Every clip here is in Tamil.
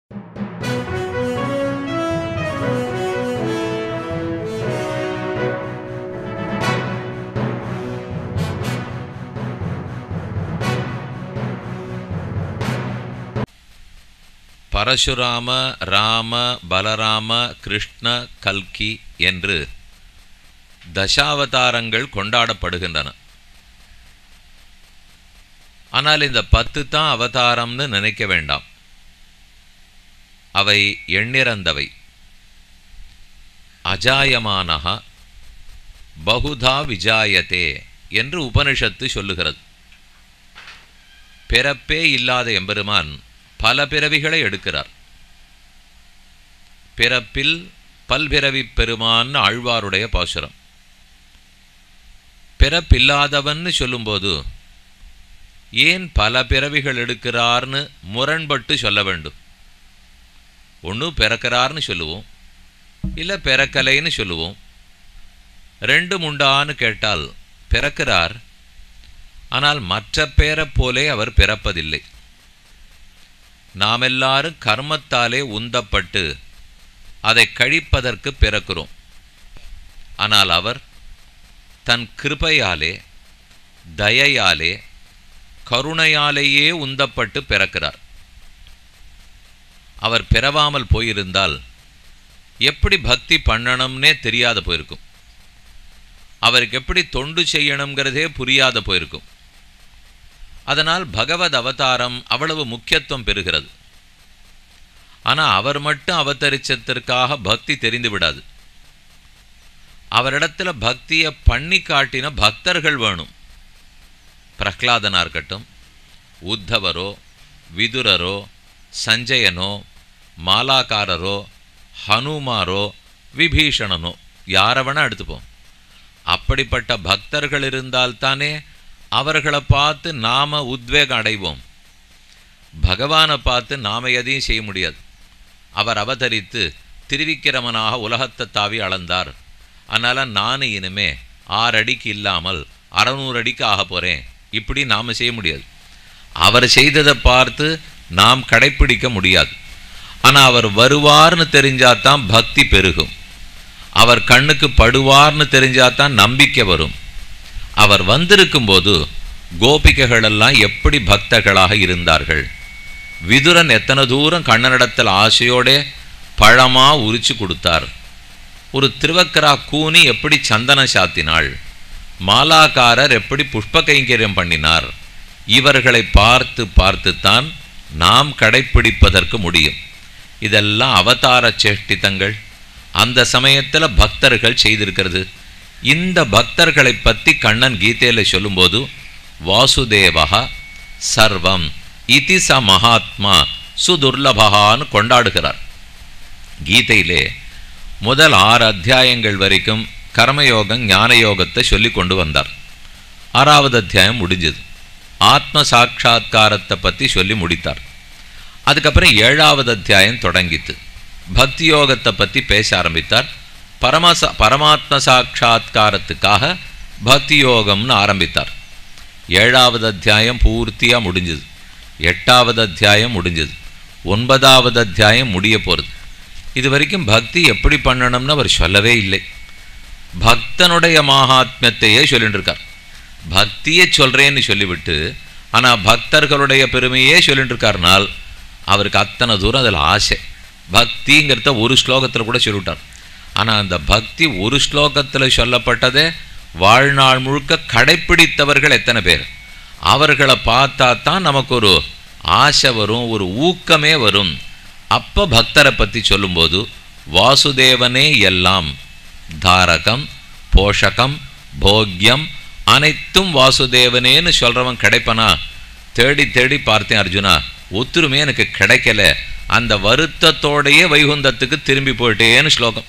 பரசுராம ராம பலராம கிருஷ்ண கல்கி என்று தசாவதாரங்கள் கொண்டாடப்படுகின்றன ஆனால் இந்த பத்து தான் அவதாரம்னு நினைக்க வேண்டாம் அவை எண்ணிறந்தவை அஜாயமானஹா பகுதா விஜாயத்தே என்று உபனிஷத்து சொல்லுகிறது பிறப்பே இல்லாத எம்பெருமான் பல பிறவிகளை எடுக்கிறார் பிறப்பில் பல்பிறவி பெருமான் ஆழ்வாருடைய பாசுரம் பிறப்பில்லாதவன்னு சொல்லும்போது ஏன் பல பிறவிகள் எடுக்கிறார்னு முரண்பட்டு சொல்ல வேண்டும் ஒன்று பிறக்கிறார்னு சொல்லுவோம் இல்லை பிறக்கலைன்னு சொல்லுவோம் ரெண்டும் உண்டான்னு கேட்டால் பிறக்கிறார் ஆனால் மற்ற பேரைப் போலே அவர் பிறப்பதில்லை நாம் எல்லாரும் கர்மத்தாலே உந்தப்பட்டு அதை கழிப்பதற்கு பிறக்கிறோம் ஆனால் அவர் தன் கிருபையாலே தயையாலே கருணையாலேயே உந்தப்பட்டு பிறக்கிறார் அவர் பிறவாமல் போயிருந்தால் எப்படி பக்தி பண்ணணும்னே தெரியாத போயிருக்கும் அவருக்கு எப்படி தொண்டு செய்யணுங்கிறதே புரியாத போயிருக்கும் அதனால் பகவத் அவதாரம் அவ்வளவு முக்கியத்துவம் பெறுகிறது ஆனால் அவர் மட்டும் அவதரிச்சதற்காக பக்தி தெரிந்து விடாது அவரிடத்துல பக்தியை பண்ணி காட்டின பக்தர்கள் வேணும் பிரஹ்லாதனா இருக்கட்டும் உத்தவரோ விதுரரோ சஞ்சயனோ மாலாக்காரரோ ஹனுமாரோ விபீஷணனோ யாரை வேணா எடுத்துப்போம் அப்படிப்பட்ட பக்தர்கள் இருந்தால்தானே அவர்களை பார்த்து நாம உத்வேகம் அடைவோம் பகவானை பார்த்து நாம எதையும் செய்ய முடியாது அவர் அவதரித்து திருவிக்கிரமனாக உலகத்தை தாவி அளந்தார் அதனால் நானும் இனிமே ஆறு அடிக்கு இல்லாமல் அறநூறு அடிக்கு ஆக போகிறேன் இப்படி நாம் செய்ய முடியாது அவர் செய்ததை பார்த்து நாம் கடைப்பிடிக்க முடியாது ஆனால் அவர் வருவார்னு தெரிஞ்சாதான் பக்தி பெருகும் அவர் கண்ணுக்கு படுவார்னு தெரிஞ்சாதான் நம்பிக்கை வரும் அவர் வந்திருக்கும்போது கோபிகைகளெல்லாம் எப்படி பக்தர்களாக இருந்தார்கள் விதுரன் எத்தனை தூரம் கண்ணனிடத்தில் ஆசையோட பழமா உரிச்சு கொடுத்தார் ஒரு திருவக்கரா கூனி எப்படி சந்தனம் சாத்தினாள் மாலாக்காரர் எப்படி புஷ்ப கைங்கரியம் பண்ணினார் இவர்களை பார்த்து பார்த்துத்தான் நாம் கடைப்பிடிப்பதற்கு முடியும் இதெல்லாம் அவதார சேஷ்டித்தங்கள் அந்த சமயத்தில் பக்தர்கள் செய்திருக்கிறது இந்த பக்தர்களை பற்றி கண்ணன் கீதையில் சொல்லும்போது வாசுதேவா சர்வம் இதி ச மகாத்மா சுதுர்லபகான்னு கொண்டாடுகிறார் கீதையிலே முதல் ஆறு அத்தியாயங்கள் வரைக்கும் கர்மயோகம் ஞான யோகத்தை சொல்லி கொண்டு வந்தார் ஆறாவது அத்தியாயம் முடிஞ்சது ஆத்ம சாட்சா்காரத்தை பற்றி சொல்லி முடித்தார் அதுக்கப்புறம் ஏழாவது அத்தியாயம் தொடங்கித்து பக்தி யோகத்தை பற்றி பேச ஆரம்பித்தார் பரமச பரமாத்ம சாட்சா்காரத்துக்காக பக்தி யோகம்னு ஆரம்பித்தார் ஏழாவது அத்தியாயம் பூர்த்தியாக முடிஞ்சது எட்டாவது அத்தியாயம் முடிஞ்சது ஒன்பதாவது அத்தியாயம் முடிய போகிறது இது வரைக்கும் பக்தி எப்படி பண்ணணும்னு அவர் சொல்லவே இல்லை பக்தனுடைய மகாத்மியத்தையே சொல்லிட்டு இருக்கார் பக்தியை சொல்கிறேன்னு சொல்லிவிட்டு ஆனால் பக்தர்களுடைய பெருமையே சொல்லிட்டு இருக்காருனால் அவருக்கு அத்தனை தூரம் அதில் ஆசை பக்திங்கிறத ஒரு ஸ்லோகத்தில் கூட சொல்லிவிட்டார் ஆனால் அந்த பக்தி ஒரு ஸ்லோகத்தில் சொல்லப்பட்டதே வாழ்நாள் முழுக்க கடைப்பிடித்தவர்கள் எத்தனை பேர் அவர்களை பார்த்தா தான் நமக்கு ஒரு ஆசை வரும் ஒரு ஊக்கமே வரும் அப்போ பக்தரை பற்றி சொல்லும்போது வாசுதேவனே எல்லாம் தாரகம் போஷகம் போக்கியம் அனைத்தும் வாசுதேவனேன்னு சொல்கிறவன் கிடைப்பனா தேடி தேடி பார்த்தேன் அர்ஜுனா ஒத்துருமே எனக்கு கிடைக்கல அந்த வருத்தத்தோடையே வைகுந்தத்துக்கு திரும்பி போயிட்டேன்னு ஸ்லோகம்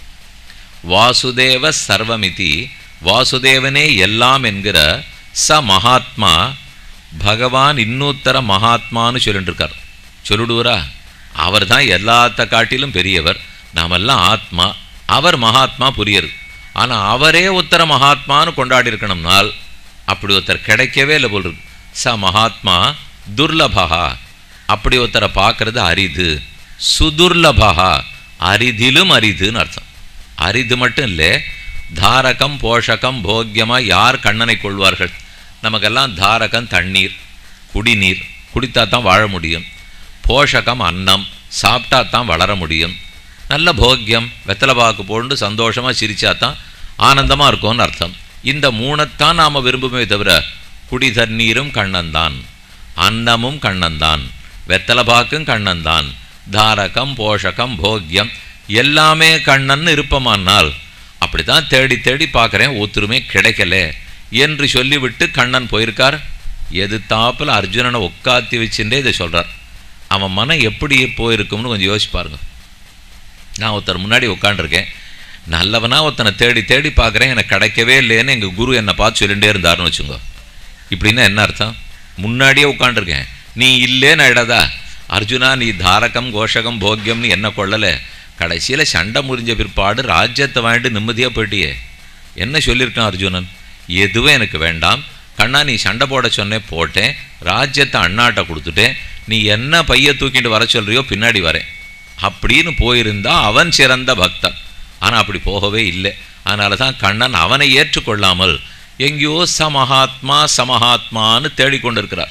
வாசுதேவ சர்வமிதி வாசுதேவனே எல்லாம் என்கிற ச மகாத்மா பகவான் இன்னொருத்தர மகாத்மான்னு சொல்லிட்டு இருக்கார் சொல்லிடுவரா அவர் தான் எல்லாத்த காட்டிலும் பெரியவர் நாமெல்லாம் ஆத்மா அவர் மகாத்மா புரியறது ஆனால் அவரே உத்தர மகாத்மான்னு கொண்டாடி இருக்கணும்னால் அப்படி ஒருத்தர் கிடைக்கவே இல்லை போல் இருக்கு ச மகாத்மா துர்லபகா அப்படி ஒருத்தரை பார்க்கறது அரிது சுதுர்லபா அரிதிலும் அரிதுன்னு அர்த்தம் அரிது மட்டும் இல்லை தாரகம் போஷகம் போக்கியமாக யார் கண்ணனை கொள்வார்கள் நமக்கெல்லாம் தாரகம் தண்ணீர் குடிநீர் குடித்தா தான் வாழ முடியும் போஷகம் அன்னம் சாப்பிட்டா தான் வளர முடியும் நல்ல போக்கியம் வெத்தலைபாக்கு போண்டு சந்தோஷமாக சிரிச்சா தான் ஆனந்தமாக இருக்கும்னு அர்த்தம் இந்த மூணைத்தான் நாம் விரும்புமே தவிர குடி தண்ணீரும் கண்ணன்தான் அன்னமும் கண்ணன்தான் வெத்தலைபாக்கும் கண்ணன்தான் தாரகம் போஷகம் போக்கியம் எல்லாமே கண்ணன் இருப்பமானால் அப்படித்தான் தேடி தேடி பார்க்குறேன் ஒத்துருமே கிடைக்கல என்று சொல்லிவிட்டு கண்ணன் போயிருக்கார் எதிர்த்தாப்புல அர்ஜுனனை உட்காத்தி வச்சுட்டே இதை சொல்றார் அவன் மனம் எப்படி போயிருக்கும்னு கொஞ்சம் யோசிச்சு பாருங்க நான் ஒருத்தர் முன்னாடி உட்காண்டிருக்கேன் நல்லவனா ஒருத்தனை தேடி தேடி பார்க்குறேன் எனக்கு கிடைக்கவே இல்லைன்னு எங்கள் குரு என்னை பார்த்து சொல்லிகிட்டே இருந்தாருன்னு வச்சுங்க இப்படின்னா என்ன அர்த்தம் முன்னாடியே உட்காண்டிருக்கேன் நீ இல்லேன்னு இடதா அர்ஜுனா நீ தாரகம் கோஷகம் போக்கியம்னு என்ன கொள்ளலை கடைசியில் சண்டை முறிஞ்ச பிற்பாடு ராஜ்யத்தை வாங்கிட்டு நிம்மதியாக போயிட்டியே என்ன சொல்லியிருக்கான் அர்ஜுனன் எதுவும் எனக்கு வேண்டாம் கண்ணா நீ சண்டை போட சொன்னேன் போட்டேன் ராஜ்யத்தை அண்ணாட்ட கொடுத்துட்டேன் நீ என்ன பைய தூக்கிட்டு வர சொல்றியோ பின்னாடி வரேன் அப்படின்னு போயிருந்தா அவன் சிறந்த பக்தன் ஆனால் அப்படி போகவே இல்லை அதனால தான் கண்ணன் அவனை ஏற்றுக்கொள்ளாமல் எங்கேயோ சமஹாத்மா சமஹாத்மான்னு தேடிக்கொண்டிருக்கிறார்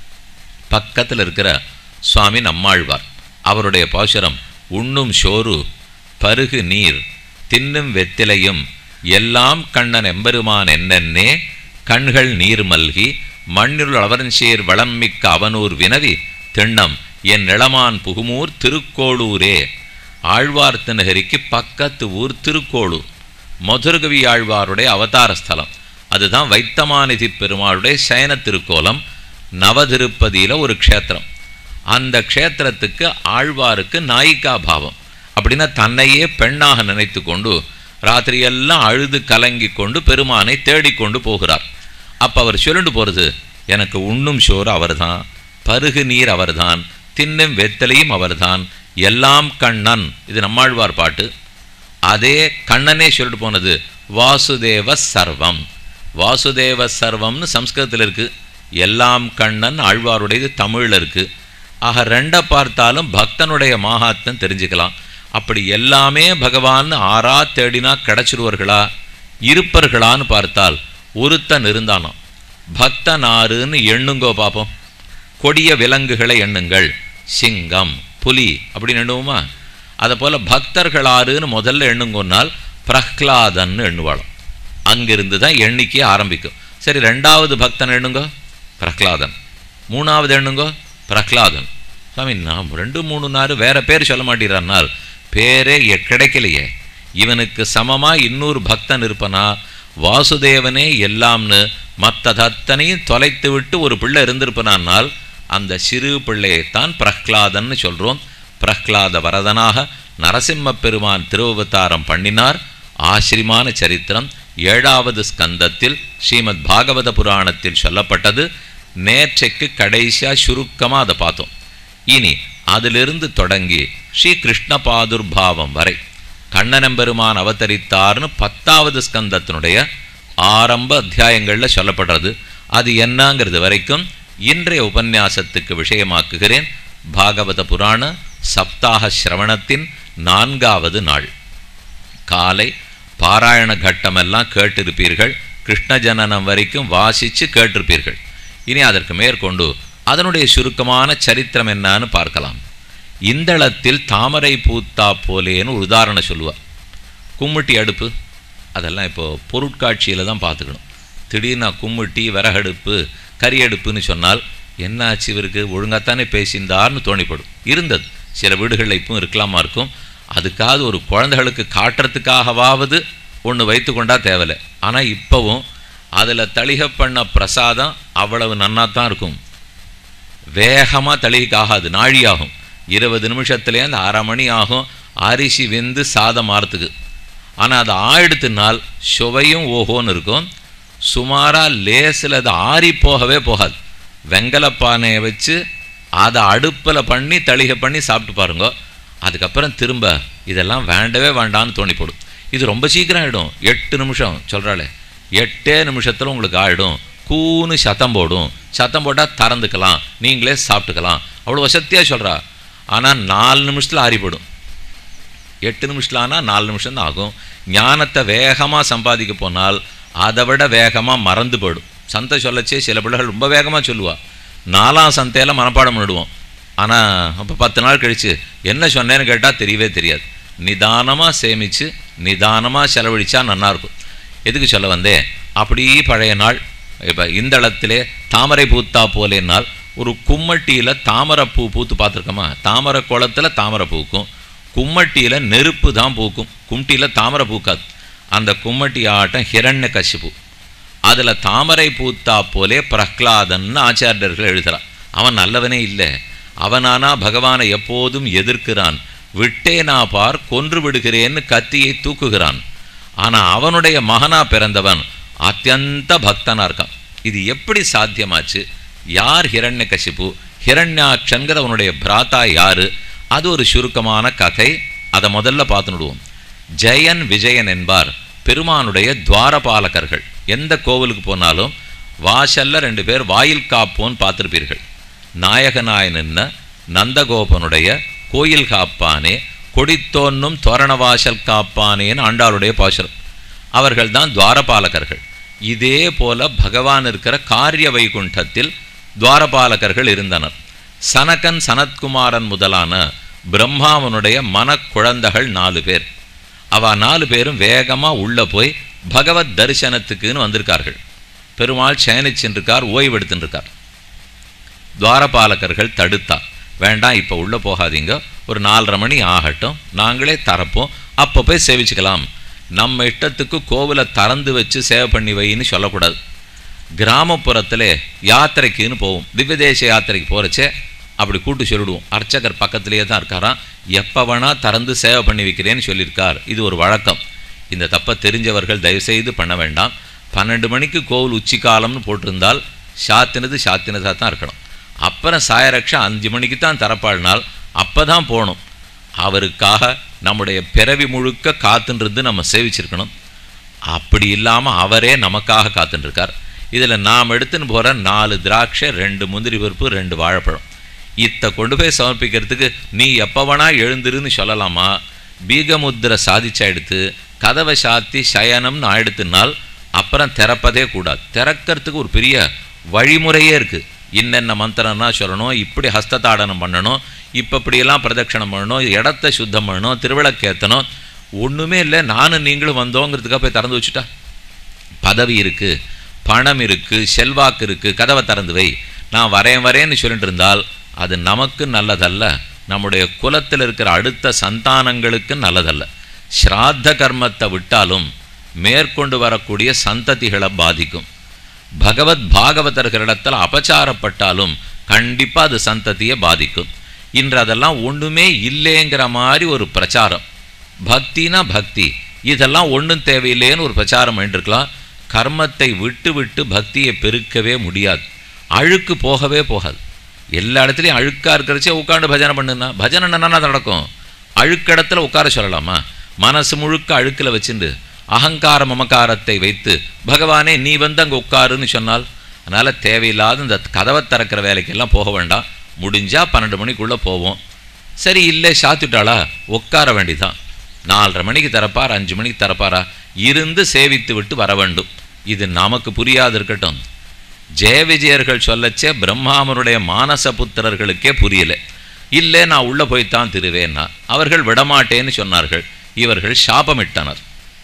பக்கத்தில் இருக்கிற சுவாமி நம்மாழ்வார் அவருடைய பாசுரம் உண்ணும் சோறு பருகு நீர் தின்னும் வெத்திலையும் எல்லாம் கண்ணன் எம்பெருமான் என்னென்னே கண்கள் நீர் மல்கி மண்ணிருள் அவரஞ்சேர் வளம்மிக்க அவனூர் வினவி திண்ணம் என் இளமான் புகுமூர் திருக்கோளூரே ஆழ்வார் திருநகரிக்கு பக்கத்து ஊர் திருக்கோளூர் மதுரகவி ஆழ்வாருடைய அவதார ஸ்தலம் அதுதான் வைத்தமாநிதி பெருமாளுடைய சயன திருக்கோலம் நவதிருப்பதியில் ஒரு க்ஷேத்திரம் அந்த க்ஷேத்திரத்துக்கு ஆழ்வாருக்கு நாயிகா பாவம் அப்படின்னா தன்னையே பெண்ணாக நினைத்து கொண்டு ராத்திரியெல்லாம் அழுது கலங்கி கொண்டு பெருமானை தேடிக்கொண்டு போகிறார் அப்போ அவர் சொல்லிட்டு போகிறது எனக்கு உண்ணும் சோறு அவர்தான் பருகு நீர் அவர்தான் தின்னும் வெத்தலையும் அவர்தான் எல்லாம் கண்ணன் இது நம்மாழ்வார் பாட்டு அதே கண்ணனே சொல்லிட்டு போனது வாசுதேவ சர்வம் வாசுதேவ சர்வம்னு சம்ஸ்கிருதத்தில் இருக்குது எல்லாம் கண்ணன் ஆழ்வாருடையது தமிழில் இருக்குது ஆக ரெண்டை பார்த்தாலும் பக்தனுடைய மாகாத்தம் தெரிஞ்சுக்கலாம் அப்படி எல்லாமே பகவான் ஆறா தேடினா கிடைச்சிருவார்களா இருப்பர்களான்னு பார்த்தால் ஒருத்தன் இருந்தானாம் பக்தன் ஆறுன்னு எண்ணுங்கோ பார்ப்போம் கொடிய விலங்குகளை எண்ணுங்கள் சிங்கம் புலி அப்படின்னு எண்ணுவோமா அதை போல் பக்தர்கள் ஆறுன்னு முதல்ல எண்ணுங்கொன்னால் பிரஹ்லாதன்னு எண்ணுவாளாம் அங்கிருந்து தான் எண்ணிக்கை ஆரம்பிக்கும் சரி ரெண்டாவது பக்தன் எண்ணுங்கோ பிரஹ்லாதன் மூணாவது எண்ணுங்கோ பிரஹ்லாதன் சாமி நான் ரெண்டு மூணு நாள் வேற பேர் சொல்ல மாட்டேறானால் பேரே எ- கிடைக்கலையே இவனுக்கு சமமா இன்னொரு பக்தன் இருப்பனா வாசுதேவனே எல்லாம்னு மற்றதத்தனையும் தொலைத்து விட்டு ஒரு பிள்ளை இருந்திருப்பனானால் அந்த சிறு பிள்ளையைத்தான் பிரஹ்லாதன்னு சொல்றோம் பிரஹ்லாத வரதனாக நரசிம்ம பெருமான் திருவவதாரம் பண்ணினார் ஆச்சரியமான சரித்திரம் ஏழாவது ஸ்கந்தத்தில் ஸ்ரீமத் பாகவத புராணத்தில் சொல்லப்பட்டது நேற்றைக்கு கடைசியா சுருக்கமா அதை பார்த்தோம் இனி அதிலிருந்து தொடங்கி ஸ்ரீ கிருஷ்ண பாதுர்பாவம் வரை கண்ணனம்பெருமான் அவதரித்தார்னு பத்தாவது ஸ்கந்தத்தினுடைய ஆரம்ப அத்தியாயங்களில் சொல்லப்படுறது அது என்னங்கிறது வரைக்கும் இன்றைய உபன்யாசத்துக்கு விஷயமாக்குகிறேன் பாகவத புராண சப்தாக சிரவணத்தின் நான்காவது நாள் காலை பாராயண கட்டமெல்லாம் கேட்டிருப்பீர்கள் கிருஷ்ண ஜனனம் வரைக்கும் வாசித்து கேட்டிருப்பீர்கள் இனி அதற்கு மேற்கொண்டு அதனுடைய சுருக்கமான சரித்திரம் என்னன்னு பார்க்கலாம் இந்தளத்தில் தாமரை பூத்தா போலேன்னு ஒரு உதாரணம் சொல்லுவார் கும்முட்டி அடுப்பு அதெல்லாம் இப்போ பொருட்காட்சியில் தான் பார்த்துக்கணும் திடீர்னு கும்முட்டி விறகடுப்பு கறி அடுப்புன்னு சொன்னால் என்னாச்சு இவருக்கு ஒழுங்காத்தானே பேசியிருந்தார்னு தோணிப்படும் இருந்தது சில வீடுகளில் இப்பவும் இருக்கலாமா இருக்கும் அதுக்காவது ஒரு குழந்தைகளுக்கு காட்டுறதுக்காகவாவது ஒன்று வைத்து கொண்டா தேவையில்லை ஆனால் இப்போவும் அதில் தளிக பண்ண பிரசாதம் அவ்வளவு நன்னா தான் இருக்கும் வேகமாக தளிகைக்கு ஆகாது நாழி ஆகும் இருபது நிமிஷத்துலேருந்து அரை மணி ஆகும் அரிசி வெந்து சாதம் ஆறத்துக்கு ஆனால் அது ஆயிடுத்துனால் சுவையும் ஓஹோன்னு இருக்கும் சுமாராக லேசில் அது ஆறி போகவே போகாது வெங்கலப்பானையை வச்சு அதை அடுப்பில் பண்ணி தளிகை பண்ணி சாப்பிட்டு பாருங்க அதுக்கப்புறம் திரும்ப இதெல்லாம் வேண்டவே வேண்டான்னு தோணிப்படும் இது ரொம்ப சீக்கிரம் ஆகிடும் எட்டு நிமிஷம் சொல்கிறாளே எட்டே நிமிஷத்தில் உங்களுக்கு ஆகிடும் கூன்னு சத்தம் போடும் சத்தம் போட்டால் திறந்துக்கலாம் நீங்களே சாப்பிட்டுக்கலாம் அவ்வளோ வசத்தியாக சொல்கிறா ஆனால் நாலு நிமிஷத்தில் ஆறிப்படும் எட்டு நிமிஷத்தில் ஆனால் நாலு நிமிஷம் தான் ஆகும் ஞானத்தை வேகமாக சம்பாதிக்க போனால் அதை விட வேகமாக மறந்து போயிடும் சந்தை சொல்லச்சே சில பிள்ளைகள் ரொம்ப வேகமாக சொல்லுவா நாலாம் சந்தையில் மனப்பாடம் பண்ணிடுவோம் ஆனால் அப்போ பத்து நாள் கழித்து என்ன சொன்னேன்னு கேட்டால் தெரியவே தெரியாது நிதானமாக சேமித்து நிதானமாக செலவழிச்சா நல்லாயிருக்கும் எதுக்கு சொல்ல வந்தேன் அப்படி பழைய நாள் இப்போ இந்த இடத்திலே தாமரை பூத்தா போலேனால் ஒரு கும்மட்டியில் தாமரை பூ பூத்து பார்த்துருக்கோமா தாமரை குளத்தில் தாமரை பூக்கும் கும்மட்டியில் நெருப்பு தான் பூக்கும் கும்ட்டியில் தாமரை பூக்காது அந்த கும்மட்டி ஆட்டம் ஹிரண்ய கசிப்பு அதில் தாமரை பூத்தா போலே பிரஹ்லாதன்னு ஆச்சாரியர்கள் எழுதுறான் அவன் நல்லவனே இல்லை அவனானா பகவானை எப்போதும் எதிர்க்கிறான் விட்டேனா பார் கொன்று விடுகிறேன்னு கத்தியை தூக்குகிறான் ஆனால் அவனுடைய மகனா பிறந்தவன் அத்தியந்த பக்தனா இருக்கான் இது எப்படி சாத்தியமாச்சு யார் ஹிரண்ய கசிப்பு ஹிரண்யாட்சன்கிற அவனுடைய பிராத்தா யாரு அது ஒரு சுருக்கமான கதை அதை முதல்ல பார்த்துடுவோம் ஜெயன் விஜயன் என்பார் பெருமானுடைய துவாரபாலகர்கள் எந்த கோவிலுக்கு போனாலும் வாசல்ல ரெண்டு பேர் வாயில் காப்போன்னு பார்த்துருப்பீர்கள் நாயகனாய் நின்ன நந்தகோபனுடைய கோயில் காப்பானே கொடித்தோன்னும் தோரணவாசல் காப்பானேன்னு ஆண்டாளுடைய பாசுரம் அவர்கள் தான் துவாரபாலகர்கள் இதே போல பகவான் இருக்கிற காரிய வைகுண்டத்தில் துவாரபாலகர்கள் இருந்தனர் சனகன் சனத்குமாரன் முதலான பிரம்மாவனுடைய மனக்குழந்தைகள் நாலு பேர் அவ நாலு பேரும் வேகமா உள்ள போய் பகவத் தரிசனத்துக்குன்னு வந்திருக்கார்கள் பெருமாள் சயனிச்சுருக்கார் ஓய்வெடுத்துருக்கார் துவாரபாலகர்கள் தடுத்தா வேண்டாம் இப்போ உள்ளே போகாதீங்க ஒரு நாலரை மணி ஆகட்டும் நாங்களே தரப்போம் அப்போ போய் சேவிச்சுக்கலாம் நம்ம இஷ்டத்துக்கு கோவிலை திறந்து வச்சு சேவை பண்ணி வைன்னு சொல்லக்கூடாது கிராமப்புறத்தில் யாத்திரைக்குன்னு போவோம் திவ்யதேச யாத்திரைக்கு போகிறச்சே அப்படி கூட்டு சொல்லிடுவோம் அர்ச்சகர் பக்கத்திலேயே தான் இருக்காராம் எப்போ வேணா திறந்து சேவை பண்ணி வைக்கிறேன்னு சொல்லியிருக்கார் இது ஒரு வழக்கம் இந்த தப்பை தெரிஞ்சவர்கள் தயவுசெய்து பண்ண வேண்டாம் பன்னெண்டு மணிக்கு கோவில் உச்சிக்காலம்னு போட்டிருந்தால் சாத்தினது சாத்தினதாக தான் இருக்கணும் அப்புறம் சாயரக்ஷா அஞ்சு மணிக்கு தான் தரப்பாடினால் அப்போ தான் போகணும் அவருக்காக நம்முடைய பிறவி முழுக்க காத்துன்றது நம்ம சேவிச்சிருக்கணும் அப்படி இல்லாமல் அவரே நமக்காக காத்துட்டுருக்கார் இதில் நாம் எடுத்துன்னு போகிற நாலு திராட்சை ரெண்டு முந்திரி பருப்பு ரெண்டு வாழைப்பழம் இத்தை கொண்டு போய் சமர்ப்பிக்கிறதுக்கு நீ எப்போ வேணா எழுந்துருன்னு சொல்லலாமா பீகமுத்திரை சாதிச்சா எடுத்து கதவை சாத்தி சயனம்னு ஆயிடுத்துனால் அப்புறம் திறப்பதே கூடாது திறக்கிறதுக்கு ஒரு பெரிய வழிமுறையே இருக்குது இன்னென்ன மந்திரம்னா சொல்லணும் இப்படி ஹஸ்ததாடனம் பண்ணணும் இப்போ இப்படியெல்லாம் பிரதட்சணம் பண்ணணும் இடத்த சுத்தம் பண்ணணும் திருவிளக்கேற்றணும் ஒன்றுமே இல்லை நானும் நீங்களும் வந்தோங்கிறதுக்காக போய் திறந்து வச்சுட்டா பதவி இருக்குது பணம் இருக்குது செல்வாக்கு இருக்குது கதவை திறந்து வை நான் வரேன் வரேன்னு சொல்லிட்டு இருந்தால் அது நமக்கு நல்லதல்ல நம்முடைய குலத்தில் இருக்கிற அடுத்த சந்தானங்களுக்கு நல்லதல்ல ஸ்ராத்த கர்மத்தை விட்டாலும் மேற்கொண்டு வரக்கூடிய சந்ததிகளை பாதிக்கும் பகவத் பாகவதர்களிடத்தில் அபச்சாரப்பட்டாலும் கண்டிப்பாக அது சந்ததியை பாதிக்கும் இன்று அதெல்லாம் ஒன்றுமே இல்லைங்கிற மாதிரி ஒரு பிரச்சாரம் பக்தினா பக்தி இதெல்லாம் ஒன்றும் தேவையில்லைன்னு ஒரு பிரச்சாரம் பண்ணிருக்கலாம் கர்மத்தை விட்டு விட்டு பக்தியை பெருக்கவே முடியாது அழுக்கு போகவே போகாது எல்லா இடத்துலையும் அழுக்காக இருக்கிறச்சே உட்காந்து பஜனை பண்ணுனா பஜனை என்னன்னா நடக்கும் அழுக்கடத்தில் உட்கார சொல்லலாமா மனசு முழுக்க அழுக்கில் வச்சுண்டு அகங்கார மமகாரத்தை வைத்து பகவானே நீ வந்து அங்கே உட்காருன்னு சொன்னால் அதனால் தேவையில்லாத இந்த கதவை திறக்கிற வேலைக்கெல்லாம் போக வேண்டாம் முடிஞ்சால் பன்னெண்டு மணிக்குள்ளே போவோம் சரி இல்லை சாத்துட்டாளா உட்கார வேண்டிதான் நாலரை மணிக்கு திறப்பார் அஞ்சு மணிக்கு திறப்பாரா இருந்து சேவித்து விட்டு வர வேண்டும் இது நமக்கு புரியாது இருக்கட்டும் ஜெய விஜயர்கள் சொல்லச்சே பிரம்மாவனுடைய மானச புத்திரர்களுக்கே புரியல இல்லை நான் உள்ளே போய்த்தான் திருவேன்னா அவர்கள் விடமாட்டேன்னு சொன்னார்கள் இவர்கள் சாபமிட்டனர்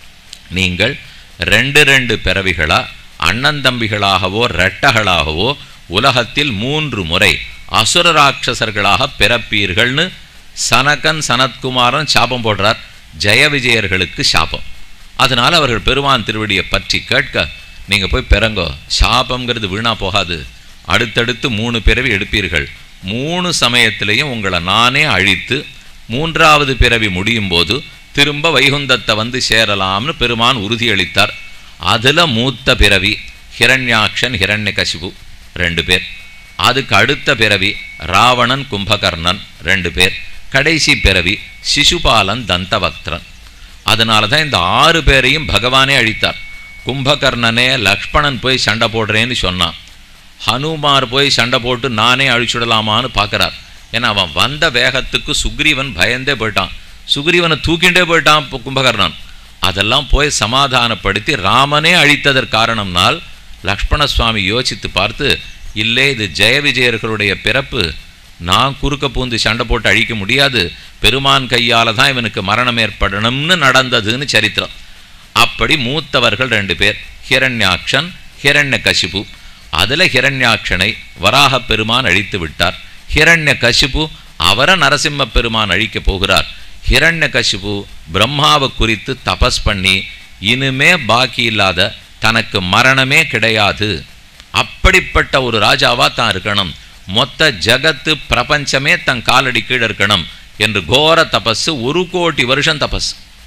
நீங்கள் ரெண்டு ரெண்டு பிறவிகளா அண்ணன் தம்பிகளாகவோ ரெட்டகளாகவோ உலகத்தில் மூன்று முறை அசுர ராட்சசர்களாக பிறப்பீர்கள்னு சனகன் சனத்குமாரன் சாபம் போடுறார் ஜெய விஜயர்களுக்கு சாபம் அதனால் அவர்கள் பெருமான் திருவடியை பற்றி கேட்க நீங்கள் போய் பிறங்கோ சாபங்கிறது வீணாக போகாது அடுத்தடுத்து மூணு பிறவி எடுப்பீர்கள் மூணு சமயத்திலையும் உங்களை நானே அழித்து மூன்றாவது பிறவி முடியும் போது திரும்ப வைகுந்தத்தை வந்து சேரலாம்னு பெருமான் உறுதியளித்தார் அதில் மூத்த பிறவி ஹிரண்யாக்ஷன் ஹிரண்யகசிபு ரெண்டு பேர் அதுக்கு அடுத்த பிறவி ராவணன் கும்பகர்ணன் ரெண்டு பேர் கடைசி பிறவி சிசுபாலன் தந்தவக்திரன் அதனால தான் இந்த ஆறு பேரையும் பகவானே அழித்தார் கும்பகர்ணனே லக்ஷ்மணன் போய் சண்டை போடுறேன்னு சொன்னான் ஹனுமார் போய் சண்டை போட்டு நானே அழிச்சுடலாமான்னு பார்க்குறார் ஏன்னா அவன் வந்த வேகத்துக்கு சுக்ரீவன் பயந்தே போயிட்டான் சுக்ரீவனை தூக்கிண்டே போயிட்டான் பு- கும்பகர்ணன் அதெல்லாம் போய் சமாதானப்படுத்தி ராமனே அழித்ததற்கு காரணம்னால் லக்ஷ்மண சுவாமி யோசித்து பார்த்து இல்லை இது ஜெய விஜயர்களுடைய பிறப்பு நான் குறுக்க பூந்து சண்டை போட்டு அழிக்க முடியாது பெருமான் கையால தான் இவனுக்கு மரணம் ஏற்படணும்னு நடந்ததுன்னு சரித்திரம் அப்படி மூத்தவர்கள் ரெண்டு பேர் ஹிரண்யாக்ஷன் ஹிரண்ய கசிபு அதில் ஹிரண்யாக்ஷனை வராக பெருமான் அழித்து விட்டார் ஹிரண்ய கசிபு அவரை நரசிம்ம பெருமான் அழிக்கப் போகிறார் ஹிரண்ய கசிபு பிரம்மாவை குறித்து தபஸ் பண்ணி இனிமே பாக்கி இல்லாத தனக்கு மரணமே கிடையாது அப்படிப்பட்ட ஒரு ராஜாவா தான் இருக்கணும் மொத்த ஜகத்து பிரபஞ்சமே தன் காலடி கீழே இருக்கணும் என்று கோர தபஸ் ஒரு கோடி வருஷம் தபஸ்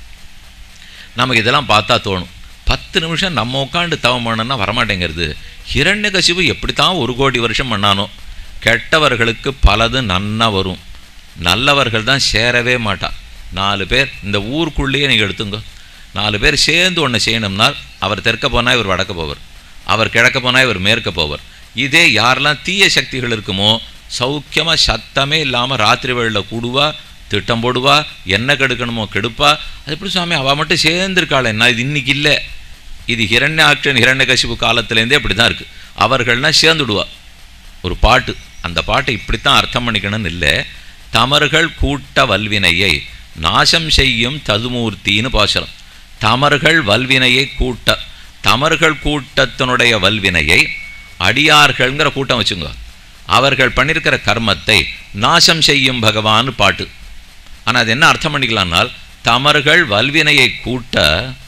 நமக்கு இதெல்லாம் பார்த்தா தோணும் பத்து நிமிஷம் நம்ம உட்காந்து தவம் பண்ணோன்னா வரமாட்டேங்கிறது ஹிரண்யகசிபு எப்படித்தான் ஒரு கோடி வருஷம் பண்ணானோ கெட்டவர்களுக்கு பலது நன்னா வரும் நல்லவர்கள் தான் சேரவே மாட்டா நாலு பேர் இந்த ஊருக்குள்ளேயே நீங்கள் எடுத்துங்க நாலு பேர் சேர்ந்து ஒன்று செய்யணும்னால் அவர் தெற்க போனால் இவர் வடக்க போவர் அவர் கிழக்க போனால் இவர் மேற்க போவர் இதே யாரெல்லாம் தீய சக்திகள் இருக்குமோ சௌக்கியமாக சத்தமே இல்லாமல் ராத்திரி வேளையில் கூடுவா திட்டம் போடுவா என்ன கெடுக்கணுமோ கெடுப்பா அது எப்படி சுவாமி அவள் மட்டும் சேர்ந்துருக்காள் என்ன இது இன்னைக்கு இல்லை இது ஹிரண்யாக்ஷன் ஹிரண்யகசிபு காலத்துலேருந்தே அப்படி தான் இருக்குது அவர்கள்னா சேர்ந்துடுவா ஒரு பாட்டு அந்த பாட்டை இப்படித்தான் அர்த்தம் பண்ணிக்கணும்னு இல்லை தமர்கள் கூட்ட வல்வினையை நாசம் செய்யும் ததுமூர்த்தின்னு பாசுரம் தமர்கள் வல்வினையை கூட்ட தமர்கள் கூட்டத்தினுடைய வல்வினையை அடியார்கள்ங்கிற கூட்டம் வச்சுங்க அவர்கள் பண்ணியிருக்கிற கர்மத்தை நாசம் செய்யும் பகவான் பாட்டு ஆனால் அது என்ன அர்த்தம் பண்ணிக்கலாம்னால் தமர்கள் வல்வினையை கூட்ட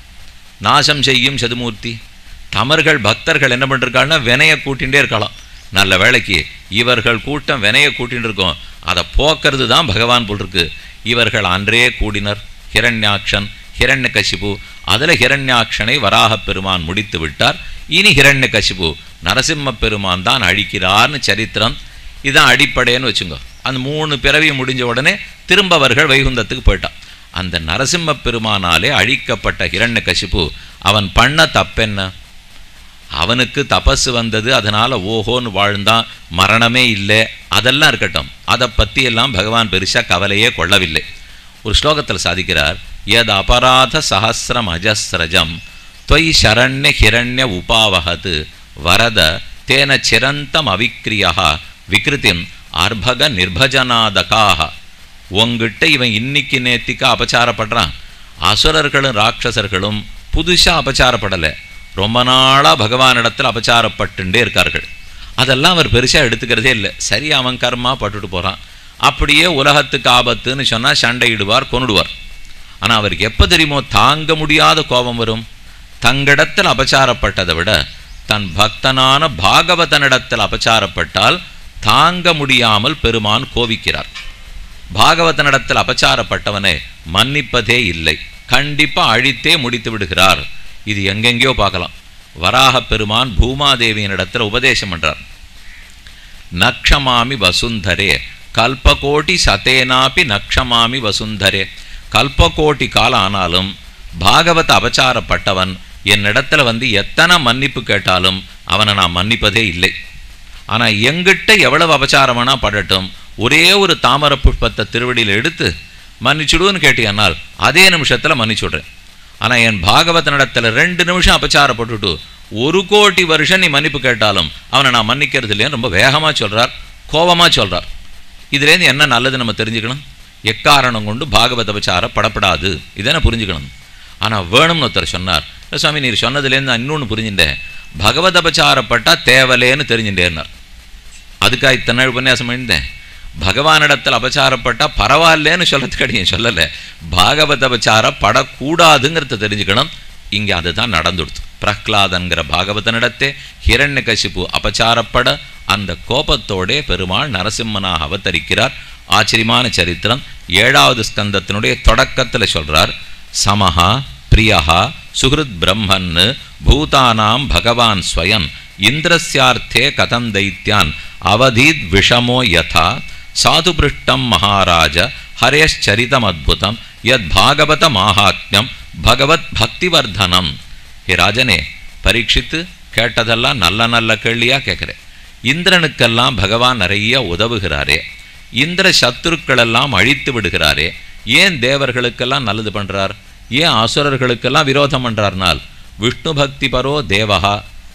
நாசம் செய்யும் சதுமூர்த்தி தமர்கள் பக்தர்கள் என்ன பண்ணிருக்காங்கன்னா வினையை கூட்டிகிட்டே இருக்கலாம் நல்ல வேளைக்கு இவர்கள் கூட்டம் வினையை கூட்டின்னு இருக்கோம் அதை போக்குறது தான் பகவான் போல் இருக்கு இவர்கள் அன்றே கூடினர் ஹிரண்யாக்ஷன் ஹிரண்யகசிபு அதில் ஹிரண்யாக்ஷனை வராகப் பெருமான் முடித்து விட்டார் இனி ஹிரண்யகசிபு நரசிம்ம பெருமான் தான் அழிக்கிறார்னு சரித்திரம் இதுதான் அடிப்படைன்னு வச்சுங்க அந்த மூணு பிறவி முடிஞ்ச உடனே திரும்ப அவர்கள் வைகுந்தத்துக்கு போயிட்டான் அந்த நரசிம்ம பெருமானாலே அழிக்கப்பட்ட ஹிரண்யகசிபு அவன் பண்ண தப்பென்ன அவனுக்கு தபசு வந்தது அதனால ஓஹோன்னு வாழ்ந்தான் மரணமே இல்லை அதெல்லாம் இருக்கட்டும் அதை பற்றியெல்லாம் பகவான் பெருசா கவலையே கொள்ளவில்லை ஒரு ஸ்லோகத்தில் சாதிக்கிறார் எத் அபராத சஹசிரம் அஜஸ்ரஜம் தொய் சரண்ய ஹிரண்ய உபாவகது வரத தேன சிரந்தம் அவிக்ரியா விக்ருதிம் அர்பக நிர்பஜனாதகாக உங்ககிட்ட இவன் இன்னைக்கு நேத்திக்கு அபச்சாரப்படுறான் அசுரர்களும் ராட்சசர்களும் புதுசா அபச்சாரப்படலை ரொம்ப நாளா பகவானிடத்தில் அபச்சாரப்பட்டுண்டே இருக்கார்கள் அதெல்லாம் அவர் பெருசா எடுத்துக்கிறதே இல்லை சரி அவன் கர்மா பட்டுட்டு போறான் அப்படியே உலகத்துக்கு ஆபத்துன்னு சொன்னா சண்டையிடுவார் கொன்னுடுவார் ஆனா அவருக்கு எப்ப தெரியுமோ தாங்க முடியாத கோபம் வரும் தங்கிடத்தில் அபச்சாரப்பட்டதை விட தன் பக்தனான பாகவதனிடத்தில் அபச்சாரப்பட்டால் தாங்க முடியாமல் பெருமான் கோபிக்கிறார் பாகவதனிடத்தில் அபச்சாரப்பட்டவனை மன்னிப்பதே இல்லை கண்டிப்பா அழித்தே முடித்து விடுகிறார் இது எங்கெங்கேயோ பார்க்கலாம் வராக பெருமான் பூமாதேவியினிடத்தில் உபதேசம் பண்றார் நக்ஷமாமி வசுந்தரே கல்பகோட்டி சதேனாப்பி நக்ஷமாமி வசுந்தரே கல்பகோட்டி காலம் ஆனாலும் பாகவத அபச்சாரப்பட்டவன் என்னிடத்துல வந்து எத்தனை மன்னிப்பு கேட்டாலும் அவனை நான் மன்னிப்பதே இல்லை ஆனா எங்கிட்ட எவ்வளவு அபச்சாரமானா படட்டும் ஒரே ஒரு தாமர புஷ்பத்தை திருவடியில் எடுத்து மன்னிச்சுடுன்னு கேட்டியன்னால் அதே நிமிஷத்துல மன்னிச்சுடுறேன் ஆனா என் பாகவதனிடத்துல ரெண்டு நிமிஷம் அபச்சாரப்பட்டுட்டு ஒரு கோடி வருஷம் நீ மன்னிப்பு கேட்டாலும் அவனை நான் மன்னிக்கிறது இல்லைன்னு ரொம்ப வேகமா சொல்றார் கோபமா சொல்றார் இதுலேருந்து என்ன நல்லது நம்ம தெரிஞ்சுக்கணும் எக்காரணம் கொண்டு பாகவத அபச்சாரம் படப்படாது இதை புரிஞ்சுக்கணும் ஆனா வேணும்னு ஒருத்தர் சொன்னார் "இல்ல சுவாமி நீர் சொன்னதுலேருந்து நான் இன்னொன்று புரிஞ்சுட்டேன் பகவத் அபச்சாரப்பட்டா தேவலேன்னு தெரிஞ்சுட்டேன்னார் அதுக்காக இத்தனை நாள் உபன்யாசம் பண்ணியிருந்தேன் பகவானிடத்தில் அபச்சாரப்பட்டா பரவாயில்லைன்னு சொல்றதுக்கு அடியேன் சொல்லலை பாகவத அபச்சாரம் படக்கூடாதுங்கிறத தெரிஞ்சுக்கணும் இங்கே அதுதான் நடந்துடுது பிரஹ்லாதன்கிற பாகவதனிடத்தே ஹிரண்யகசிபு அபச்சாரப்பட அந்த கோபத்தோடே பெருமாள் நரசிம்மனாக அவதரிக்கிறார் ஆச்சரியமான சரித்திரம் ஏழாவது ஸ்கந்தத்தினுடைய தொடக்கத்தில் சொல்றார் சமஹா பிரியஹா சுஹிருத் பிரம்மன் பூதானாம் பகவான் ஸ்வயம் இந்திரஸ்யார்த்தே கதம் தைத்யான் அவதீத் விஷமோ யதா சாதுபிருஷ்டம் மகாராஜ ஹரேஷ்சரிதம் அத்புதம் யத் பாகவத மாஹாத்மியம் பகவத் பக்திவர்தனம் ஹே ராஜனே பரீட்சித்து கேட்டதெல்லாம் நல்ல நல்ல கேள்வியாக கேட்குறேன் இந்திரனுக்கெல்லாம் பகவான் நிறைய உதவுகிறாரே இந்திர சத்துருக்களெல்லாம் அழித்து விடுகிறாரே ஏன் தேவர்களுக்கெல்லாம் நல்லது பண்றார் ஏன் அசுரர்களுக்கெல்லாம் விரோதம் பண்றார்னால் விஷ்ணு பக்தி பரோ தேவஹா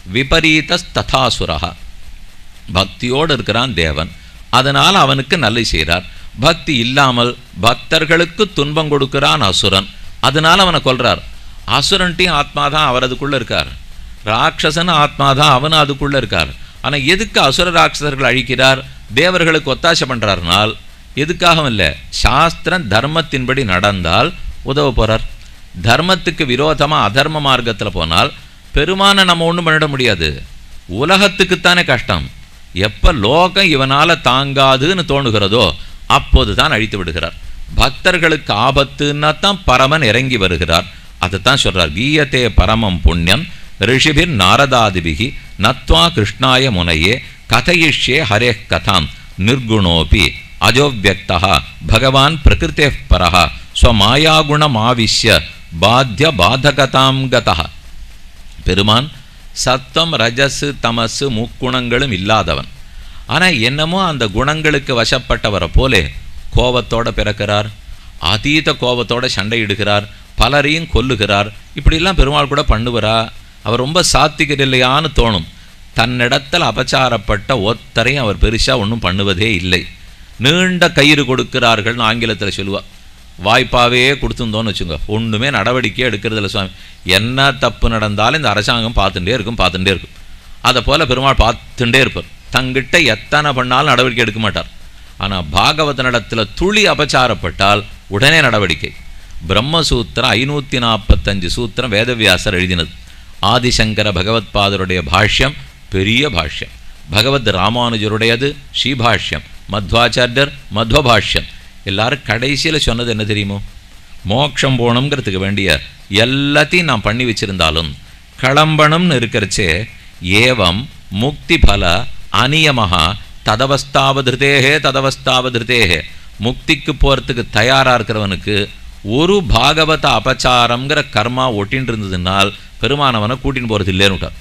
விபரீதஸ்ததாசுரஹா பக்தியோடு இருக்கிறான் தேவன் அதனால் அவனுக்கு நல்லது செய்கிறார் பக்தி இல்லாமல் பக்தர்களுக்கு துன்பம் கொடுக்கிறான் அசுரன் அதனால் அவனை கொல்றார் அசுரன்ட்டையும் ஆத்மா தான் அவர் அதுக்குள்ளே இருக்கார் ராட்சசன் ஆத்மா தான் அவனும் அதுக்குள்ளே இருக்கார் ஆனால் எதுக்கு அசுர ராட்சசர்கள் அழிக்கிறார் தேவர்களுக்கு ஒத்தாசை பண்ணுறாருனால் எதுக்காகவும் இல்லை சாஸ்திரம் தர்மத்தின்படி நடந்தால் உதவ போகிறார் தர்மத்துக்கு விரோதமாக அதர்ம மார்க்கத்தில் போனால் பெருமானை நம்ம ஒன்றும் பண்ணிட முடியாது உலகத்துக்குத்தானே கஷ்டம் எப்போ லோகம் இவனால் தாங்காதுன்னு தோணுகிறதோ அப்போது தான் அழித்து விடுகிறார் பக்தர்களுக்கு ஆபத்துன்னா தான் பரமன் இறங்கி வருகிறார் அதைத்தான் சொல்றார் கீயத்தே பரமம் புண்ணியம் ரிஷிபிர் நாரதாதிபிகி நத்வா கிருஷ்ணாய முனையே கதையிஷ்யே ஹரே கதாம் நிர்குணோபி அஜோவியக்தா பகவான் பிரகிருத்தே பரஹ ஸ்வமாயாகுணமாவிஷ்ய பாத்திய பாதகதாம் கதா பெருமான் சத்தம் ரஜசு தமசு முக்குணங்களும் இல்லாதவன் ஆனால் என்னமோ அந்த குணங்களுக்கு வசப்பட்டவரை போலே கோபத்தோட பிறக்கிறார் அதீத கோபத்தோட சண்டையிடுகிறார் பலரையும் கொல்லுகிறார் இப்படிலாம் பெருமாள் கூட பண்ணுவரா அவர் ரொம்ப சாத்திகர் இல்லையான்னு தோணும் தன்னிடத்தில் அபச்சாரப்பட்ட ஒத்தரையும் அவர் பெருசாக ஒன்றும் பண்ணுவதே இல்லை நீண்ட கயிறு கொடுக்கிறார்கள்னு ஆங்கிலத்தில் சொல்லுவா வாய்ப்பாவே கொடுத்துருந்தோன்னு வச்சுங்க ஒன்றுமே நடவடிக்கை எடுக்கிறதில்ல சுவாமி என்ன தப்பு நடந்தாலும் இந்த அரசாங்கம் பார்த்துட்டே இருக்கும் பார்த்துட்டே இருக்கும் அதை போல் பெருமாள் பார்த்துட்டே இருப்பார் தங்கிட்ட எத்தனை பண்ணாலும் நடவடிக்கை எடுக்க மாட்டார் ஆனால் பாகவதனிடத்தில் துளி அபச்சாரப்பட்டால் உடனே நடவடிக்கை பிரம்மசூத்திரம் ஐநூற்றி நாற்பத்தஞ்சு சூத்திரம் வேதவியாசர் எழுதினது ஆதிசங்கர பகவத்பாதருடைய பாஷ்யம் பெரிய பாஷ்யம் பகவத் ராமானுஜருடையது ஸ்ரீபாஷ்யம் மத்வாச்சாரியர் மத்வபாஷ்யம் எல்லாரும் கடைசியில் சொன்னது என்ன தெரியுமோ மோட்சம் போகணுங்கிறதுக்கு வேண்டிய எல்லாத்தையும் நான் பண்ணி வச்சிருந்தாலும் களம்பணம்னு இருக்கிறச்சே ஏவம் முக்தி பல அநியமஹா ததவஸ்தாவதிருத்தேகே ததவஸ்தாவதிருத்தேகே முக்திக்கு போகிறதுக்கு தயாராக இருக்கிறவனுக்கு ஒரு பாகவத அபச்சாரங்கிற கர்மா ஒட்டின்னு இருந்ததுனால் பெருமானவனை கூட்டின்னு போகிறது இல்லைன்னு விட்டார்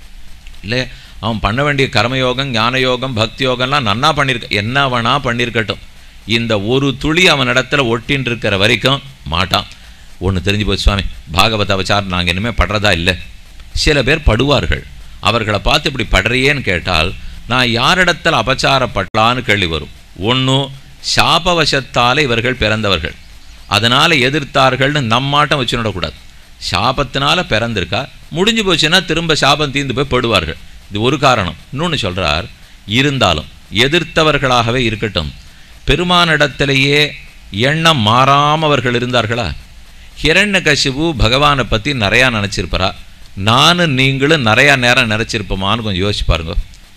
இல்லை அவன் பண்ண வேண்டிய கர்மயோகம் ஞானயோகம் பக்தி யோகம்லாம் நன்னா பண்ணியிருக்க என்ன வேணா பண்ணியிருக்கட்டும் இந்த ஒரு துளி அவன் இடத்துல ஒட்டின்னு இருக்கிற வரைக்கும் மாட்டான் ஒன்று தெரிஞ்சு போச்சு சுவாமி பாகவத அவச்சாரம் நாங்கள் இனிமேல் படுறதா இல்லை சில பேர் படுவார்கள் அவர்களை பார்த்து இப்படி படுறியேன்னு கேட்டால் நான் யாரிடத்தில் அபச்சாரப்படலான்னு கேள்வி வரும் ஒன்று சாபவசத்தால் இவர்கள் பிறந்தவர்கள் அதனால் எதிர்த்தார்கள்னு நம்மாட்டம் வச்சுடக்கூடாது சாபத்தினால பிறந்திருக்கா முடிஞ்சு போச்சுன்னா திரும்ப சாபம் தீர்ந்து போய் படுவார்கள் இது ஒரு காரணம் இன்னொன்று சொல்கிறார் இருந்தாலும் எதிர்த்தவர்களாகவே இருக்கட்டும் பெருமானிடத்திலேயே எண்ணம் மாறாமவர்கள் இருந்தார்களா ஹிரண்ய கசிபு பகவானை பற்றி நிறையா நினச்சிருப்பரா நானும் நீங்களும் நிறையா நேரம் நினச்சிருப்போமான்னு கொஞ்சம் யோசிச்சு பாருங்க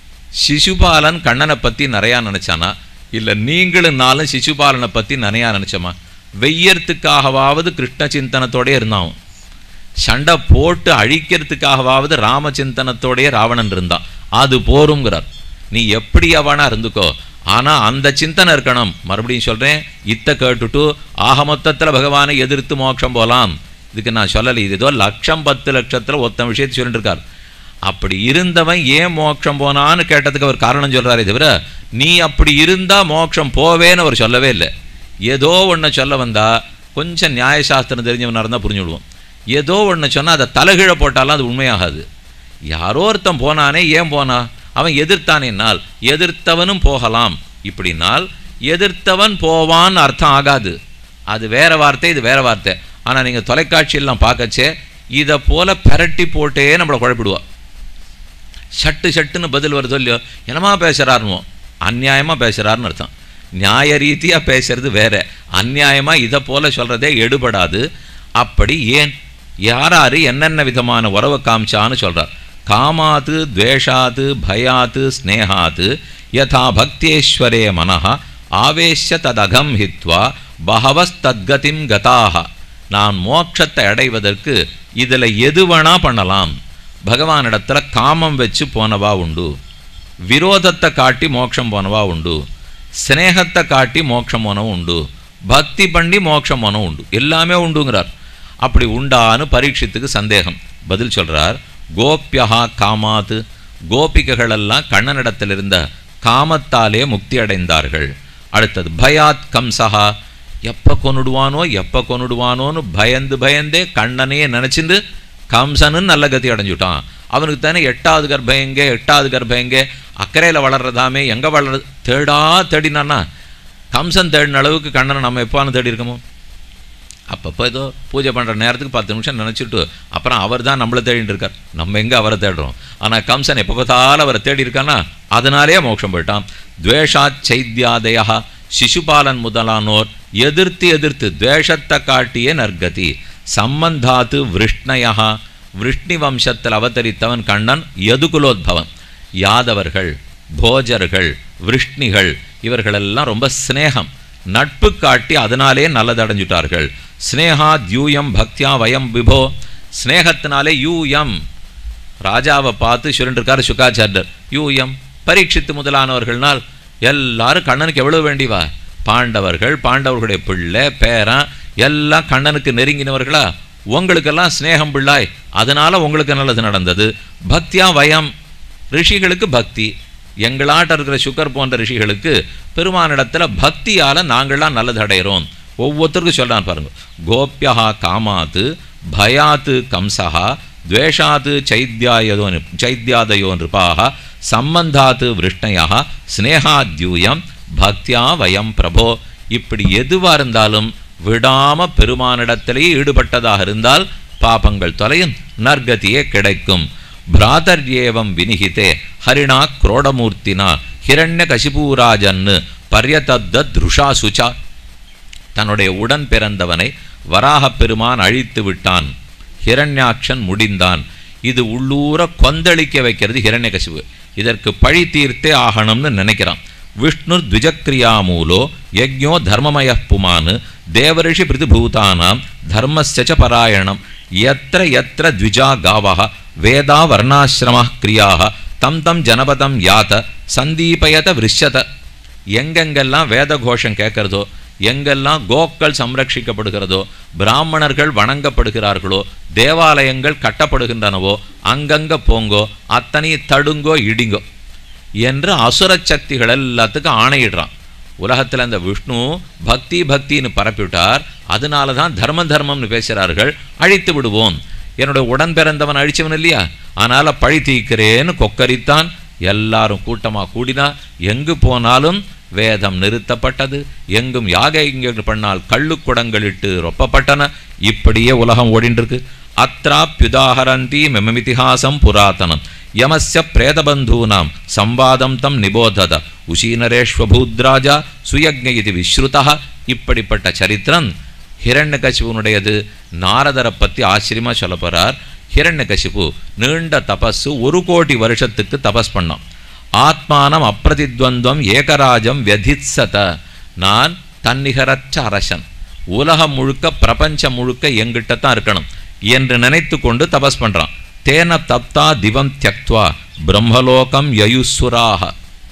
சிசுபாலன் கண்ணனை பற்றி நிறையா நினச்சானா இல்லை நீங்களும் நாளும் சிசுபாலனை பற்றி நிறையா நினச்சோமா வெய்யறதுக்காகவாவது கிருஷ்ண சிந்தனத்தோடே இருந்தான் சண்டை போட்டு அழிக்கிறதுக்காகவாவது ராம சிந்தனத்தோடயே ராவணன் இருந்தான் அது போருங்கிறார் நீ எப்படி அவனா இருந்துக்கோ ஆனால் அந்த சிந்தனை இருக்கணும் மறுபடியும் சொல்கிறேன் இத்தை கேட்டுட்டு ஆக மொத்தத்தில் பகவானை எதிர்த்து மோட்சம் போகலாம் இதுக்கு நான் சொல்லலை இது ஏதோ லட்சம் பத்து லட்சத்தில் ஒத்த விஷயத்தை சொல்லிட்டு இருக்கார் அப்படி இருந்தவன் ஏன் மோட்சம் போனான்னு கேட்டதுக்கு அவர் காரணம் சொல்கிறாரே தவிர நீ அப்படி இருந்தால் மோட்சம் போவேன்னு அவர் சொல்லவே இல்லை ஏதோ ஒன்றை சொல்ல வந்தா கொஞ்சம் நியாயசாஸ்திரம் தெரிஞ்சவனாக இருந்தால் புரிஞ்சு விடுவோம் ஏதோ ஒன்று சொன்னால் அதை தலைகீழ போட்டாலும் அது உண்மையாகாது யாரோ ஒருத்தன் போனானே ஏன் போனா அவன் எதிர்த்தானேனால் எதிர்த்தவனும் போகலாம் இப்படினால் எதிர்த்தவன் போவான்னு அர்த்தம் ஆகாது அது வேற வார்த்தை இது வேற வார்த்தை ஆனால் நீங்கள் தொலைக்காட்சியெல்லாம் பார்க்கச்சே இதை போல பெரட்டி போட்டே நம்மளை குழப்பிடுவா சட்டு சட்டுன்னு பதில் வருதோ இல்லையோ என்னமா பேசுகிறாருமோ அந்நியாயமாக பேசுகிறாருன்னு அர்த்தம் நியாய ரீதியாக பேசுறது வேற அந்நியாயமாக இதை போல சொல்கிறதே எடுபடாது அப்படி ஏன் யாராரு என்னென்ன விதமான உறவை காமிச்சான்னு சொல்கிறார் காமாத்து துவேஷாத்து பயாத்து ஸ்னேகாத்து யதா பக்தேஸ்வரே மனஹா ஆவேஷ்ய ததகம் ஹித்வா பகவஸ்தத்கதிம் கதாக நான் மோட்சத்தை அடைவதற்கு இதில் எது வேணா பண்ணலாம் பகவானிடத்தில் காமம் வச்சு போனவா உண்டு விரோதத்தை காட்டி மோட்சம் போனவா உண்டு ஸ்னேகத்தை காட்டி மோட்சம் போனவும் உண்டு பக்தி பண்ணி மோட்சம் போனவும் உண்டு எல்லாமே உண்டுங்கிறார் அப்படி உண்டான்னு பரீட்சித்துக்கு சந்தேகம் பதில் சொல்றார் கோப்பியகா காமாத்து கோபிகைகளெல்லாம் கண்ணனிடத்தில் இருந்த காமத்தாலே முக்தி அடைந்தார்கள் அடுத்தது பயாத் கம்சஹா எப்போ கொன்னுடுவானோ எப்போ கொன்னுடுவானோன்னு பயந்து பயந்தே கண்ணனையே நினச்சிந்து கம்சனு நல்ல கதி அடைஞ்சுட்டான் அவனுக்கு தானே எட்டாவது கர்ப்பம் எங்கே எட்டாவது கர்ப்பம் எங்கே அக்கறையில் வளர்றதாமே எங்கே வளர்றது தேடா தேடினான்னா கம்சன் தேடின அளவுக்கு கண்ணனை நம்ம எப்போன்னு தேடி இருக்கமோ அப்பப்போ ஏதோ பூஜை பண்ணுற நேரத்துக்கு பத்து நிமிஷம் நினச்சிட்டு அப்புறம் அவர் தான் நம்மளை தேடிட்டு இருக்கார் நம்ம எங்கே அவரை தேடுறோம் ஆனால் கம்சன் எப்போ பார்த்தாலும் அவரை தேடி இருக்கானா அதனாலே மோட்சம் போயிட்டான் துவேஷாத் சைத்யாதயா சிசுபாலன் முதலானோர் எதிர்த்து எதிர்த்து துவேஷத்தை காட்டிய நற்கதி சம்பந்தாத்து விருஷ்ணயா விருஷ்ணி வம்சத்தில் அவதரித்தவன் கண்ணன் யதுகுலோத்பவன் யாதவர்கள் போஜர்கள் விருஷ்ணிகள் இவர்களெல்லாம் ரொம்ப சிநேகம் நட்பு காட்டி அதனாலே நல்லதடைஞ்சுட்டார்கள் ஸ்னேகா தியூயம் பக்தியா வயம் விபோ ஸ்னேகத்தினாலே யூயம் ராஜாவை பார்த்து சுரண்டிருக்கார் சுகாச்சாரியர் யூயம் பரீட்சித்து முதலானவர்கள்னால் எல்லாரும் கண்ணனுக்கு எவ்வளவு வேண்டிவா பாண்டவர்கள் பாண்டவர்களுடைய பிள்ளை பேரன் எல்லாம் கண்ணனுக்கு நெருங்கினவர்களா உங்களுக்கெல்லாம் ஸ்னேகம் பிள்ளாய் அதனால உங்களுக்கு நல்லது நடந்தது பக்தியா வயம் ரிஷிகளுக்கு பக்தி எங்களாட்ட இருக்கிற சுக்கர் போன்ற ரிஷிகளுக்கு பெருமானிடத்துல பக்தியால நாங்கள்லாம் நல்லது அடைகிறோம் ஒவ்வொருத்தருக்கும் சொல்றான் பாருங்க கோபியா காமாத்து பயாத்து கம்சஹா துவேஷாத்து சைத்யாயதோ சைத்யாதயோ நிருபாக சம்பந்தாத்து விருஷ்ணயா ஸ்னேகாத்யூயம் பக்தியா வயம் பிரபோ இப்படி எதுவாக இருந்தாலும் விடாம பெருமானிடத்திலேயே ஈடுபட்டதாக இருந்தால் பாபங்கள் தொலையும் நற்கதியே கிடைக்கும் பிராதர்யேவம் வினிகிதே ஹரிணா குரோடமூர்த்தினா ஹிரண்ய கசிபூராஜன்னு பர்யதத்த திருஷா சுச்சா தன்னுடைய உடன் பிறந்தவனை வராகப் பெருமான் அழித்து விட்டான் ஹிரண்யாட்சன் முடிந்தான் இது உள்ளூர கொந்தளிக்க வைக்கிறது ஹிரண்யகசிபு இதற்கு பழி தீர்த்தே ஆகணும்னு நினைக்கிறான் விஷ்ணு த்விஜக்ரியா மூலோ யஜ்ஞோ தர்மமய புமான் தேவரிஷி பிருதிபூதானாம் தர்மஸ்ய பராயணம் எத்திர எத்திர த்விஜா காவக வேதா வர்ணாசிரம கிரியாக தம் தம் ஜனபதம் யாத சந்தீபயத விருஷ்யத எங்கெங்கெல்லாம் வேத கோஷம் கேட்கறதோ எங்கெல்லாம் கோக்கள் சம்ரட்சிக்கப்படுகிறதோ பிராமணர்கள் வணங்கப்படுகிறார்களோ தேவாலயங்கள் கட்டப்படுகின்றனவோ அங்கங்க போங்கோ அத்தனை தடுங்கோ இடிங்கோ என்று அசுர சக்திகள் எல்லாத்துக்கும் ஆணையிடுறான் உலகத்தில் அந்த விஷ்ணு பக்தி பக்தின்னு பரப்பிவிட்டார் அதனால தான் தர்ம தர்மம்னு பேசுகிறார்கள் அழித்து விடுவோம் என்னுடைய உடன் பிறந்தவன் அழிச்சவன் இல்லையா அதனால பழி தீக்கிறேன்னு கொக்கரித்தான் எல்லாரும் கூட்டமாக கூடினா எங்கு போனாலும் வேதம் நிறுத்தப்பட்டது எங்கும் யாகங்கள் பண்ணால் கள்ளுக்குடங்களிட்டு ரொப்பப்பட்டன இப்படியே உலகம் ஓடின்னு இருக்கு அத்ராப்யுதாகரந்தி மெமமிதிஹாசம் புராதனம் யமஸ்ய பிரேதபந்தூனாம் சம்வாதம் தம் நிபோதத உஷீனரேஷ்வபூத்ராஜா சுயக்ஞ இது விஸ்ருதா இப்படிப்பட்ட சரித்திரம் ஹிரண்யகசிபுனுடையது நாரதரை பற்றி ஆச்சரியமாக சொல்ல போகிறார் ஹிரண்யகசிபு நீண்ட தபஸு ஒரு கோடி வருஷத்துக்கு தபஸ் பண்ணோம் ஆத்மானம் அப்பிரதித்வந்தம் ஏகராஜம் வெதித்சத நான் தன்னிகரற்ற அரசன் உலகம் முழுக்க பிரபஞ்சம் முழுக்க எங்கிட்ட தான் இருக்கணும் என்று நினைத்து கொண்டு தபஸ் பண்ணுறான் தேன தப்தா திவம் தியக்துவா பிரம்மலோகம் யயுசுராக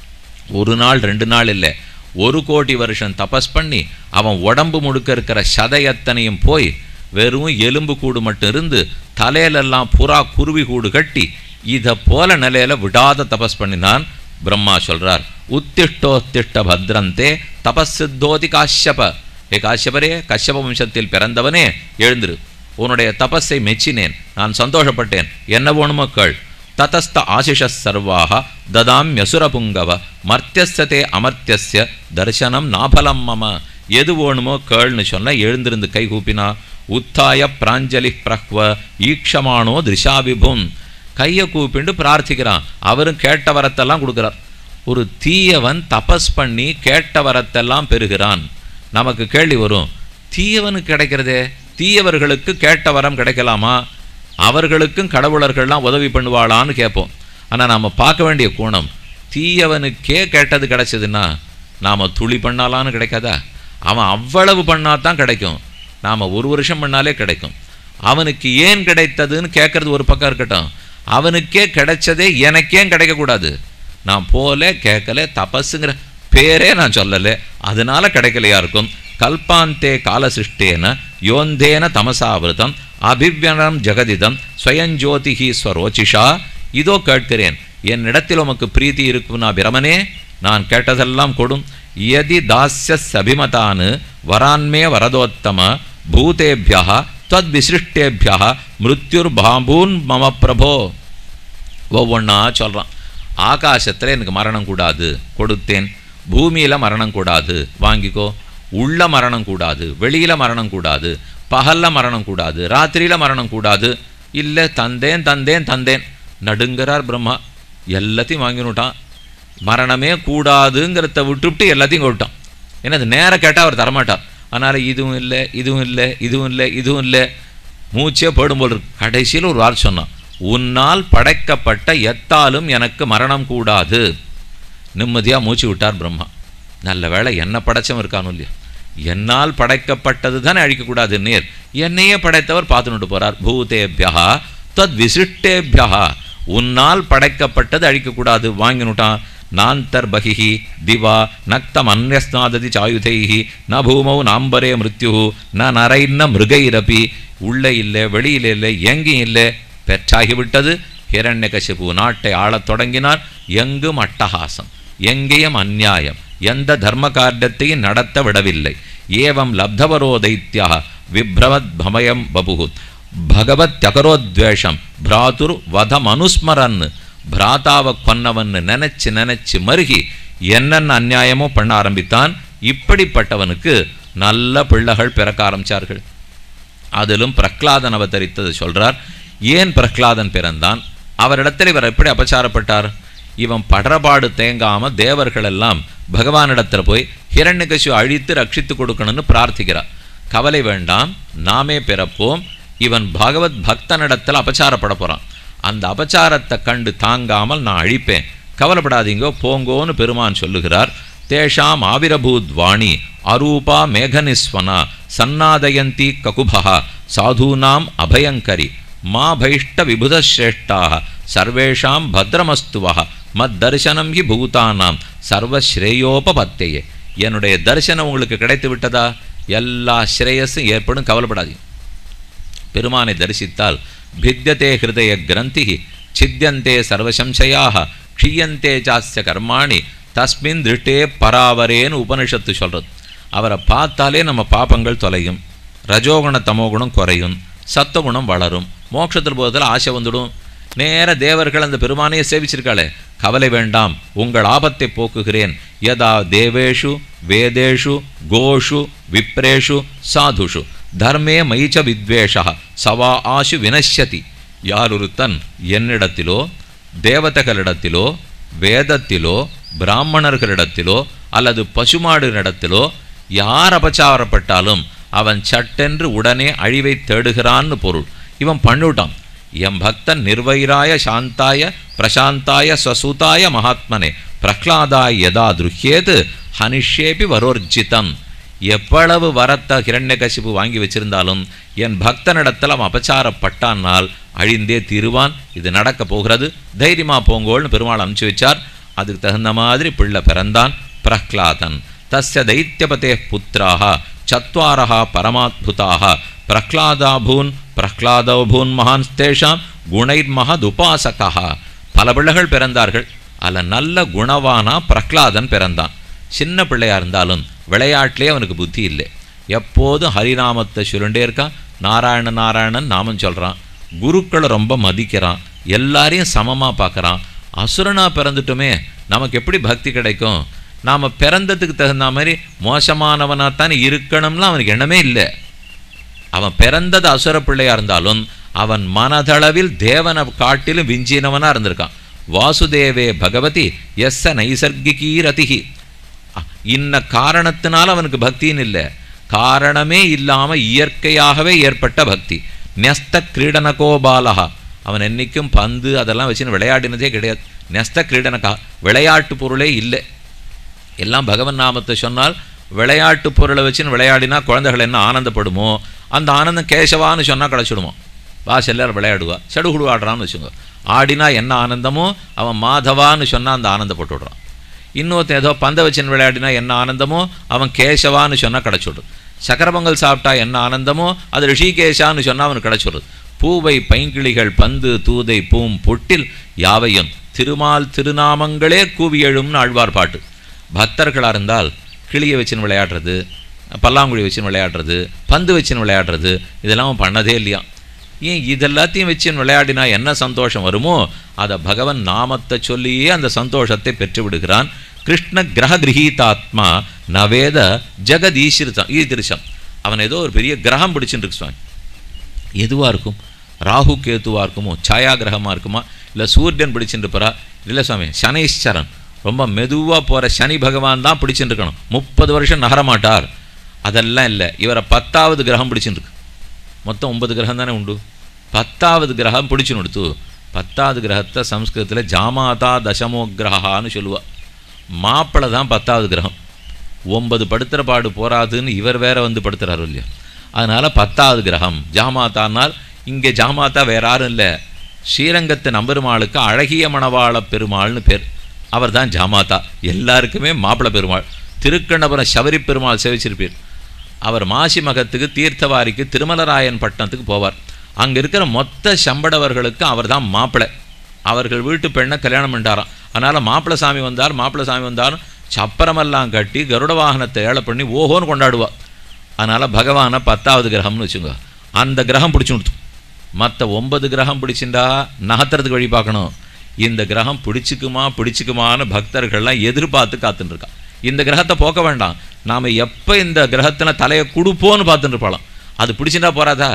ஒரு நாள் ரெண்டு நாள் இல்லை ஒரு கோடி வருஷம் தபஸ் பண்ணி அவன் உடம்பு முழுக்க இருக்கிற சதையத்தனையும் போய் வெறும் எலும்பு கூடு மட்டும் இருந்து தலையிலெல்லாம் புறா குருவி கூடு கட்டி இதை போல நிலையில விடாத தபஸ் பண்ணினான் பிரம்மா சொல்றார் உத்திஷ்டோத்திஷ்ட பத்ரந்தே தபஸித்தோதி காஷ்யப ஏ காஷ்யபரே கஷ்யப வம்சத்தில் பிறந்தவனே எழுந்திரு உன்னுடைய தபஸை மெச்சினேன் நான் சந்தோஷப்பட்டேன் என்ன வேணுமோ கேள் ததஸ்த ஆசிஷ சர்வாக ததாம்யசுரபுங்கவ மர்த்தியஸ்தே அமர்த்தியஸ்ய தர்சனம் நாபலம் மம எது வேணுமோ கேள்னு சொன்ன எழுந்திருந்து கை கூப்பினா உத்தாய பிராஞ்சலி பிரஹ்வ ஈக்ஷமானோ திருஷாவிபும் கையை கூப்பிண்டு பிரார்த்திக்கிறான் அவரும் கேட்ட வரத்தெல்லாம் கொடுக்குறார் ஒரு தீயவன் தபஸ் பண்ணி கேட்ட வரத்தெல்லாம் பெறுகிறான் நமக்கு கேள்வி வரும் தீயவனுக்கு கிடைக்கிறதே தீயவர்களுக்கு கேட்ட வரம் கிடைக்கலாமா அவர்களுக்கும் கடவுளர்கள்லாம் உதவி பண்ணுவாளான்னு கேட்போம் ஆனால் நாம் பார்க்க வேண்டிய கோணம் தீயவனுக்கே கேட்டது கிடைச்சதுன்னா நாம் துளி பண்ணாலான்னு கிடைக்காதா அவன் அவ்வளவு பண்ணா தான் கிடைக்கும் நாம் ஒரு வருஷம் பண்ணாலே கிடைக்கும் அவனுக்கு ஏன் கிடைத்ததுன்னு கேட்கறது ஒரு பக்கம் இருக்கட்டும் அவனுக்கே கிடைச்சதே எனக்கேன் கிடைக்கக்கூடாது நான் போல கேட்கல தபஸுங்கிற பேரே நான் சொல்லலை அதனால கிடைக்கலையா இருக்கும் கல்பாந்தே காலசிஷ்டேன யோந்தேன தமசாவிரதம் அபிவ்யனம் ஜெகதிதம் ஸ்வயஞ்சோதிகி ஸ்வரோச்சிஷா இதோ கேட்கிறேன் என்னிடத்தில் உமக்கு பிரீத்தி இருக்கும்னா பிரமனே நான் கேட்டதெல்லாம் கொடும் யதி தாஸ்யஸ்யபிமதான் வரான்மே வரதோத்தம பூதேபியா त्वद् விசிருஷ்டேபியா மிருத்யுர் பாம்பூன் மம பிரபோ ஒவ்வொன்றா சொல்கிறான் ஆகாசத்தில் எனக்கு மரணம் கூடாது கொடுத்தேன் பூமியில் மரணம் கூடாது வாங்கிக்கோ உள்ள மரணம் கூடாது வெளியில் மரணம் கூடாது பகலில் மரணம் கூடாது ராத்திரியில் மரணம் கூடாது இல்லை தந்தேன் தந்தேன் தந்தேன் நடுங்கிறார் பிரம்மா எல்லாத்தையும் வாங்கினுட்டான் மரணமே கூடாதுங்கிறத விட்டுவிட்டு எல்லாத்தையும் கொட்டான் ஏன்னா அது நேரம் கேட்டால் அவர் தரமாட்டார் அதனால் இதுவும் இல்லை இதுவும் இல்லை இதுவும் இல்லை இதுவும் இல்லை மூச்சே போடும் போல் இருக்கு கடைசியில் ஒரு வார்த்தை சொன்னான் உன்னால் படைக்கப்பட்ட எத்தாலும் எனக்கு மரணம் கூடாது நிம்மதியாக மூச்சு விட்டார் பிரம்மா நல்ல வேளை என்ன படைச்சவன் இருக்கானோ இல்லையா என்னால் படைக்கப்பட்டது தானே அழிக்கக்கூடாது நேர் என்னையே படைத்தவர் பார்த்துட்டு போறார் பூதேபியா தத் விசிட்டேபியா உன்னால் படைக்கப்பட்டது அழிக்கக்கூடாது வாங்கினுட்டான் நாந்தர் பகிஹி திவா நக்தம் அந்யஸ்நாததி சாயுதைஹி ந பூமௌ நாம்பரே மிருத்யு ந நரைன்ன மிருகைரபி உள்ளே இல்லை வெளியில் இல்லை எங்கேயும் இல்லை பெற்றாகிவிட்டது ஹிரண்யகசிபு நாட்டை ஆளத் தொடங்கினார் எங்கும் அட்டகாசம் எங்கேயும் அந்நியாயம் எந்த தர்ம காரியத்தையும் நடத்த விடவில்லை ஏவம் லப்தவரோ தைத்தியா விப்ரவத் பமயம் பபுகுத் பகவத் யகரோத்வேஷம் பிராதுர் வதம் அனுஸ்மரன் பிராதாவை கொன்னவன்னு நினைச்சு நினைச்சு மருகி என்னென்ன அநியாயமோ பண்ண ஆரம்பித்தான் இப்படிப்பட்டவனுக்கு நல்ல பிள்ளைகள் பிறக்க ஆரம்பிச்சார்கள் அதிலும் பிரஹ்லாதன் அவதரித்தது சொல்றார் ஏன் பிரஹ்லாதன் பிறந்தான் அவரிடத்தில் இவர் எப்படி அபச்சாரப்பட்டார் இவன் படரபாடு தேங்காம தேவர்கள் எல்லாம் பகவானிடத்தில் போய் ஹிரண்யகசியை அழித்து ரட்சித்து கொடுக்கணும்னு பிரார்த்திக்கிறார் கவலை வேண்டாம் நாமே பிறப்போம் இவன் பகவத் பக்தனிடத்தில் அபச்சாரப்பட போறான் அந்த அபச்சாரத்தை கண்டு தாங்காமல் நான் அழிப்பேன் கவலைப்படாதீங்கோ போங்கோன்னு பெருமான் சொல்லுகிறார் தேஷாம் ஆவிரபூத் வாணி அரூபா மேகனிஸ்வனா சன்னாதயந்தி ககுபா சாதூனாம் அபயங்கரி மா பைஷ்ட விபுதஸ்ரேஷ்டாக சர்வேஷாம் பத்ரமஸ்துவா மத் தரிசனம் ஹி பூதானாம் சர்வஸ்ரேயோபபத்தையே என்னுடைய தரிசனம் உங்களுக்கு கிடைத்து விட்டதா எல்லா ஸ்ரேயஸும் ஏற்படும் கவலைப்படாதீங்க பெருமானை தரிசித்தால் பித்தியதே ஹிருதய கிரந்தி சித்தியந்தே சர்வசம்சயாக க்ஷீயந்தே சாஸ்ய கர்மாணி தஸ்மின் திருஷ்டே பராவரேன்னு உபனிஷத்து சொல்கிறது அவரை பார்த்தாலே நம்ம பாப்பங்கள் தொலையும் ரஜோகுண தமோகுணம் குறையும் சத்தகுணம் வளரும் மோட்சத்தில் போகிறதுல ஆசை வந்துடும் நேர தேவர்கள் அந்த பெருமானையே சேவிச்சிருக்காளே கவலை வேண்டாம் உங்கள் ஆபத்தை போக்குகிறேன் யதா தேவேஷு வேதேஷு கோஷு விப்ரேஷு சாதுஷு தர்மே மைச்ச வித்வேஷா சவா ஆஷு வினஷ்யதி யாரொருத்தன் என்னிடத்திலோ தேவதைகளிடத்திலோ வேதத்திலோ பிராமணர்களிடத்திலோ அல்லது பசுமாடுகளிடத்திலோ யார் அபச்சாரப்பட்டாலும் அவன் சட்டென்று உடனே அழிவை தேடுகிறான்னு பொருள் இவன் பண்ணிவிட்டான் எம் பக்தன் நிர்வைராய சாந்தாய பிரசாந்தாய ஸ்வசூதாய மகாத்மனே பிரஹ்லாதாய் யதா துருஹ்யேது ஹனிஷேபி வரோர்ஜிதம் எவ்வளவு வரத்தை ஹிரண்யகசிபு வாங்கி வச்சிருந்தாலும் என் பக்தனிடத்தில் அவன் அபச்சாரப்பட்டானால் அழிந்தே தீருவான் இது நடக்க போகிறது தைரியமா போங்கோள்னு பெருமாள் அனுப்பிச்சு வச்சார் அதுக்கு தகுந்த மாதிரி பிள்ளை பிறந்தான் பிரஹ்லாதன் தஸ்ய தைத்தியபதே புத்திராக சத்வாரः பரமாத்புதாக பிரஹ்லாதாபூன் பிரஹ்லாதபூன் மகான்ஸ்தேஷாம் குணைர்மகதுபாசகா பல பிள்ளைகள் பிறந்தார்கள் அதில் நல்ல குணவானா பிரஹ்லாதன் பிறந்தான் சின்ன பிள்ளையா இருந்தாலும் விளையாட்டிலே அவனுக்கு புத்தி இல்லை எப்போதும் ஹரிநாமத்தை சுருண்டே இருக்கான் நாராயண நாராயணன் நாமம் சொல்கிறான் குருக்களை ரொம்ப மதிக்கிறான் எல்லாரையும் சமமாக பார்க்குறான் அசுரனா பிறந்துட்டோமே நமக்கு எப்படி பக்தி கிடைக்கும் நாம் பிறந்ததுக்கு தகுந்த மாதிரி மோசமானவனாக தானே இருக்கணும்லாம் அவனுக்கு எண்ணமே இல்லை அவன் பிறந்தது அசுர பிள்ளையா இருந்தாலும் அவன் மனதளவில் தேவனை காட்டிலும் விஞ்சினவனா இருந்திருக்கான் வாசுதேவே பகவதி எஸ்ஸ நைசர்கிகீ ரதிகி அ, இன்ன காரணத்தினால அவனுக்கு பக்தின்னு இல்லை காரணமே இல்லாம இயற்கையாகவே ஏற்பட்ட பக்தி நெஸ்த கிரீடனகோ பாலகா அவன் என்னைக்கும் பந்து அதெல்லாம் வச்சுன்னு விளையாடினதே கிடையாது நெஸ்த கிரீடனகா விளையாட்டு பொருளே இல்லை எல்லாம் பகவன் நாமத்தை சொன்னால் விளையாட்டு பொருளை வச்சுன்னு விளையாடினா குழந்தைகள் என்ன ஆனந்தப்படுமோ அந்த ஆனந்தம் கேசவான்னு சொன்னால் கிடச்சிடுமோ பாஸ் எல்லாரும் விளையாடுவா சடுகுடு ஆடுறான்னு வச்சுங்க ஆடினா என்ன ஆனந்தமோ அவன் மாதவான்னு சொன்னால் அந்த ஆனந்தப்பட்டு விடுறான் இன்னொருத்தன் ஏதோ பந்த வச்சுன்னு விளையாடினா என்ன ஆனந்தமோ அவன் கேசவான்னு சொன்னால் கிடச்சிடும் சக்கர பொங்கல் சாப்பிட்டா என்ன ஆனந்தமோ அது ரிஷிகேஷான்னு சொன்னால் அவனுக்கு கிடச்சிடுது பூவை பைங்கிளிகள் பந்து தூதை பூம் பொட்டில் யாவையும் திருமால் திருநாமங்களே கூவி எழும்னு ஆழ்வார் பாட்டு பக்தர்களாக இருந்தால் கிளியை வச்சுன்னு விளையாடுறது பல்லாங்குழி வச்சுன்னு விளையாடுறது பந்து வச்சுன்னு விளையாடுறது இதெல்லாம் அவன் பண்ணதே இல்லையா ஏன் இதெல்லாத்தையும் வச்சுன்னு விளையாடினா என்ன சந்தோஷம் வருமோ அதை பகவன் நாமத்தை சொல்லியே அந்த சந்தோஷத்தை பெற்று விடுகிறான் கிருஷ்ண கிரக கிரகீதாத்மா நவேத ஜெகதீசிருத்தம் ஈதிருஷம் அவன் ஏதோ ஒரு பெரிய கிரகம் பிடிச்சுட்டு இருக்கு சுவாமி எதுவாக இருக்கும் ராகு கேத்துவாக இருக்குமோ சாயா கிரகமாக இருக்குமா இல்லை சூரியன் பிடிச்சிட்டு இருப்பாரா இல்லை சுவாமி சனீஸ்வரன் ரொம்ப மெதுவாக போகிற சனி பகவான் தான் பிடிச்சிட்டு இருக்கணும் முப்பது வருஷம் நகரமாட்டார் அதெல்லாம் இல்லை இவரை பத்தாவது கிரகம் பிடிச்சிட்டு இருக்கு மொத்தம் ஒன்பது கிரகம் தானே உண்டு பத்தாவது கிரகம் பிடிச்சுன்னு கொடுத்து பத்தாவது கிரகத்தை சம்ஸ்கிருதத்தில் ஜாமாதா தசமோ கிரகான்னு சொல்லுவா மாப்பிள்ளை தான் பத்தாவது கிரகம் ஒன்பது படுத்துகிற பாடு போராதுன்னு இவர் வேற வந்து படுத்துறாரு இல்லையா அதனால் பத்தாவது கிரகம் ஜாமாத்தானால் இங்கே ஜாமாத்தா வேற யாரும் இல்லை ஸ்ரீரங்கத்து நம்பெருமாளுக்கு அழகிய மணவாள பெருமாள்னு பேர் அவர் தான் ஜாமாத்தா எல்லாருக்குமே மாப்பிள்ளை பெருமாள் திருக்கண்ணபுரம் சபரி பெருமாள் சேவிச்சிருப்பீர் அவர் மாசி மகத்துக்கு தீர்த்தவாரிக்கு திருமலராயன் பட்டணத்துக்கு போவார் அங்கே இருக்கிற மொத்த சம்படவர்களுக்கு அவர் தான் மாப்பிள்ளை அவர்கள் வீட்டு பெண்ணை கல்யாணம் பண்ணிட்டாராம் அதனால் மாப்பிள்ளை சாமி வந்தார் மாப்பிள்ளை சாமி வந்தார் சப்பரமெல்லாம் கட்டி கருட வாகனத்தை ஏழை பண்ணி ஓஹோன்னு கொண்டாடுவா அதனால் பகவானை பத்தாவது கிரகம்னு வச்சுங்க அந்த கிரகம் பிடிச்சு கொடுத்து மற்ற ஒன்பது கிரகம் பிடிச்சிண்டா நகத்துறதுக்கு வழி பார்க்கணும் இந்த கிரகம் பிடிச்சிக்குமா பிடிச்சிக்குமான்னு பக்தர்கள்லாம் எதிர்பார்த்து காத்துட்டு இருக்கா இந்த கிரகத்தை போக்க வேண்டாம் நாம் எப்போ இந்த கிரகத்தில் தலையை கொடுப்போன்னு பார்த்துட்டு இருப்பாளாம் அது பிடிச்சிட்டா போறாதா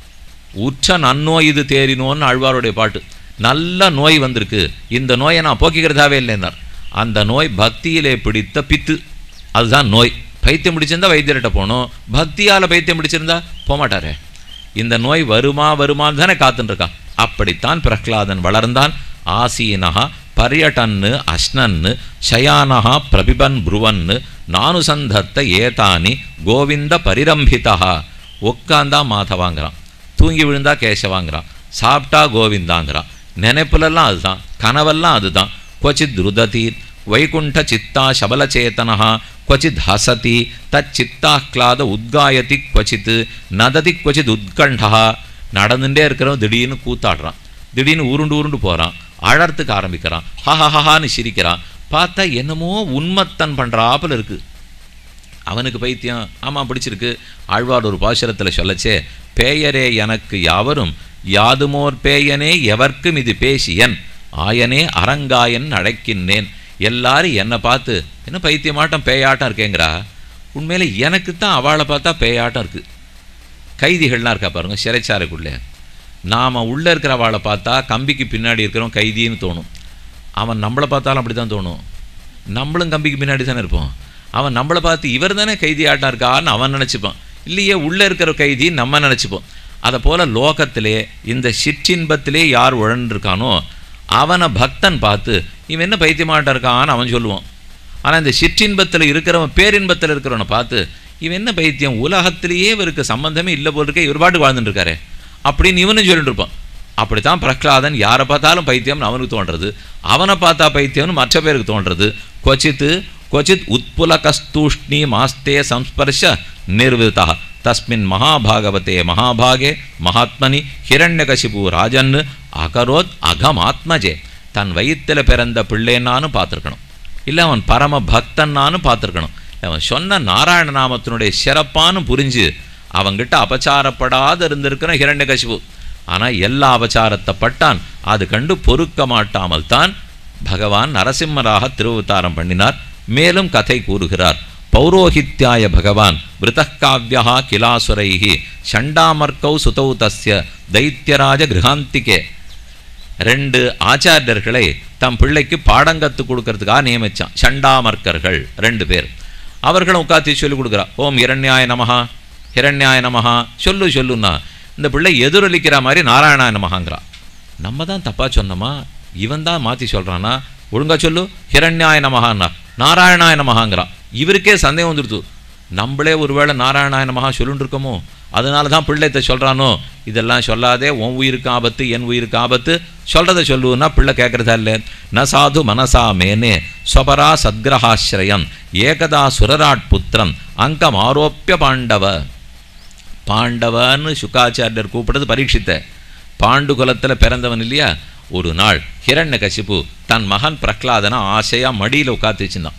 உற்ற நன்னோய் இது தேறினோன்னு ஆழ்வாருடைய பாட்டு நல்ல நோய் வந்திருக்கு இந்த நோயை நான் போக்கிக்கிறதாவே இல்லைன்னார் அந்த நோய் பக்தியிலே பிடித்த பித்து அதுதான் நோய் பைத்தியம் பிடிச்சிருந்தா வைத்தியர்கிட்ட போகணும் பக்தியால் பைத்தியம் பிடிச்சிருந்தா போகமாட்டாரே இந்த நோய் வருமா வருமான்னு தானே காத்துட்டு இருக்கான் அப்படித்தான் பிரஹ்லாதன் வளர்ந்தான் ஆசீனஹா பர்யட்டன்னு அஷ்னன்னு ஷயானஹா பிரபிபன் புருவன்னு நானுசந்தத்த ஏதானி கோவிந்த பரிரம்பிதா உட்காந்தா மாதவாங்கிறான் தூங்கி விழுந்தா கேசவாங்கிறான் சாப்பிட்டா கோவிந்தாங்கிறான் நினைப்புலெல்லாம் அதுதான் கனவெல்லாம் அதுதான் கொச்சித் ருததி வைகுண்ட சித்தா சபலச்சேதனா கொச்சித் ஹசதி தச்சித்தாஹ்லாத உத்காயதி கொச்சித் நததி கொச்சித் உத்கண்டா நடந்துட்டே இருக்கிறவன் திடீர்னு கூத்தாடுறான் திடீர்னு உருண்டு உருண்டு போகிறான் அழறதுக்கு ஆரம்பிக்கிறான் ஹஹஹான்னு சிரிக்கிறான் பார்த்தா என்னமோ உண்மத்தன் பண்ணுறாப்புல இருக்குது அவனுக்கு பைத்தியம் ஆமாம் பிடிச்சிருக்கு ஆழ்வார் ஒரு பாசுரத்தில் சொல்லச்சே பேயரே எனக்கு யாவரும் யாதுமோர் பேயனே எவர்க்கும் இது பேசியன் ஆயனே அரங்காயன் அழைக்கின்றேன் எல்லாரும் என்னை பார்த்து என்ன பைத்தியமாட்டம் பேயாட்டம் இருக்கேங்கிறா உண்மையில எனக்கு தான் அவளை பார்த்தா பேயாட்டம் இருக்குது கைதிகள்லாம் இருக்கா பாருங்க சிறைச்சாலைக்குள்ளே நாம் உள்ளே இருக்கிற அவளை பார்த்தா கம்பிக்கு பின்னாடி இருக்கிறவன் கைதின்னு தோணும் அவன் நம்மளை பார்த்தாலும் அப்படி தான் தோணும் நம்மளும் கம்பிக்கு பின்னாடி தானே இருப்போம் அவன் நம்மளை பார்த்து இவர் தானே கைதி ஆட்டம் இருக்கான்னு அவன் நினச்சிப்பான் இல்லையே உள்ளே இருக்கிற கைதி நம்ம நினச்சிப்போம் அதை போல் லோகத்திலே இந்த சிற்றின்பத்திலே யார் உழன்றிருக்கானோ அவனை பக்தன் பார்த்து இவன் என்ன பைத்தியமாட்டம் இருக்கான்னு அவன் சொல்லுவான் ஆனால் இந்த சிற்றின்பத்தில் இருக்கிறவன் பேரின்பத்தில் இருக்கிறவனை பார்த்து இவன் என்ன பைத்தியம் உலகத்திலேயே இவருக்கு சம்பந்தமே இல்லை போல் இருக்க இவர் பாட்டு வாழ்ந்துட்டு இருக்காரே அப்படின்னு இவனும் சொல்லிட்டு இருப்பான் அப்படித்தான் பிரகலாதன் யாரை பார்த்தாலும் பைத்தியம்னு அவனுக்கு தோன்றது அவனை பார்த்தா பைத்தியம்னு மற்ற பேருக்கு தோன்றது கொச்சித்து கொச்சித் உத்புலகஸ்தூஷ்ணி மாஸ்தே சம்ஸ்பர்ஷ நிர்விதா தஸ்மின் மகாபாகவதே மகாபாகே மகாத்மனி ஹிரண்யகசிபு ராஜன் அகரோத் அகமாத்மஜே தன் வயிற்றில் பிறந்த பிள்ளைன்னான்னு பார்த்துருக்கணும் இல்லை அவன் பரம பக்தன்னான்னு பார்த்துருக்கணும் அவன் சொன்ன நாராயண நாமத்தினுடைய சிறப்பான்னு புரிஞ்சு அவங்கிட்ட அபச்சாரப்படாத இருந்திருக்கிற ஹிரண்யகசிபு ஆனால் எல்லா அபச்சாரத்தை பட்டான் அது கண்டு பொறுக்க மாட்டாமல் தான் பகவான் நரசிம்மராக திருவதாரம் பண்ணினார் மேலும் கதை கூறுகிறார் பௌரோஹித்யாய பகவான் விருத்தக்காவியா கிலாசுரைஹி ஷண்டாமர்க்கௌ சுதௌ தஸ்ய தைத்தியராஜ கிரகாந்திகே ரெண்டு ஆச்சாரியர்களை தம் பிள்ளைக்கு பாடம் கற்றுக் கொடுக்கறதுக்காக நியமிச்சான் சண்டாமர்க்கர்கள் ரெண்டு பேர் அவர்களும் உட்காத்தி சொல்லி கொடுக்குறா ஓம் இரண்யாய நமஹா ஹிரண்யாய நமஹா சொல்லு சொல்லுன்னா இந்த பிள்ளை எதிரொலிக்கிற மாதிரி நாராயணாய நமஹாங்கிறா நம்ம தான் தப்பாக சொன்னோமா இவன் தான் மாற்றி சொல்கிறானா ஒழுங்கா சொல்லு ஹிரண்யாய நமஹான்னா நாராயணாய நமஹாங்கிறான் இவருக்கே சந்தேகம் வந்துடுது நம்மளே ஒருவேளை நாராயணாய நமஹா சொல்லுன்னு இருக்கோமோ அதனால தான் பிள்ளைத்த சொல்கிறானோ இதெல்லாம் சொல்லாதே உன் உயிருக்கு ஆபத்து என் உயிருக்கு ஆபத்து சொல்கிறத சொல்லுன்னா பிள்ளை கேட்குறதா இல்லை ந சாது மனசா மேனே ஸ்வபரா சத்கிரகாசிரயம் ஏகதா சுரராட் புத்திரம் அங்கம் ஆரோப்பிய பாண்டவ பாண்டவன்னு சுக்காச்சாரியர் கூப்பிடுறது பரீட்சித்த பாண்டு குலத்தில் பிறந்தவன் இல்லையா ஒரு நாள் ஹிரண்ய கசிப்பு தன் மகன் பிரகலாதனை ஆசையாக மடியில் உட்காந்து வச்சுருந்தான்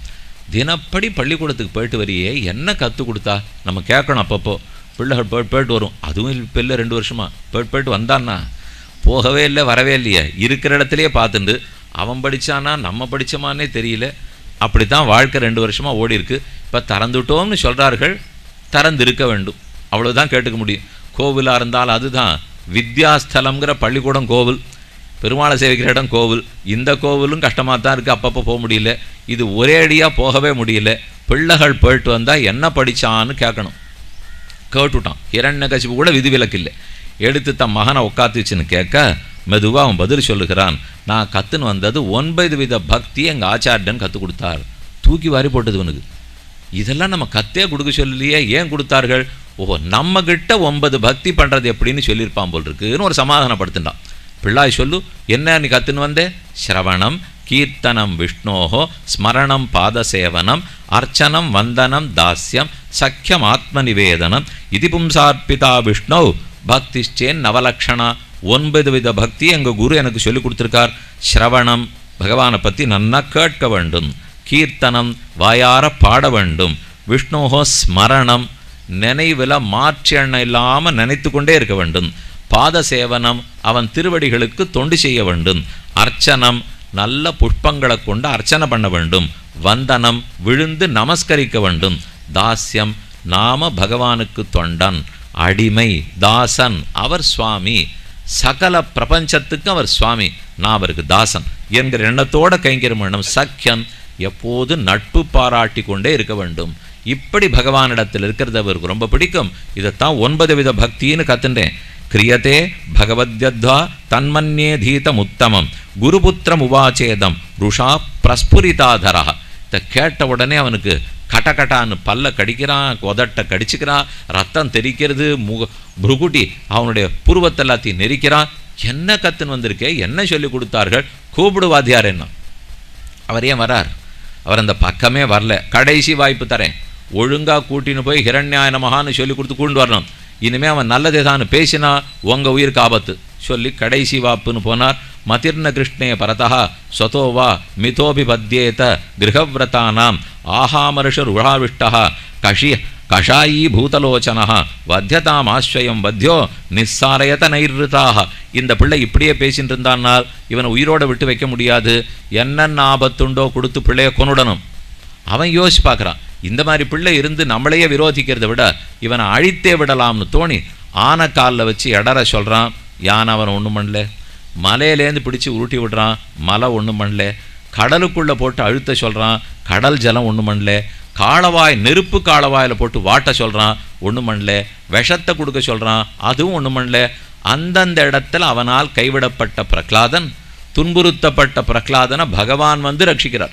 தினப்படி பள்ளிக்கூடத்துக்கு போயிட்டு வரியே என்ன கற்றுக் கொடுத்தா நம்ம கேட்கணும் அப்பப்போ பிள்ளைகள் போயிட்டு போயிட்டு வரும் அதுவும் இப்போ இல்லை ரெண்டு வருஷமா போயிட்டு போயிட்டு வந்தான்னா போகவே இல்லை வரவே இல்லையே இருக்கிற இடத்துலையே பார்த்துண்டு அவன் படிச்சானா நம்ம படிச்சோமானே தெரியல அப்படி தான் வாழ்க்கை ரெண்டு வருஷமாக ஓடி இருக்கு இப்போ திறந்துட்டோம்னு சொல்கிறார்கள் திறந்து இருக்க வேண்டும் அவ்வளவுதான் கேட்டுக்க முடியும் கோவிலாக இருந்தால் அதுதான் வித்யாஸ்தலம்ங்கிற பள்ளிக்கூடம் கோவில் பெருமாளை சேவிக்கிற இடம் கோவில் இந்த கோவிலும் கஷ்டமாக தான் இருக்குது அப்பப்போ போக முடியல இது ஒரே அடியாக போகவே முடியல பிள்ளைகள் போயிட்டு வந்தால் என்ன படிச்சான்னு கேட்கணும் கேட்டுட்டான் இரண்யகசிப்பு கூட விதிவிலக்கு இல்லை எடுத்து தன் மகனை உட்காந்து வச்சுன்னு கேட்க மெதுவாக அவன் பதில் சொல்லுகிறான் நான் கற்றுன்னு வந்தது ஒன்பது வித பக்தி எங்கள் ஆச்சாரியன் கற்றுக் கொடுத்தார் தூக்கி வாரி போட்டது உனக்கு இதெல்லாம் நம்ம கத்தே கொடுக்க சொல்லலையே ஏன் கொடுத்தார்கள் ஓஹோ நம்ம கிட்ட ஒன்பது பக்தி பண்ணுறது எப்படின்னு சொல்லியிருப்பான் போல் இருக்குன்னு ஒரு சமாதானப்படுத்தினான் பிள்ளாய் சொல்லு என்ன நீ கத்துன்னு வந்தே ஸ்ரவணம் கீர்த்தனம் விஷ்ணோஹோ ஸ்மரணம் பாதசேவனம் அர்ச்சனம் வந்தனம் தாஸ்யம் சக்கியம் ஆத்மநிவேதனம் இது பும்சார்பிதா விஷ்ணோ பக்திச்சேன் நவலக்ஷணா ஒன்பது வித பக்தி எங்கள் குரு எனக்கு சொல்லி கொடுத்துருக்கார் ஸ்ரவணம் பகவானை பற்றி நன்னா கேட்க வேண்டும் கீர்த்தனம் வாயார பாட வேண்டும் விஷ்ணோஹோ ஸ்மரணம் நினைவில் மாற்றி எண்ணம் இல்லாமல் நினைத்து கொண்டே இருக்க வேண்டும் பாத சேவனம் அவன் திருவடிகளுக்கு தொண்டு செய்ய வேண்டும் அர்ச்சனம் நல்ல புஷ்பங்களை கொண்டு அர்ச்சனை பண்ண வேண்டும் வந்தனம் விழுந்து நமஸ்கரிக்க வேண்டும் தாஸ்யம் நாம பகவானுக்கு தொண்டன் அடிமை தாசன் அவர் சுவாமி சகல பிரபஞ்சத்துக்கும் அவர் சுவாமி நான் அவருக்கு தாசன் என்கிற எண்ணத்தோட கைங்கரம் வேண்டும் சக்கியம் எப்போது நட்பு பாராட்டி கொண்டே இருக்க வேண்டும் இப்படி பகவானிடத்தில் இருக்கிறது அவருக்கு ரொம்ப பிடிக்கும் இதைத்தான் ஒன்பது வித பக்தின்னு கத்துன்றேன் கிரியதே பகவத்யத்வா தன்மன்யே தீதம் உத்தமம் குருபுத்திரம் உவாச்சேதம் ருஷா பிரஸ்புரிதாதரா இதை கேட்ட உடனே அவனுக்கு கட்டகட்டான்னு பல்ல கடிக்கிறான் உதட்ட கடிச்சுக்கிறான் ரத்தம் தெரிக்கிறது முக புருகுட்டி அவனுடைய புருவத்தை எல்லாத்தையும் நெரிக்கிறான் என்ன கத்துன்னு வந்திருக்கே என்ன சொல்லி கொடுத்தார்கள் கூப்பிடுவாதியார் என்ன அவர் ஏன் வரார் அவர் அந்த பக்கமே வரல கடைசி வாய்ப்பு தரேன் ஒழுங்காக கூட்டின்னு போய் ஹிரண்யாய மகான்னு சொல்லி கொடுத்து கூண்டு வரணும் இனிமே அவன் நல்லதே தான் பேசினா உங்கள் உயிருக்கு ஆபத்து சொல்லி கடைசி வாப்புன்னு போனார் மதிர்ன கிருஷ்ணே பரதா ஸ்வதோ வா மிதோபி பத்யேத கிரகவிரதானாம் ஆஹாமருஷர் உஷாவிஷ்டா கஷி கஷாயீ பூதலோச்சனா வத்தியதாம் ஆஸ்வயம் வத்தியோ நிஸ்ஸாரயத நைருதாக இந்த பிள்ளை இப்படியே பேசிட்டு இருந்தானால் இவனை உயிரோட விட்டு வைக்க முடியாது என்னென்ன ஆபத்துண்டோ கொடுத்து பிள்ளைய கொண்டுடணும் அவன் யோசிச்சு பார்க்குறான் இந்த மாதிரி பிள்ளை இருந்து நம்மளையே விரோதிக்கிறத விட இவனை அழித்தே விடலாம்னு தோணி ஆன காலில் வச்சு எடற சொல்கிறான் யானை அவன் ஒன்றும் பண்ணல மலையிலேருந்து பிடிச்சி உருட்டி விடுறான் மலை ஒன்றும் பண்ணல கடலுக்குள்ளே போட்டு அழுத்த சொல்கிறான் கடல் ஜலம் ஒன்றும் பண்ணல காளவாய் நெருப்பு காளவாயில் போட்டு வாட்ட சொல்கிறான் ஒன்றும் பண்ணல விஷத்தை கொடுக்க சொல்கிறான் அதுவும் ஒன்றும் பண்ணல அந்தந்த இடத்துல அவனால் கைவிடப்பட்ட பிரகலாதன் துன்புறுத்தப்பட்ட பிரகலாதனை பகவான் வந்து ரட்சிக்கிறார்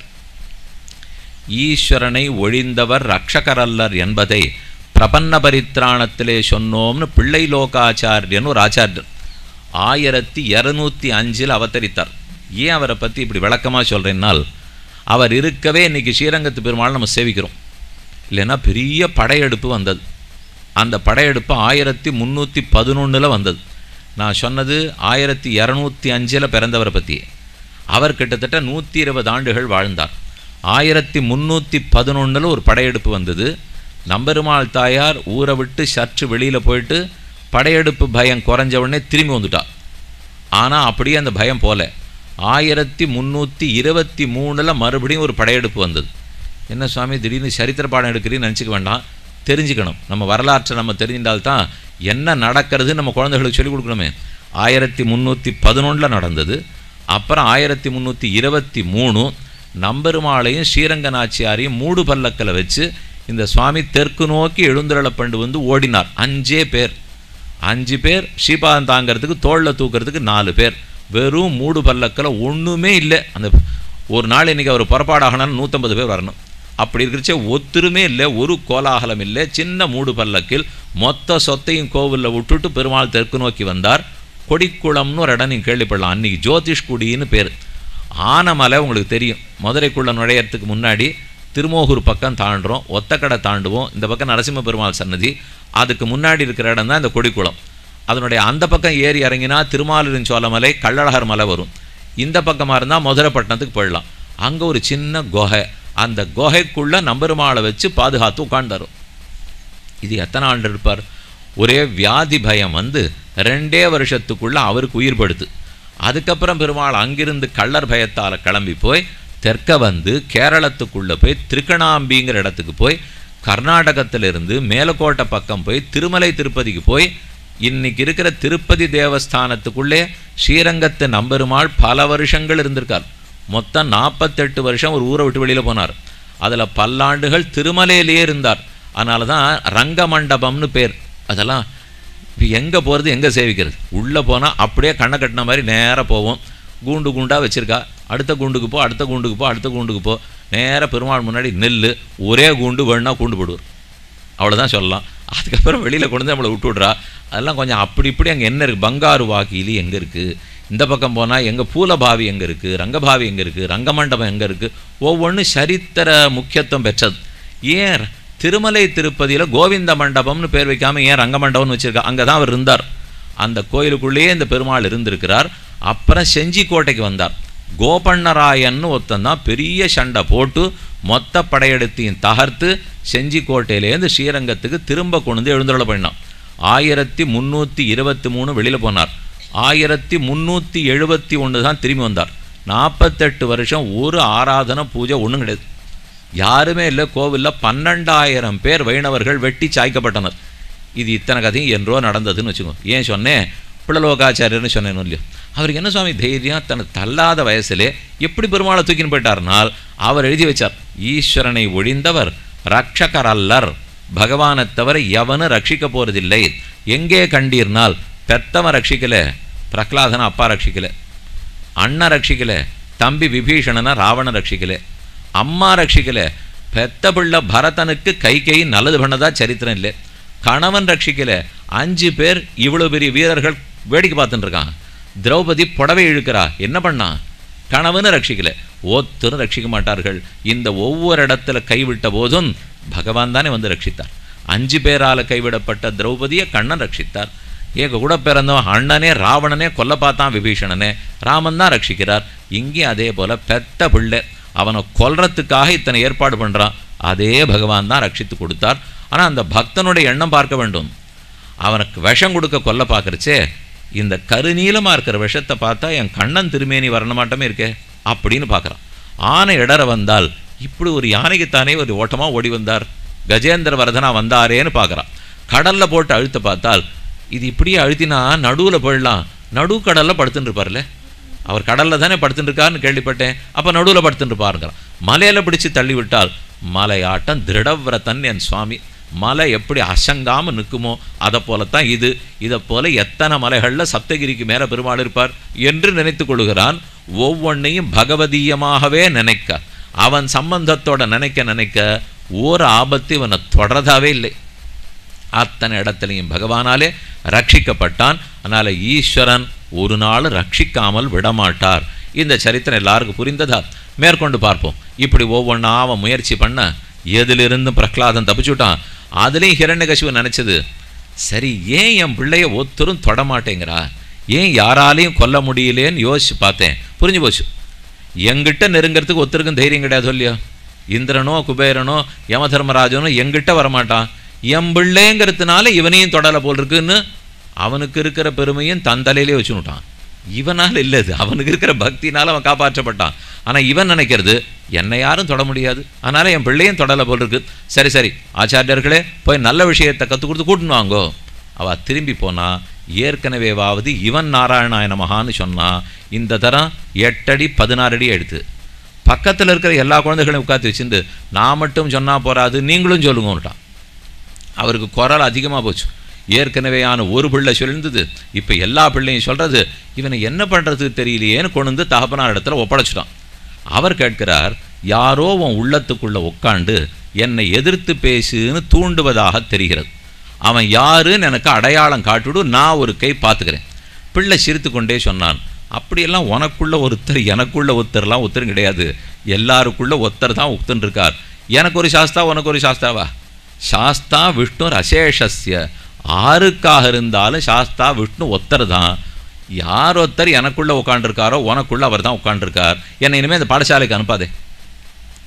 ஈஸ்வரனை ஒழிந்தவர் ரக்ஷகரல்லர் என்பதை பிரபன்ன பரித்ராணத்திலே சொன்னோம்னு பிள்ளை லோகாச்சாரியன் ஒரு ஆச்சாரியர் ஆயிரத்தி இரநூத்தி அஞ்சில் அவதரித்தார் ஏன் அவரை பற்றி இப்படி விளக்கமாக சொல்கிறேன்னால் அவர் இருக்கவே இன்னைக்கு ஸ்ரீரங்கத்து பெருமாள் நம்ம சேவிக்கிறோம் இல்லைன்னா பெரிய படையெடுப்பு வந்தது அந்த படையெடுப்பு ஆயிரத்தி முந்நூற்றி பதினொன்றில் வந்தது நான் சொன்னது ஆயிரத்தி இரநூத்தி அஞ்சில் பிறந்தவரை பற்றி அவர் கிட்டத்தட்ட நூற்றி இருபது ஆண்டுகள் வாழ்ந்தார் ஆயிரத்தி முந்நூற்றி பதினொன்றில் ஒரு படையெடுப்பு வந்தது நம்பெருமாள் தாயார் ஊரை விட்டு சற்று வெளியில் போயிட்டு படையெடுப்பு பயம் குறைஞ்ச உடனே திரும்பி வந்துட்டா ஆனால் அப்படியே அந்த பயம் போல ஆயிரத்தி முந்நூற்றி இருபத்தி மூணில் மறுபடியும் ஒரு படையெடுப்பு வந்தது என்ன சுவாமி திடீர்னு சரித்திர பாடம் எடுக்கிறீன்னு நினச்சிக்க வேண்டாம் தெரிஞ்சுக்கணும் நம்ம வரலாற்றை நம்ம தெரிஞ்சிருந்தால்தான் என்ன நடக்கிறது நம்ம குழந்தைகளுக்கு சொல்லிக் கொடுக்கணுமே ஆயிரத்தி முந்நூற்றி பதினொன்றில் நடந்தது அப்புறம் ஆயிரத்தி முந்நூற்றி இருபத்தி மூணு நம்பெருமாளையும் ஸ்ரீரங்க நாச்சியாரையும் மூடு பல்லக்கில் வச்சு இந்த சுவாமி தெற்கு நோக்கி எழுந்துருளப்பண்டு வந்து ஓடினார் அஞ்சே பேர் அஞ்சு பேர் ஸ்ரீபாதம் தாங்கிறதுக்கு தோளில் தூக்கிறதுக்கு நாலு பேர் வெறும் மூடு பல்லக்கில் ஒன்றுமே இல்லை அந்த ஒரு நாள் இன்றைக்கி அவர் புறப்பாடாகணும்னு நூற்றம்பது பேர் வரணும் அப்படி இருக்கிறச்சே ஒத்துருமே இல்லை ஒரு கோலாகலம் இல்லை சின்ன மூடு பல்லக்கில் மொத்த சொத்தையும் கோவிலில் விட்டுட்டு பெருமாள் தெற்கு நோக்கி வந்தார் கொடிக்குளம்னு ஒரு இடம் நீங்கள் கேள்விப்படலாம் அன்றைக்கி ஜோதிஷ்குடின்னு பேர் ஆனமலை உங்களுக்கு தெரியும் மதுரைக்குள்ள நுழையறதுக்கு முன்னாடி திருமோகூர் பக்கம் தாண்டுறோம் ஒத்தக்கடை தாண்டுவோம் இந்த பக்கம் நரசிம்ம பெருமாள் சன்னதி அதுக்கு முன்னாடி இருக்கிற இடம் தான் இந்த கொடிக்குளம் அதனுடைய அந்த பக்கம் ஏறி இறங்கினா திருமாலிருஞ்சோலமலை சோழமலை கள்ளழகர் மலை வரும் இந்த பக்கமாக இருந்தால் மதுரைப்பட்டினத்துக்கு போயிடலாம் அங்கே ஒரு சின்ன குகை அந்த குகைக்குள்ள நம்பெருமாளை வச்சு பாதுகாத்து உட்கார்ந்தாரு இது எத்தனை ஆண்டு இருப்பார் ஒரே வியாதி பயம் வந்து ரெண்டே வருஷத்துக்குள்ள அவருக்கு உயிர் படுத்து அதுக்கப்புறம் பெருமாள் அங்கிருந்து கள்ளர் பயத்தால் கிளம்பி போய் தெற்க வந்து கேரளத்துக்குள்ளே போய் திருக்கணாம்பிங்கிற இடத்துக்கு போய் கர்நாடகத்திலிருந்து மேலக்கோட்டை பக்கம் போய் திருமலை திருப்பதிக்கு போய் இன்னைக்கு இருக்கிற திருப்பதி தேவஸ்தானத்துக்குள்ளே ஸ்ரீரங்கத்து நம்பெருமாள் பல வருஷங்கள் இருந்திருக்கார் மொத்தம் நாற்பத்தெட்டு வருஷம் ஒரு ஊரை விட்டு வெளியில் போனார் அதில் பல்லாண்டுகள் திருமலையிலேயே இருந்தார் அதனால தான் ரங்க மண்டபம்னு பேர் அதெல்லாம் இப்போ எங்கே போகிறது எங்கே சேவிக்கிறது உள்ளே போனால் அப்படியே கண்ணை கட்டின மாதிரி நேராக போவோம் கூண்டு கூண்டாக வச்சுருக்கா அடுத்த கூண்டுக்கு போ அடுத்த கூண்டுக்கு போ அடுத்த கூண்டுக்கு போ நேராக பெருமாள் முன்னாடி நெல் ஒரே கூண்டு வேணுனா கூண்டு போடுவார் அவ்வளோதான் சொல்லலாம் அதுக்கப்புறம் வெளியில் கொண்டு வந்து நம்மளை விட்டு விட்றா அதெல்லாம் கொஞ்சம் அப்படி இப்படி அங்கே என்ன இருக்குது பங்காரு வாக்கிலி எங்கே இருக்குது இந்த பக்கம் போனால் எங்கள் பூலபாவி எங்கே இருக்குது ரங்கபாவி எங்கே இருக்குது ரங்கமண்டபம் எங்கே இருக்குது ஒவ்வொன்றும் சரித்திர முக்கியத்துவம் பெற்றது ஏன் திருமலை திருப்பதியில் கோவிந்த மண்டபம்னு பேர் வைக்காமல் ஏன் ரங்கமண்டபம்னு வச்சுருக்கா அங்கே தான் அவர் இருந்தார் அந்த கோயிலுக்குள்ளேயே இந்த பெருமாள் இருந்திருக்கிறார் அப்புறம் செஞ்சிக்கோட்டைக்கு வந்தார் கோபண்ணராயன்னு ஒருத்தன் தான் பெரிய சண்டை போட்டு மொத்த படையெடுத்தையும் தகர்த்து செஞ்சிக்கோட்டையிலேருந்து ஸ்ரீரங்கத்துக்கு திரும்ப கொண்டு வந்து எழுந்துள்ள பண்ணான் ஆயிரத்தி முந்நூற்றி இருபத்தி மூணு வெளியில் போனார் ஆயிரத்தி முந்நூற்றி எழுபத்தி ஒன்று தான் திரும்பி வந்தார் நாற்பத்தெட்டு வருஷம் ஒரு ஆராதனை பூஜை ஒன்றும் கிடையாது யாருமே இல்லை கோவிலில் பன்னெண்டாயிரம் பேர் வைணவர்கள் வெட்டி சாய்க்கப்பட்டனர் இது இத்தனை கதையும் என்றோ நடந்ததுன்னு வச்சுக்கோ ஏன் சொன்னேன் பிள்ளலோகாச்சாரியர்னு சொன்னேன் இல்லையோ அவருக்கு என்ன சுவாமி தைரியம் தனக்கு தள்ளாத வயசுலே எப்படி பெருமாளை தூக்கின்னு போயிட்டார்னால் அவர் எழுதி வச்சார் ஈஸ்வரனை ஒழிந்தவர் ரக்ஷகர் அல்லர் பகவானைத் தவிர எவனும் ரட்சிக்க போறதில்லை எங்கே கண்டீர்னால் பெத்தவன் ரட்சிக்கல பிரகலாதனை அப்பா ரட்சிக்கல அண்ணன் ரட்சிக்கல தம்பி விபீஷணனை ராவணன் ரட்சிக்கல அம்மா ரட்சிக்கல பெத்த பிள்ளை பரதனுக்கு கை கை நல்லது பண்ணதா சரித்திரம் இல்லை கணவன் ரட்சிக்கல அஞ்சு பேர் இவ்வளோ பெரிய வீரர்கள் வேடிக்கை பார்த்துட்டு இருக்காங்க திரௌபதி புடவை இழுக்கிறா என்ன பண்ணா கணவனு ரட்சிக்கல ஒத்தரும் ரட்சிக்க மாட்டார்கள் இந்த ஒவ்வொரு இடத்துல கைவிட்ட போதும் பகவான் தானே வந்து ரட்சித்தார் அஞ்சு பேரால் கைவிடப்பட்ட திரௌபதியை கண்ணன் ரட்சித்தார் ஏக கூட பிறந்தவன் அண்ணனே ராவணனே கொல்ல பார்த்தான் விபீஷணனே ராமன் தான் ரட்சிக்கிறார் இங்கேயும் அதே போல பெத்த பிள்ளை அவனை கொல்றதுக்காக இத்தனை ஏற்பாடு பண்ணுறான் அதே பகவான் தான் ரட்சித்து கொடுத்தார் ஆனால் அந்த பக்தனுடைய எண்ணம் பார்க்க வேண்டும் அவனுக்கு விஷம் கொடுக்க கொல்ல பார்க்குறச்சே இந்த கருநீலமாக இருக்கிற விஷத்தை பார்த்தா என் கண்ணன் திருமேனி வரணமாட்டமே இருக்கே அப்படின்னு பார்க்குறான் ஆனை இடற வந்தால் இப்படி ஒரு யானைக்குத்தானே ஒரு ஓட்டமாக ஓடி வந்தார் கஜேந்திர வரதனா வந்தாரேன்னு பார்க்குறான் கடலில் போட்டு அழுத்த பார்த்தால் இது இப்படியே அழுத்தினா நடுவில் போயிடலாம் நடு கடலில் படுத்துட்டு இருப்பார்ல அவர் கடலில் தானே படுத்துட்டு இருக்காருன்னு கேள்விப்பட்டேன் அப்போ நடுவில் படுத்துட்டு இருப்பாருங்கிறான் மலையில் பிடிச்சு தள்ளி விட்டால் மலையாட்டம் திருடவிரதன் என் சுவாமி மலை எப்படி அசங்காமல் நிற்குமோ அதை போலத்தான் இது இதை போல எத்தனை மலைகளில் சப்தகிரிக்கு மேலே பெருமாள் இருப்பார் என்று நினைத்து கொள்கிறான் ஒவ்வொன்றையும் பகவதீயமாகவே நினைக்க அவன் சம்பந்தத்தோட நினைக்க நினைக்க ஒரு ஆபத்து இவனை தொடரதாவே இல்லை அத்தனை இடத்துலையும் பகவானாலே ரட்சிக்கப்பட்டான் அதனால் ஈஸ்வரன் ஒரு நாள் ரட்சிக்காமல் விடமாட்டார் இந்த சரித்திரம் எல்லாருக்கும் புரிந்ததா மேற்கொண்டு பார்ப்போம் இப்படி ஒவ்வொன்றா அவன் முயற்சி பண்ண எதிலிருந்து பிரகலாதன் தப்பிச்சுட்டான் அதுலேயும் ஹிரண்யகசிவு நினச்சது சரி ஏன் என் பிள்ளைய ஒத்தரும் தொடமாட்டேங்கிறா ஏன் யாராலையும் கொல்ல முடியலேன்னு யோசிச்சு பார்த்தேன் புரிஞ்சு போச்சு எங்கிட்ட நெருங்கிறதுக்கு ஒருத்தருக்கும் தைரியம் கிடையாது இல்லையா இந்திரனோ குபேரனோ யமதர்மராஜனோ எங்கிட்ட வரமாட்டான் என் பிள்ளைங்கிறதுனால இவனையும் தொடலை போல் இருக்குன்னு அவனுக்கு இருக்கிற பெருமையும் தன் தலையிலே வச்சுனுட்டான் இவனால் இல்லை இது அவனுக்கு இருக்கிற பக்தினால அவன் காப்பாற்றப்பட்டான் ஆனால் இவன் நினைக்கிறது என்னை யாரும் தொட முடியாது அதனால் என் பிள்ளையும் தொடலை போல் இருக்கு சரி சரி ஆச்சாரியர்களே போய் நல்ல விஷயத்தை கற்றுக் கொடுத்து கூட்டின்னு வாங்கோ அவள் திரும்பி போனா ஏற்கனவேவாவது இவன் நாராயணாய நமகான்னு சொன்னா இந்த தரம் எட்டடி பதினாறு அடி எடுத்து பக்கத்தில் இருக்கிற எல்லா குழந்தைகளையும் உட்காந்து வச்சுட்டு நான் மட்டும் சொன்னால் போறாது நீங்களும் சொல்லுங்கன்னுட்டான் அவருக்கு குரல் அதிகமாக போச்சு ஏற்கனவேயான ஒரு பிள்ளை சொல்லியிருந்தது இப்போ எல்லா பிள்ளையும் சொல்கிறது இவனை என்ன பண்ணுறதுக்கு தெரியலையேன்னு கொண்டு வந்து தகப்பனார் இடத்துல ஒப்படைச்சிட்டான் அவர் கேட்கிறார் யாரோ உன் உள்ளத்துக்குள்ளே உட்காண்டு என்னை எதிர்த்து பேசுன்னு தூண்டுவதாக தெரிகிறது அவன் யாருன்னு எனக்கு அடையாளம் காட்டிவிடு நான் ஒரு கை பார்த்துக்கிறேன் பிள்ளை சிரித்து கொண்டே சொன்னான் அப்படியெல்லாம் உனக்குள்ள ஒருத்தர் எனக்குள்ள ஒருத்தர்லாம் ஒருத்தரும் கிடையாது எல்லாருக்குள்ள ஒருத்தர் தான் உத்தன் இருக்கார் எனக்கு ஒரு சாஸ்தா உனக்கு ஒரு சாஸ்தாவா சாஸ்தா விஷ்ணு அசேஷஸ்ய ஆருக்காக இருந்தாலும் சாஸ்தா விஷ்ணு ஒத்தர் தான் யார் ஒருத்தர் எனக்குள்ளே உட்காண்டிருக்காரோ உனக்குள்ள அவர் தான் உட்காண்டிருக்கார் என்னை இனிமேல் இந்த பாடசாலைக்கு அனுப்பாதே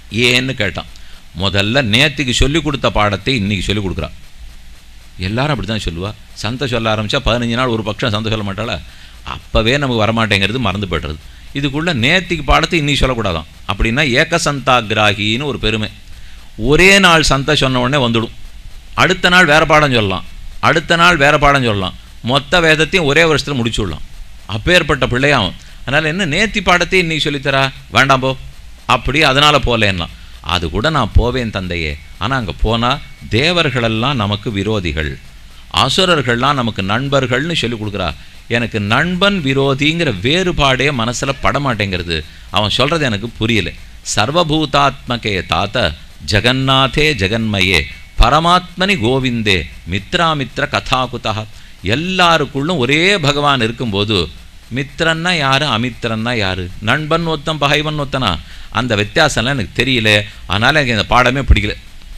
ஏன்னு கேட்டான் முதல்ல நேத்திக்கு சொல்லி கொடுத்த பாடத்தை இன்னைக்கு சொல்லி கொடுக்குறான் எல்லாரும் அப்படி தான் சொல்லுவா சந்தை சொல்ல ஆரம்பித்தா பதினஞ்சு நாள் ஒரு பட்சம் சந்தை சொல்ல மாட்டாளா அப்போவே நமக்கு வரமாட்டேங்கிறது மறந்து போய்டுறது இதுக்குள்ளே நேத்திக்கு பாடத்தை இன்னைக்கு சொல்லக்கூடாதான் அப்படின்னா ஏக சந்தாகிராகின்னு ஒரு பெருமை ஒரே நாள் சந்தை சொன்ன உடனே வந்துடும் அடுத்த நாள் வேறு பாடம் சொல்லலாம் அடுத்த நாள் வேறு பாடம் சொல்லலாம் மொத்த வேதத்தையும் ஒரே வருஷத்தில் முடிச்சு விடலாம் அப்பேற்பட்ட பிள்ளையாகும் அதனால் என்ன நேத்தி பாடத்தை இன்னைக்கு சொல்லித்தரா வேண்டாம் போ அப்படி அதனால் போகலேன்னா அது கூட நான் போவேன் தந்தையே ஆனால் அங்கே போனால் தேவர்களெல்லாம் நமக்கு விரோதிகள் அசுரர்கள்லாம் நமக்கு நண்பர்கள்னு சொல்லி கொடுக்குறா எனக்கு நண்பன் விரோதிங்கிற வேறுபாடே மனசில் படமாட்டேங்கிறது அவன் சொல்கிறது எனக்கு புரியல சர்வபூதாத்மகே தாத்த ஜெகநாதே ஜெகன்மயே பரமாத்மனி கோவிந்தே மித்ராமித்ர கதாகுதா எல்லாருக்குள்ளும் ஒரே பகவான் இருக்கும்போது மித்திரன்னா யாரு அமித்திரன்னா யாரு நண்பன் ஒத்தன் பகைவன் ஒத்தனா அந்த வித்தியாசம்லாம் எனக்கு தெரியல அதனால் எனக்கு இந்த பாடமே பிடிக்கல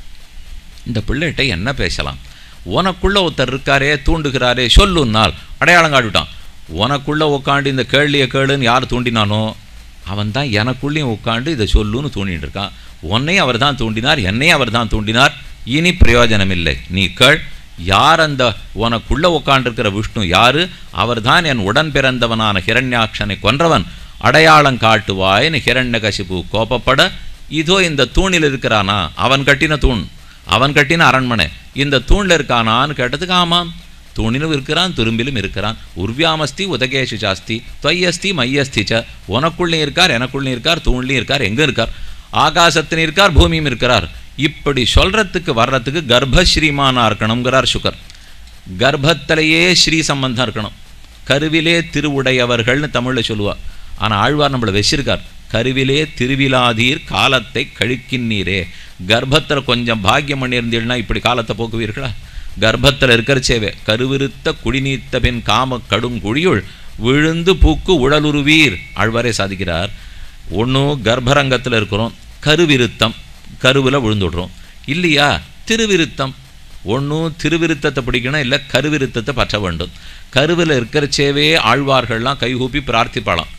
இந்த பிள்ளைகிட்ட என்ன பேசலாம் உனக்குள்ள ஒருத்தர் இருக்காரே தூண்டுகிறாரே சொல்லுன்னால் அடையாளம் காட்டிவிட்டான் உனக்குள்ள உட்காந்து இந்த கேள்வியை கேளுன்னு யார் தூண்டினானோ அவன் தான் எனக்குள்ளேயும் உட்காந்து இதை சொல்லுன்னு தூண்டிட்டு இருக்கான் உன்னையும் அவர் தான் தூண்டினார் என்னையும் அவர் தான் தூண்டினார் இனி பிரயோஜனம் இல்லை நீ கேள் யார் அந்த உனக்குள்ள உட்காண்டிருக்கிற விஷ்ணு யாரு அவர்தான் என் உடன் பிறந்தவனான ஹிரண்யாட்சனை கொன்றவன் அடையாளம் காட்டுவாய்னு ஹிரண்யகசிபு கோபப்பட இதோ இந்த தூணில் இருக்கிறானா அவன் கட்டின தூண் அவன் கட்டின அரண்மனை இந்த தூணில் இருக்கானான்னு கேட்டதுக்கு ஆமாம் தூணிலும் இருக்கிறான் துரும்பிலும் இருக்கிறான் உர்வியாமஸ்தி உதகேஷு ஜாஸ்தி தொய்யஸ்தி மையஸ்தி ச உனக்குள்ளேயும் இருக்கார் எனக்குள்ளேயும் இருக்கார் தூண்லையும் இருக்கார் எங்கே இருக்கார் ஆகாசத்தின் இருக்கார் பூமியும் இருக்கிறார் இப்படி சொல்றதுக்கு வர்றதுக்கு கர்ப்பஸ்ரீமானா இருக்கணுங்கிறார் சுகர் கர்ப்பத்திலேயே ஸ்ரீ சம்பந்தம் இருக்கணும் கருவிலே திருவுடையவர்கள்னு தமிழில் சொல்லுவா ஆனால் ஆழ்வார் நம்மளை வச்சிருக்கார் கருவிலே திருவிழாதீர் காலத்தை கழிக்கின்றீரே கர்ப்பத்தில் கொஞ்சம் பாக்கியம் பண்ணியிருந்தீங்கன்னா இப்படி காலத்தை போக்குவீர்களா கர்ப்பத்தில் இருக்கிறச்சேவே கருவிருத்த குடிநீத்த பின் காம கடுங்குழியுள் விழுந்து பூக்கு உடலுருவீர் ஆழ்வாரே சாதிக்கிறார் ஒன்றும் கர்ப்பரங்கத்தில் இருக்கிறோம் கருவிருத்தம் கருவில் விழுந்துடுறோம் இல்லையா திருவிருத்தம் ஒன்றும் திருவிருத்தத்தை பிடிக்கணும் இல்லை கருவிருத்தத்தை பற்ற வேண்டும் கருவில் இருக்கிறச்சேவே ஆழ்வார்கள்லாம் கைகூப்பி பிரார்த்திப்பாளாம்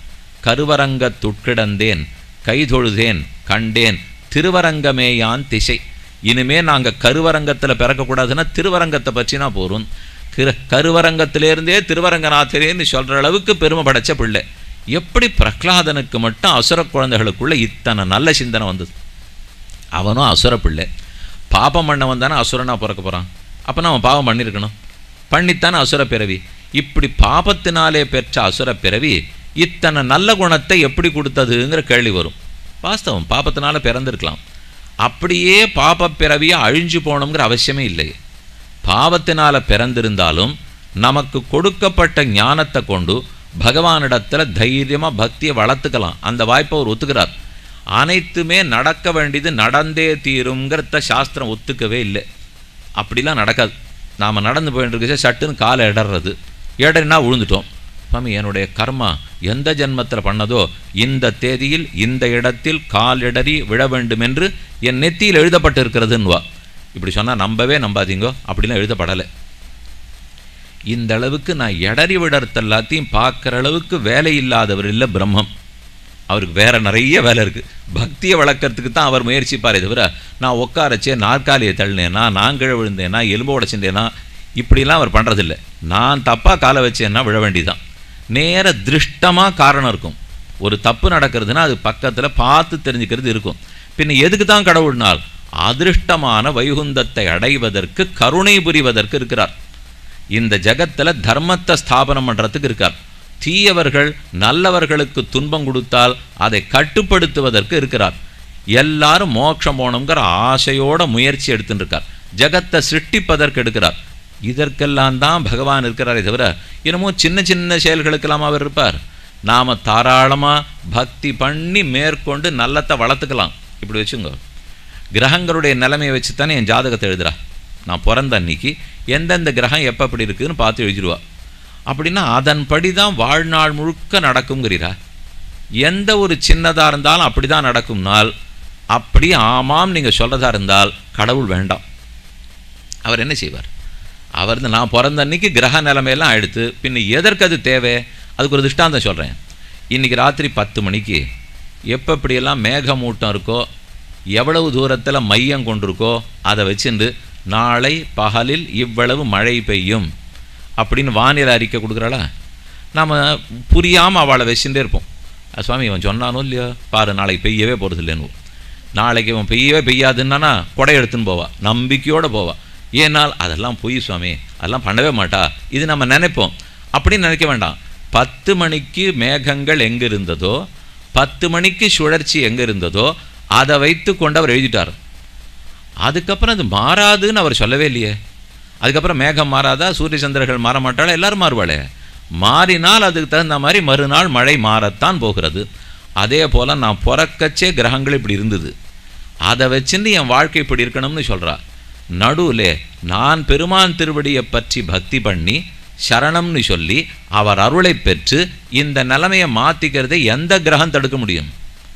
கருவரங்கத்துட்கிடந்தேன் கைதொழுதேன் கண்டேன் திருவரங்கமேயான் திசை இனிமே நாங்கள் கருவரங்கத்தில் பிறக்கக்கூடாதுன்னா திருவரங்கத்தை பற்றினா போகிறோம் திரு கருவரங்கத்திலேருந்தே திருவரங்கநாதரேன்னு சொல்கிற அளவுக்கு பெருமை படைச்ச பிள்ளை எப்படி பிரகலாதனுக்கு மட்டும் அசுர குழந்தைகளுக்குள்ள இத்தனை நல்ல சிந்தனை வந்தது அவனும் அசுர பிள்ளை பாபம் பண்ணவன் தானே அசுரனா பிறக்க போகிறான் அப்போ அவன் பாவம் பண்ணியிருக்கணும் பண்ணித்தானே அசுர பிறவி இப்படி பாபத்தினாலே பெற்ற அசுர பிறவி இத்தனை நல்ல குணத்தை எப்படி கொடுத்ததுங்கிற கேள்வி வரும் வாஸ்தவம் பாபத்தினால பிறந்திருக்கலாம் அப்படியே பாப பிறவியை அழிஞ்சு போகணுங்கிற அவசியமே இல்லை பாவத்தினால பிறந்திருந்தாலும் நமக்கு கொடுக்கப்பட்ட ஞானத்தை கொண்டு பகவானிடத்தில் தைரியமாக பக்தியை வளர்த்துக்கலாம் அந்த வாய்ப்பை அவர் ஒத்துக்கிறார் அனைத்துமே நடக்க வேண்டியது நடந்தே தீருங்கிறத சாஸ்திரம் ஒத்துக்கவே இல்லை அப்படிலாம் நடக்காது நாம் நடந்து போயிட்டு சட்டுன்னு காலை இடறது இடறினா விழுந்துட்டோம் சுவாமி என்னுடைய கர்மா எந்த ஜென்மத்தில் பண்ணதோ இந்த தேதியில் இந்த இடத்தில் காலிடறி விழ வேண்டும் என்று என் நெத்தியில் எழுதப்பட்டிருக்கிறதுன்னுவா இப்படி சொன்னால் நம்பவே நம்பாதீங்கோ அப்படிலாம் எழுதப்படலை இந்த அளவுக்கு நான் இடறி விடறது எல்லாத்தையும் பார்க்குற அளவுக்கு வேலை இல்லாதவர் இல்லை பிரம்மம் அவருக்கு வேற நிறைய வேலை இருக்குது பக்தியை வளர்க்கறதுக்கு தான் அவர் முயற்சிப்பாரே தவிர நான் உட்காரச்சே நாற்காலியை தள்ளினேனா நான் கீழே விழுந்தேனா எலும்பு உடைச்சிருந்தேனா இப்படிலாம் அவர் பண்ணுறதில்ல நான் தப்பாக காலை வச்சேன்னா விழ வேண்டியதான் நேர திருஷ்டமாக காரணம் இருக்கும் ஒரு தப்பு நடக்கிறதுனா அது பக்கத்தில் பார்த்து தெரிஞ்சுக்கிறது இருக்கும் பின்ன எதுக்கு தான் கடவுள்னால் அதிருஷ்டமான வைகுந்தத்தை அடைவதற்கு கருணை புரிவதற்கு இருக்கிறார் இந்த ஜகத்தில் தர்மத்தை ஸ்தாபனம் பண்ணுறதுக்கு இருக்கார் தீயவர்கள் நல்லவர்களுக்கு துன்பம் கொடுத்தால் அதை கட்டுப்படுத்துவதற்கு இருக்கிறார் எல்லாரும் மோட்சம் போகணுங்கிற ஆசையோட முயற்சி எடுத்துட்டு இருக்கார் ஜகத்தை சிருஷ்டிப்பதற்கு எடுக்கிறார் இதற்கெல்லாம் தான் பகவான் இருக்கிறாரே தவிர இன்னமும் சின்ன சின்ன செயல்களுக்கெல்லாம் அவர் இருப்பார் நாம் தாராளமாக பக்தி பண்ணி மேற்கொண்டு நல்லத்தை வளர்த்துக்கலாம் இப்படி வச்சுங்க கிரகங்களுடைய நிலைமையை வச்சு தானே என் ஜாதகத்தை எழுதுறா நான் பிறந்த அன்னைக்கு எந்தெந்த கிரகம் எப்போ எப்படி இருக்குதுன்னு பார்த்து எழுதிடுவா அப்படின்னா அதன்படி தான் வாழ்நாள் முழுக்க நடக்குங்கிறீரா எந்த ஒரு சின்னதாக இருந்தாலும் அப்படி தான் நடக்கும்னால் அப்படி ஆமாம் நீங்கள் சொல்கிறதா இருந்தால் கடவுள் வேண்டாம் அவர் என்ன செய்வார் அவர் நான் பிறந்த அன்னைக்கு கிரக நிலைமையெல்லாம் எடுத்து பின்ன எதற்கு அது தேவை அதுக்கு ஒரு திஷ்டாந்தம் சொல்கிறேன் இன்றைக்கி ராத்திரி பத்து மணிக்கு எப்போ இப்படியெல்லாம் மேகமூட்டம் இருக்கோ எவ்வளவு தூரத்தில் மையம் கொண்டிருக்கோ அதை வச்சுண்டு நாளை பகலில் இவ்வளவு மழை பெய்யும் அப்படின்னு வானிலை அறிக்கை கொடுக்குறாளா நாம் புரியாமல் அவளை வச்சுட்டே இருப்போம் "அஹ் சுவாமி இவன் சொன்னானோ இல்லையோ பாரு நாளைக்கு பெய்யவே போகிறது இல்லைன்னு நாளைக்கு இவன் பெய்யவே பெய்யாதுன்னா கொடை எடுத்துன்னு போவா நம்பிக்கையோடு போவா ஏனால் அதெல்லாம் பொய் சுவாமி அதெல்லாம் பண்ணவே மாட்டா இது நம்ம நினைப்போம் அப்படின்னு நினைக்க வேண்டாம் பத்து மணிக்கு மேகங்கள் எங்கே இருந்ததோ பத்து மணிக்கு சுழற்சி எங்கே இருந்ததோ அதை வைத்து கொண்டு அவர் எழுதிட்டார் அதுக்கப்புறம் அது மாறாதுன்னு அவர் சொல்லவே இல்லையே அதுக்கப்புறம் மேகம் மாறாதா சூரிய சந்திரர்கள் மாற மாட்டாளா எல்லாரும் மாறுவாளே மாறினால் அதுக்கு தகுந்த மாதிரி மறுநாள் மழை மாறத்தான் போகிறது அதே போல் நான் பிறக்கச்சே கிரகங்கள் இப்படி இருந்தது அதை வச்சுன்னு என் வாழ்க்கை இப்படி இருக்கணும்னு சொல்றா நடுவில் நான் பெருமான் திருவடியை பற்றி பக்தி பண்ணி சரணம்னு சொல்லி அவர் அருளை பெற்று இந்த நிலைமையை மாற்றிக்கிறதை எந்த கிரகம் தடுக்க முடியும்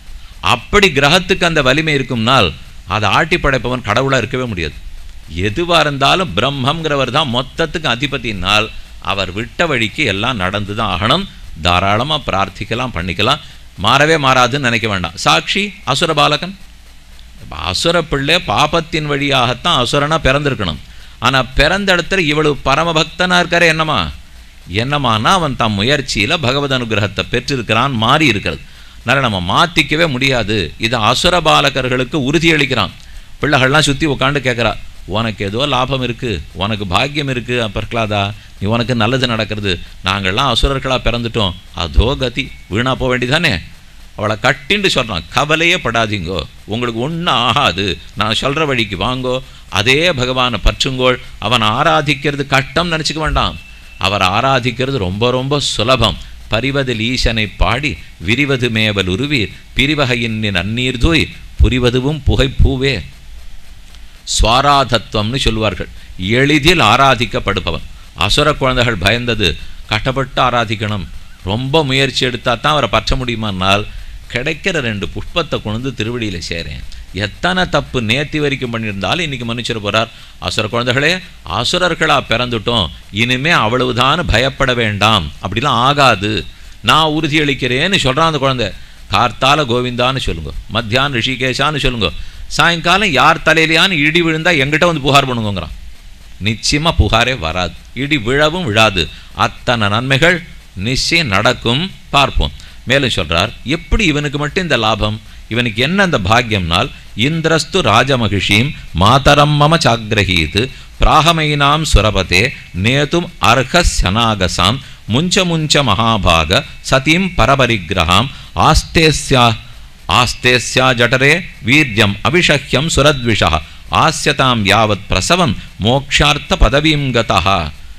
அப்படி கிரகத்துக்கு அந்த வலிமை இருக்கும்னால் அதை ஆட்டி படைப்பவன் கடவுளாக இருக்கவே முடியாது எதுவாக இருந்தாலும் பிரம்மங்கிறவர் தான் மொத்தத்துக்கு அதிபதினால் அவர் விட்ட வழிக்கு எல்லாம் நடந்து தான் ஆகணும் தாராளமாக பிரார்த்திக்கலாம் பண்ணிக்கலாம் மாறவே மாறாதுன்னு நினைக்க வேண்டாம் சாட்சி அசுர பாலகன் இப்ப அசுர பிள்ளை பாபத்தின் வழியாகத்தான் அசுரனா பிறந்திருக்கணும் ஆனால் பிறந்த இடத்துல இவ்வளவு பரமபக்தனா இருக்காரே என்னமா என்னமானா அவன் தம் முயற்சியில் பகவத் அனுகிரகத்தை பெற்றிருக்கிறான் மாறி இருக்கிறது அதனால் நம்ம மாற்றிக்கவே முடியாது இது அசுர பாலகர்களுக்கு உறுதியளிக்கிறான் பிள்ளைகள்லாம் சுற்றி உட்காந்து கேட்குறா உனக்கு ஏதோ லாபம் இருக்குது உனக்கு பாக்கியம் இருக்குது பிரகலாதா நீ உனக்கு நல்லது நடக்கிறது நாங்கள்லாம் அசுரர்களாக பிறந்துட்டோம் அதோ கதி வீணா போக வேண்டியதானே அவளை கட்டின்னு சொல்கிறான் கவலையே படாதீங்கோ உங்களுக்கு ஒன்றும் ஆகாது நான் சொல்கிற வழிக்கு வாங்கோ அதே பகவானை பற்றுங்கோள் அவன் ஆராதிக்கிறது கட்டம் நினச்சிக்க வேண்டாம் அவர் ஆராதிக்கிறது ரொம்ப ரொம்ப சுலபம் பரிவதில் ஈசனை பாடி விரிவது மேவல் உருவீர் பிரிவகையின் நன்னீர் தூய் புரிவதுவும் புகைப்பூவே சுவாராதத்துவம்னு சொல்வார்கள் எளிதில் ஆராதிக்கப்படுபவன் அசுர குழந்தைகள் பயந்தது கஷ்டப்பட்டு ஆராதிக்கணும் ரொம்ப முயற்சி எடுத்தால் தான் அவரை பற்ற முடியுமானால் கிடைக்கிற ரெண்டு புஷ்பத்தை கொண்டு திருவடியில் சேரேன் எத்தனை தப்பு நேத்தி வரைக்கும் பண்ணியிருந்தாலும் இன்னைக்கு மன்னிச்சிட போறார் அசுர குழந்தைகளே அசுரர்களாக பிறந்துட்டோம் இனிமே அவ்வளவுதான் பயப்பட வேண்டாம் அப்படிலாம் ஆகாது நான் உறுதியளிக்கிறேன்னு சொல்கிறான் அந்த குழந்தை கார்த்தால கோவிந்தான்னு சொல்லுங்க மத்தியானம் ரிஷிகேஷான்னு சொல்லுங்க சாயங்காலம் யார் தலையிலையான்னு இடி விழுந்தா எங்கிட்ட வந்து புகார் பண்ணுங்கங்கிறான் நிச்சயமா புகாரே வராது இடி விழவும் விழாது அத்தனை நன்மைகள் நிச்சயம் நடக்கும் பார்ப்போம் மேலும் சொல்றார் எப்படி இவனுக்கு மட்டும் இந்த லாபம் இவனுக்கு என்ன அந்த பாக்கியம்னால் இந்திரஸ்து ராஜமகிஷீம் மாதரம் மம சாக்கிரகீத் பிராகமைனாம் சுரபதே நேதும் அர்ஹஸ்யனாகசாம் முஞ்ச முஞ்ச மகாபாக சதீம் பரபரிகிரகாம் ஆஸ்தேஸ்யா ஆஸ்தேஸ்யா ஜடரே வீரியம் அபிஷஹ்யம் சுரத்விஷா ஆஸ்யதாம் யாவத் பிரசவம் மோக்ஷார்த்த பதவீம் கதா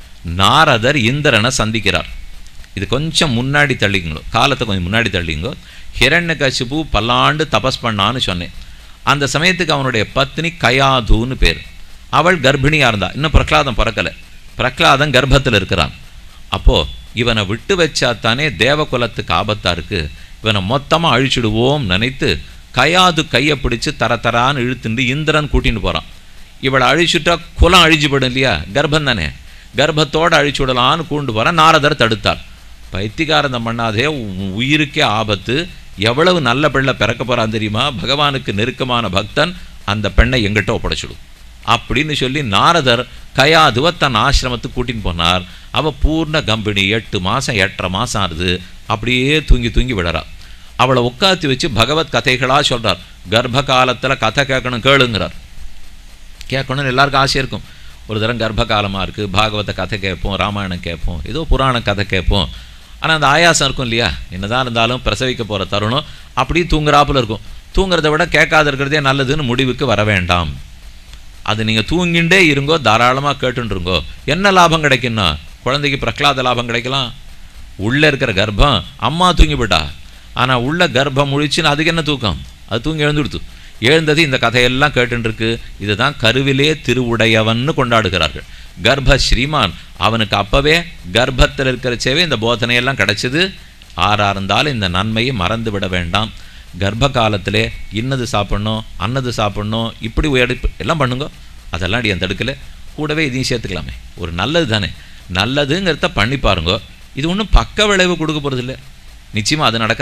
நாரதர் இந்திரனை சந்திக்கிறார் இது கொஞ்சம் முன்னாடி தள்ளிங்களோ காலத்தை கொஞ்சம் முன்னாடி தள்ளிங்கோ ஹிரண்யகசிபு பல்லாண்டு தபஸ் பண்ணான்னு சொன்னேன் அந்த சமயத்துக்கு அவனுடைய பத்னி கயாதுன்னு பேர் அவள் கர்ப்பிணியாக இருந்தா இன்னும் பிரகலாதம் பிறக்கலை பிரகலாதன் கர்ப்பத்தில் இருக்கிறான் அப்போது இவனை விட்டு வச்சா தானே தேவகுலத்துக்கு ஆபத்தாக இருக்குது இவனை மொத்தமாக அழிச்சிடுவோம் நினைத்து கயாது கையை பிடிச்சு தர தரான்னு இழுத்துண்டு இந்திரன் கூட்டின்னு போகிறான் இவளை அழிச்சுட்டா குலம் அழிஞ்சு போயிடும் இல்லையா கர்ப்பம் தானே கர்ப்பத்தோடு அழிச்சு விடலான்னு கூண்டு போகிறான் நாரதர் தடுத்தார் பைத்திகாரந்தம் பண்ணாதே உன் உயிருக்கே ஆபத்து எவ்வளவு நல்ல பிள்ளை பிறக்க போகிறான் தெரியுமா பகவானுக்கு நெருக்கமான பக்தன் அந்த பெண்ணை எங்கிட்ட ஒப்படைச்சிடும் அப்படின்னு சொல்லி நாரதர் கயாதுவ தன் ஆசிரமத்துக்கு கூட்டின்னு போனார் அவ பூர்ண கம்பினி எட்டு மாதம் எட்டரை மாதம் ஆகுது அப்படியே தூங்கி தூங்கி விடறா அவளை உட்காத்தி வச்சு பகவத் கதைகளாக சொல்றார் கர்ப்ப காலத்தில் கதை கேட்கணும் கேளுங்கிறார் கேட்கணும்னு எல்லாருக்கும் ஆசை இருக்கும் ஒரு தரம் கர்ப்ப காலமாக இருக்குது பாகவத கதை கேட்போம் ராமாயணம் கேட்போம் ஏதோ புராண கதை கேட்போம் ஆனால் அந்த ஆயாசம் இருக்கும் இல்லையா என்னதான் இருந்தாலும் பிரசவிக்க போகிற தருணம் அப்படியே தூங்குறாப்புல இருக்கும் தூங்குறதை விட கேட்காத இருக்கிறதே நல்லதுன்னு முடிவுக்கு வர வேண்டாம் அது நீங்கள் தூங்கிண்டே இருங்கோ தாராளமாக கேட்டுருங்கோ என்ன லாபம் கிடைக்குன்னா குழந்தைக்கு பிரகலாத லாபம் கிடைக்கலாம் உள்ளே இருக்கிற கர்ப்பம் அம்மா தூங்கி போயிட்டா ஆனால் உள்ள கர்ப்பம் முழிச்சுன்னு அதுக்கு என்ன தூக்கம் அது தூங்கி எழுந்துடுத்து எழுந்தது இந்த கதையெல்லாம் கேட்டுருக்கு இதுதான் கருவிலே திருவுடையவன்னு கொண்டாடுகிறார்கள் கர்ப்ப ஸ்ரீமான் அவனுக்கு அப்பவே கர்ப்பத்தில் இருக்கிற சேவை இந்த போதனையெல்லாம் கிடைச்சது ஆறா இருந்தாலும் இந்த நன்மையை மறந்து விட வேண்டாம் கர்ப்ப காலத்திலே இன்னது சாப்பிட்ணும் அன்னது சாப்பிட்ணும் இப்படி உயர்டி எல்லாம் பண்ணுங்க அதெல்லாம் அடி தடுக்கல கூடவே இதையும் சேர்த்துக்கலாமே ஒரு நல்லது தானே நல்லதுங்கிறத பண்ணி பாருங்க இது ஒன்றும் பக்க விளைவு கொடுக்க போகிறதில்ல நிச்சயமாக அது நடக்காது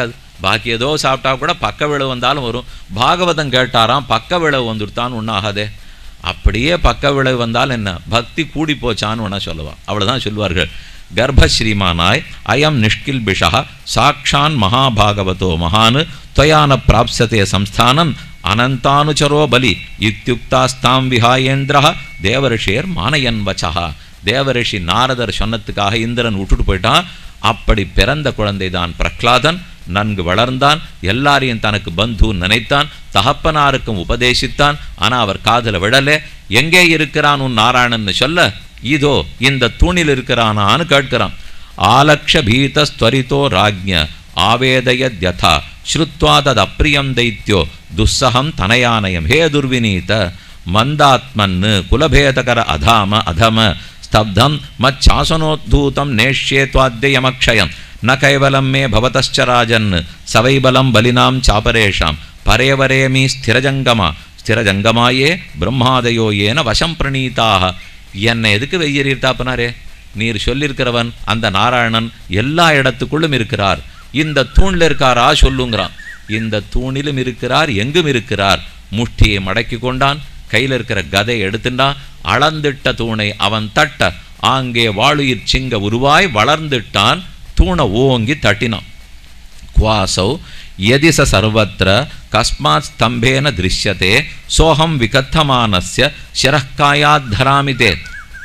பாக்கி ஏதோ சாப்பிட்டா கூட பக்க விளைவு வந்தாலும் வரும் பாகவதம் கேட்டாராம் பக்க விளைவு வந்துடுத்தான்னு ஒன்றும் ஆகாதே அப்படியே பக்க விளைவு வந்தால் என்ன பக்தி கூடி போச்சான்னு ஒன்றா சொல்லுவா அவ்வளோதான் சொல்வார்கள் கர்ப்பஸ்ரீமானாய் அயம் நிஷ்கில்பிஷா சாக்ஷான் மகாபாகவதோ மகான் त्वयान प्राप्स्यते संस्थानं அனந்தானுச்சரோ பலி யுக்தியுக்தாஸ்தாம் விஹாயேந்திர தேவரிஷேர் மானயன் வச்சா தேவரிஷி நாரதர் சொன்னதுக்காக இந்திரன் விட்டுட்டு போயிட்டான் அப்படி பிறந்த குழந்தை தான் பிரஹ்லாதன் நன்கு வளர்ந்தான் எல்லாரையும் தனக்கு பந்து நினைத்தான் தகப்பனாருக்கும் உபதேசித்தான் ஆனா அவர் காதுல விழலே எங்கே இருக்கிறான் உன் நாராயணன்னு சொல்ல இதோ இந்த தூணில் இருக்கிறானான்னு கேட்கிறான் ஆலக்ஷ பீதஸ்துவரிதோ ராஜ்ஞ ஆவேதயத்யதா ஸ்ருத்வா தத் அப்பிரியம் தைத்யோ துஸ்ஸகம் தனயானயம் ஹே துர்வினீத மந்தாத்மன்னு குலபேதகர அதாம அதம ஸ்தப்தம் மச்சாசனோத்தூதம் நேஷ்யே துவாத்தியமக்ஷயம் ந கைவலம் மே பவதश्च ராஜன் சவைபலம் பலினாம் சாபரேஷாம் பரேவரேமி ஸ்திரஜங்கமா ஸ்திரஜங்கமாயே பிரம்மாதயோ ஏன வசம் பிரணீதாக என்னை எதுக்கு வெய்யறீர்த்தாப்பனாரே நீர் சொல்லியிருக்கிறவன் அந்த நாராயணன் எல்லா இடத்துக்குள்ளும் இருக்கிறார் இந்த தூண்ல இருக்காரா சொல்லுங்கிறான் இந்த தூணிலும் இருக்கிறார் எங்கும் இருக்கிறார் முஷ்டியை மடக்கி கொண்டான் கையில் இருக்கிற கதை எடுத்துட்டான் அளந்திட்ட தூணை அவன் தட்ட ஆங்கே வாளுயிர் சிங்க உருவாய் வளர்ந்துட்டான் தூணை ஓங்கி தட்டினான் குவாசௌ यदि स सर्वत्र कस्मात् स्तम्भेन दृश्यते सोऽहं विकथमानस्य शिरःकायात् धरामि ते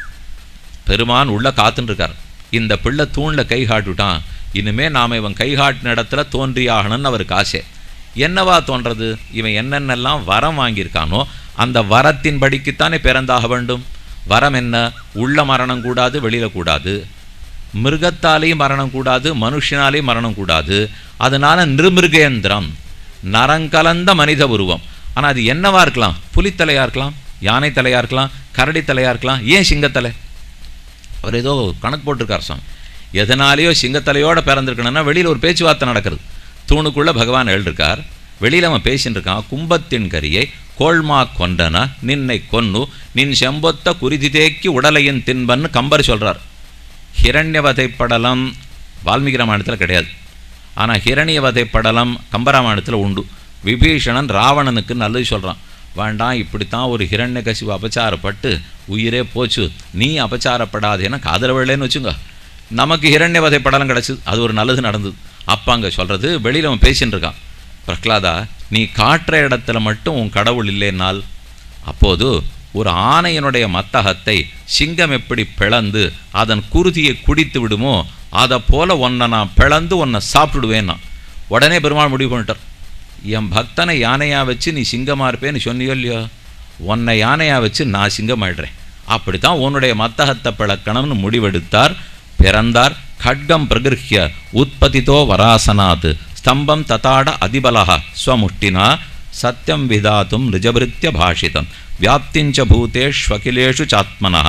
பெருமான் உள்ள காத்துன்னு இருக்கார் இந்த பிள்ளை தூணில் கை காட்டுட்டான் இனிமே நாம் இவன் கை காட்டின இடத்துல தோன்றியாகணும்னு அவருக்கு ஆசை என்னவா தோன்றது இவன் என்னென்னலாம் வரம் வாங்கியிருக்கானோ அந்த வரத்தின் படிக்குத்தானே பிறந்தாக வேண்டும் வரம் என்ன உள்ள மரணம் கூடாது வெளியில கூடாது மிருகத்தாலேயும் மரணம் கூடாது மனுஷனாலேயும் மரணம் கூடாது அதனால நிருமிருகேந்திரம் நரங்கலந்த மனித உருவம் ஆனால் அது என்னவா இருக்கலாம் புலித்தலையா இருக்கலாம் யானை தலையா இருக்கலாம் கரடி தலையா இருக்கலாம் ஏன் சிங்கத்தலை அவர் ஏதோ கணக்கு போட்டிருக்கார் சுவாமி எதனாலேயோ சிங்கத்தலையோட பிறந்திருக்கணும்னா வெளியில் ஒரு பேச்சுவார்த்தை நடக்கிறது தூணுக்குள்ள பகவான் எழுதிருக்கார் வெளியில் அவன் பேசின்னு இருக்கான் கும்பத்தின் கரியை கோள்மா கொண்டன நின்னை கொன்னு நின் செம்பொத்த குருதி தேக்கி உடலையின் தின்பன்னு கம்பர் சொல்றார் ஹிரண்யவதை படலம் வால்மீகி ராமாயணத்தில் கிடையாது ஆனால் ஹிரண்யவதை படலம் கம்பராமாயணத்தில் உண்டு விபீஷணன் ராவணனுக்கு நல்லது சொல்கிறான் வேண்டாம் இப்படித்தான் ஒரு ஹிரண்ய கசிவு அபச்சாரப்பட்டு உயிரே போச்சு நீ அபச்சாரப்படாதேன்னா காதல விழலேன்னு வச்சுங்க நமக்கு ஹிரண்யவதை படலம் கிடச்சிது அது ஒரு நல்லது நடந்தது அப்போ அங்கே சொல்கிறது வெளியில் அவன் பேசின்னு இருக்கான் பிரஹ்லாதா நீ காட்டுற இடத்துல மட்டும் உன் கடவுள் இல்லைன்னால் அப்போது ஒரு ஆணையனுடைய மத்தகத்தை சிங்கம் எப்படி பிளந்து அதன் குருதியை குடித்து விடுமோ அதை போல உன்னை நான் பிளந்து உன்னை சாப்பிடுவேன்னா உடனே பெருமாள் முடிவு பண்ணிட்டார் என் பக்தனை யானையா வச்சு நீ சிங்கமா இருப்பேன்னு சொன்னியோ இல்லையோ உன்னை யானையா வச்சு நான் சிங்கமாயிடுறேன் அப்படித்தான் உன்னுடைய மத்தகத்தை பிளக்கணும்னு முடிவெடுத்தார் பிறந்தார் खड्गं प्रगृह्य उत्पतितो वरासनात् स्तम्भं तताड अधिबलः स्वमुष्टिना सत्यं विधातुं निजभृत्य भाषितं व्याप्तिञ्च भूतेष्वखिलेषु चात्मनः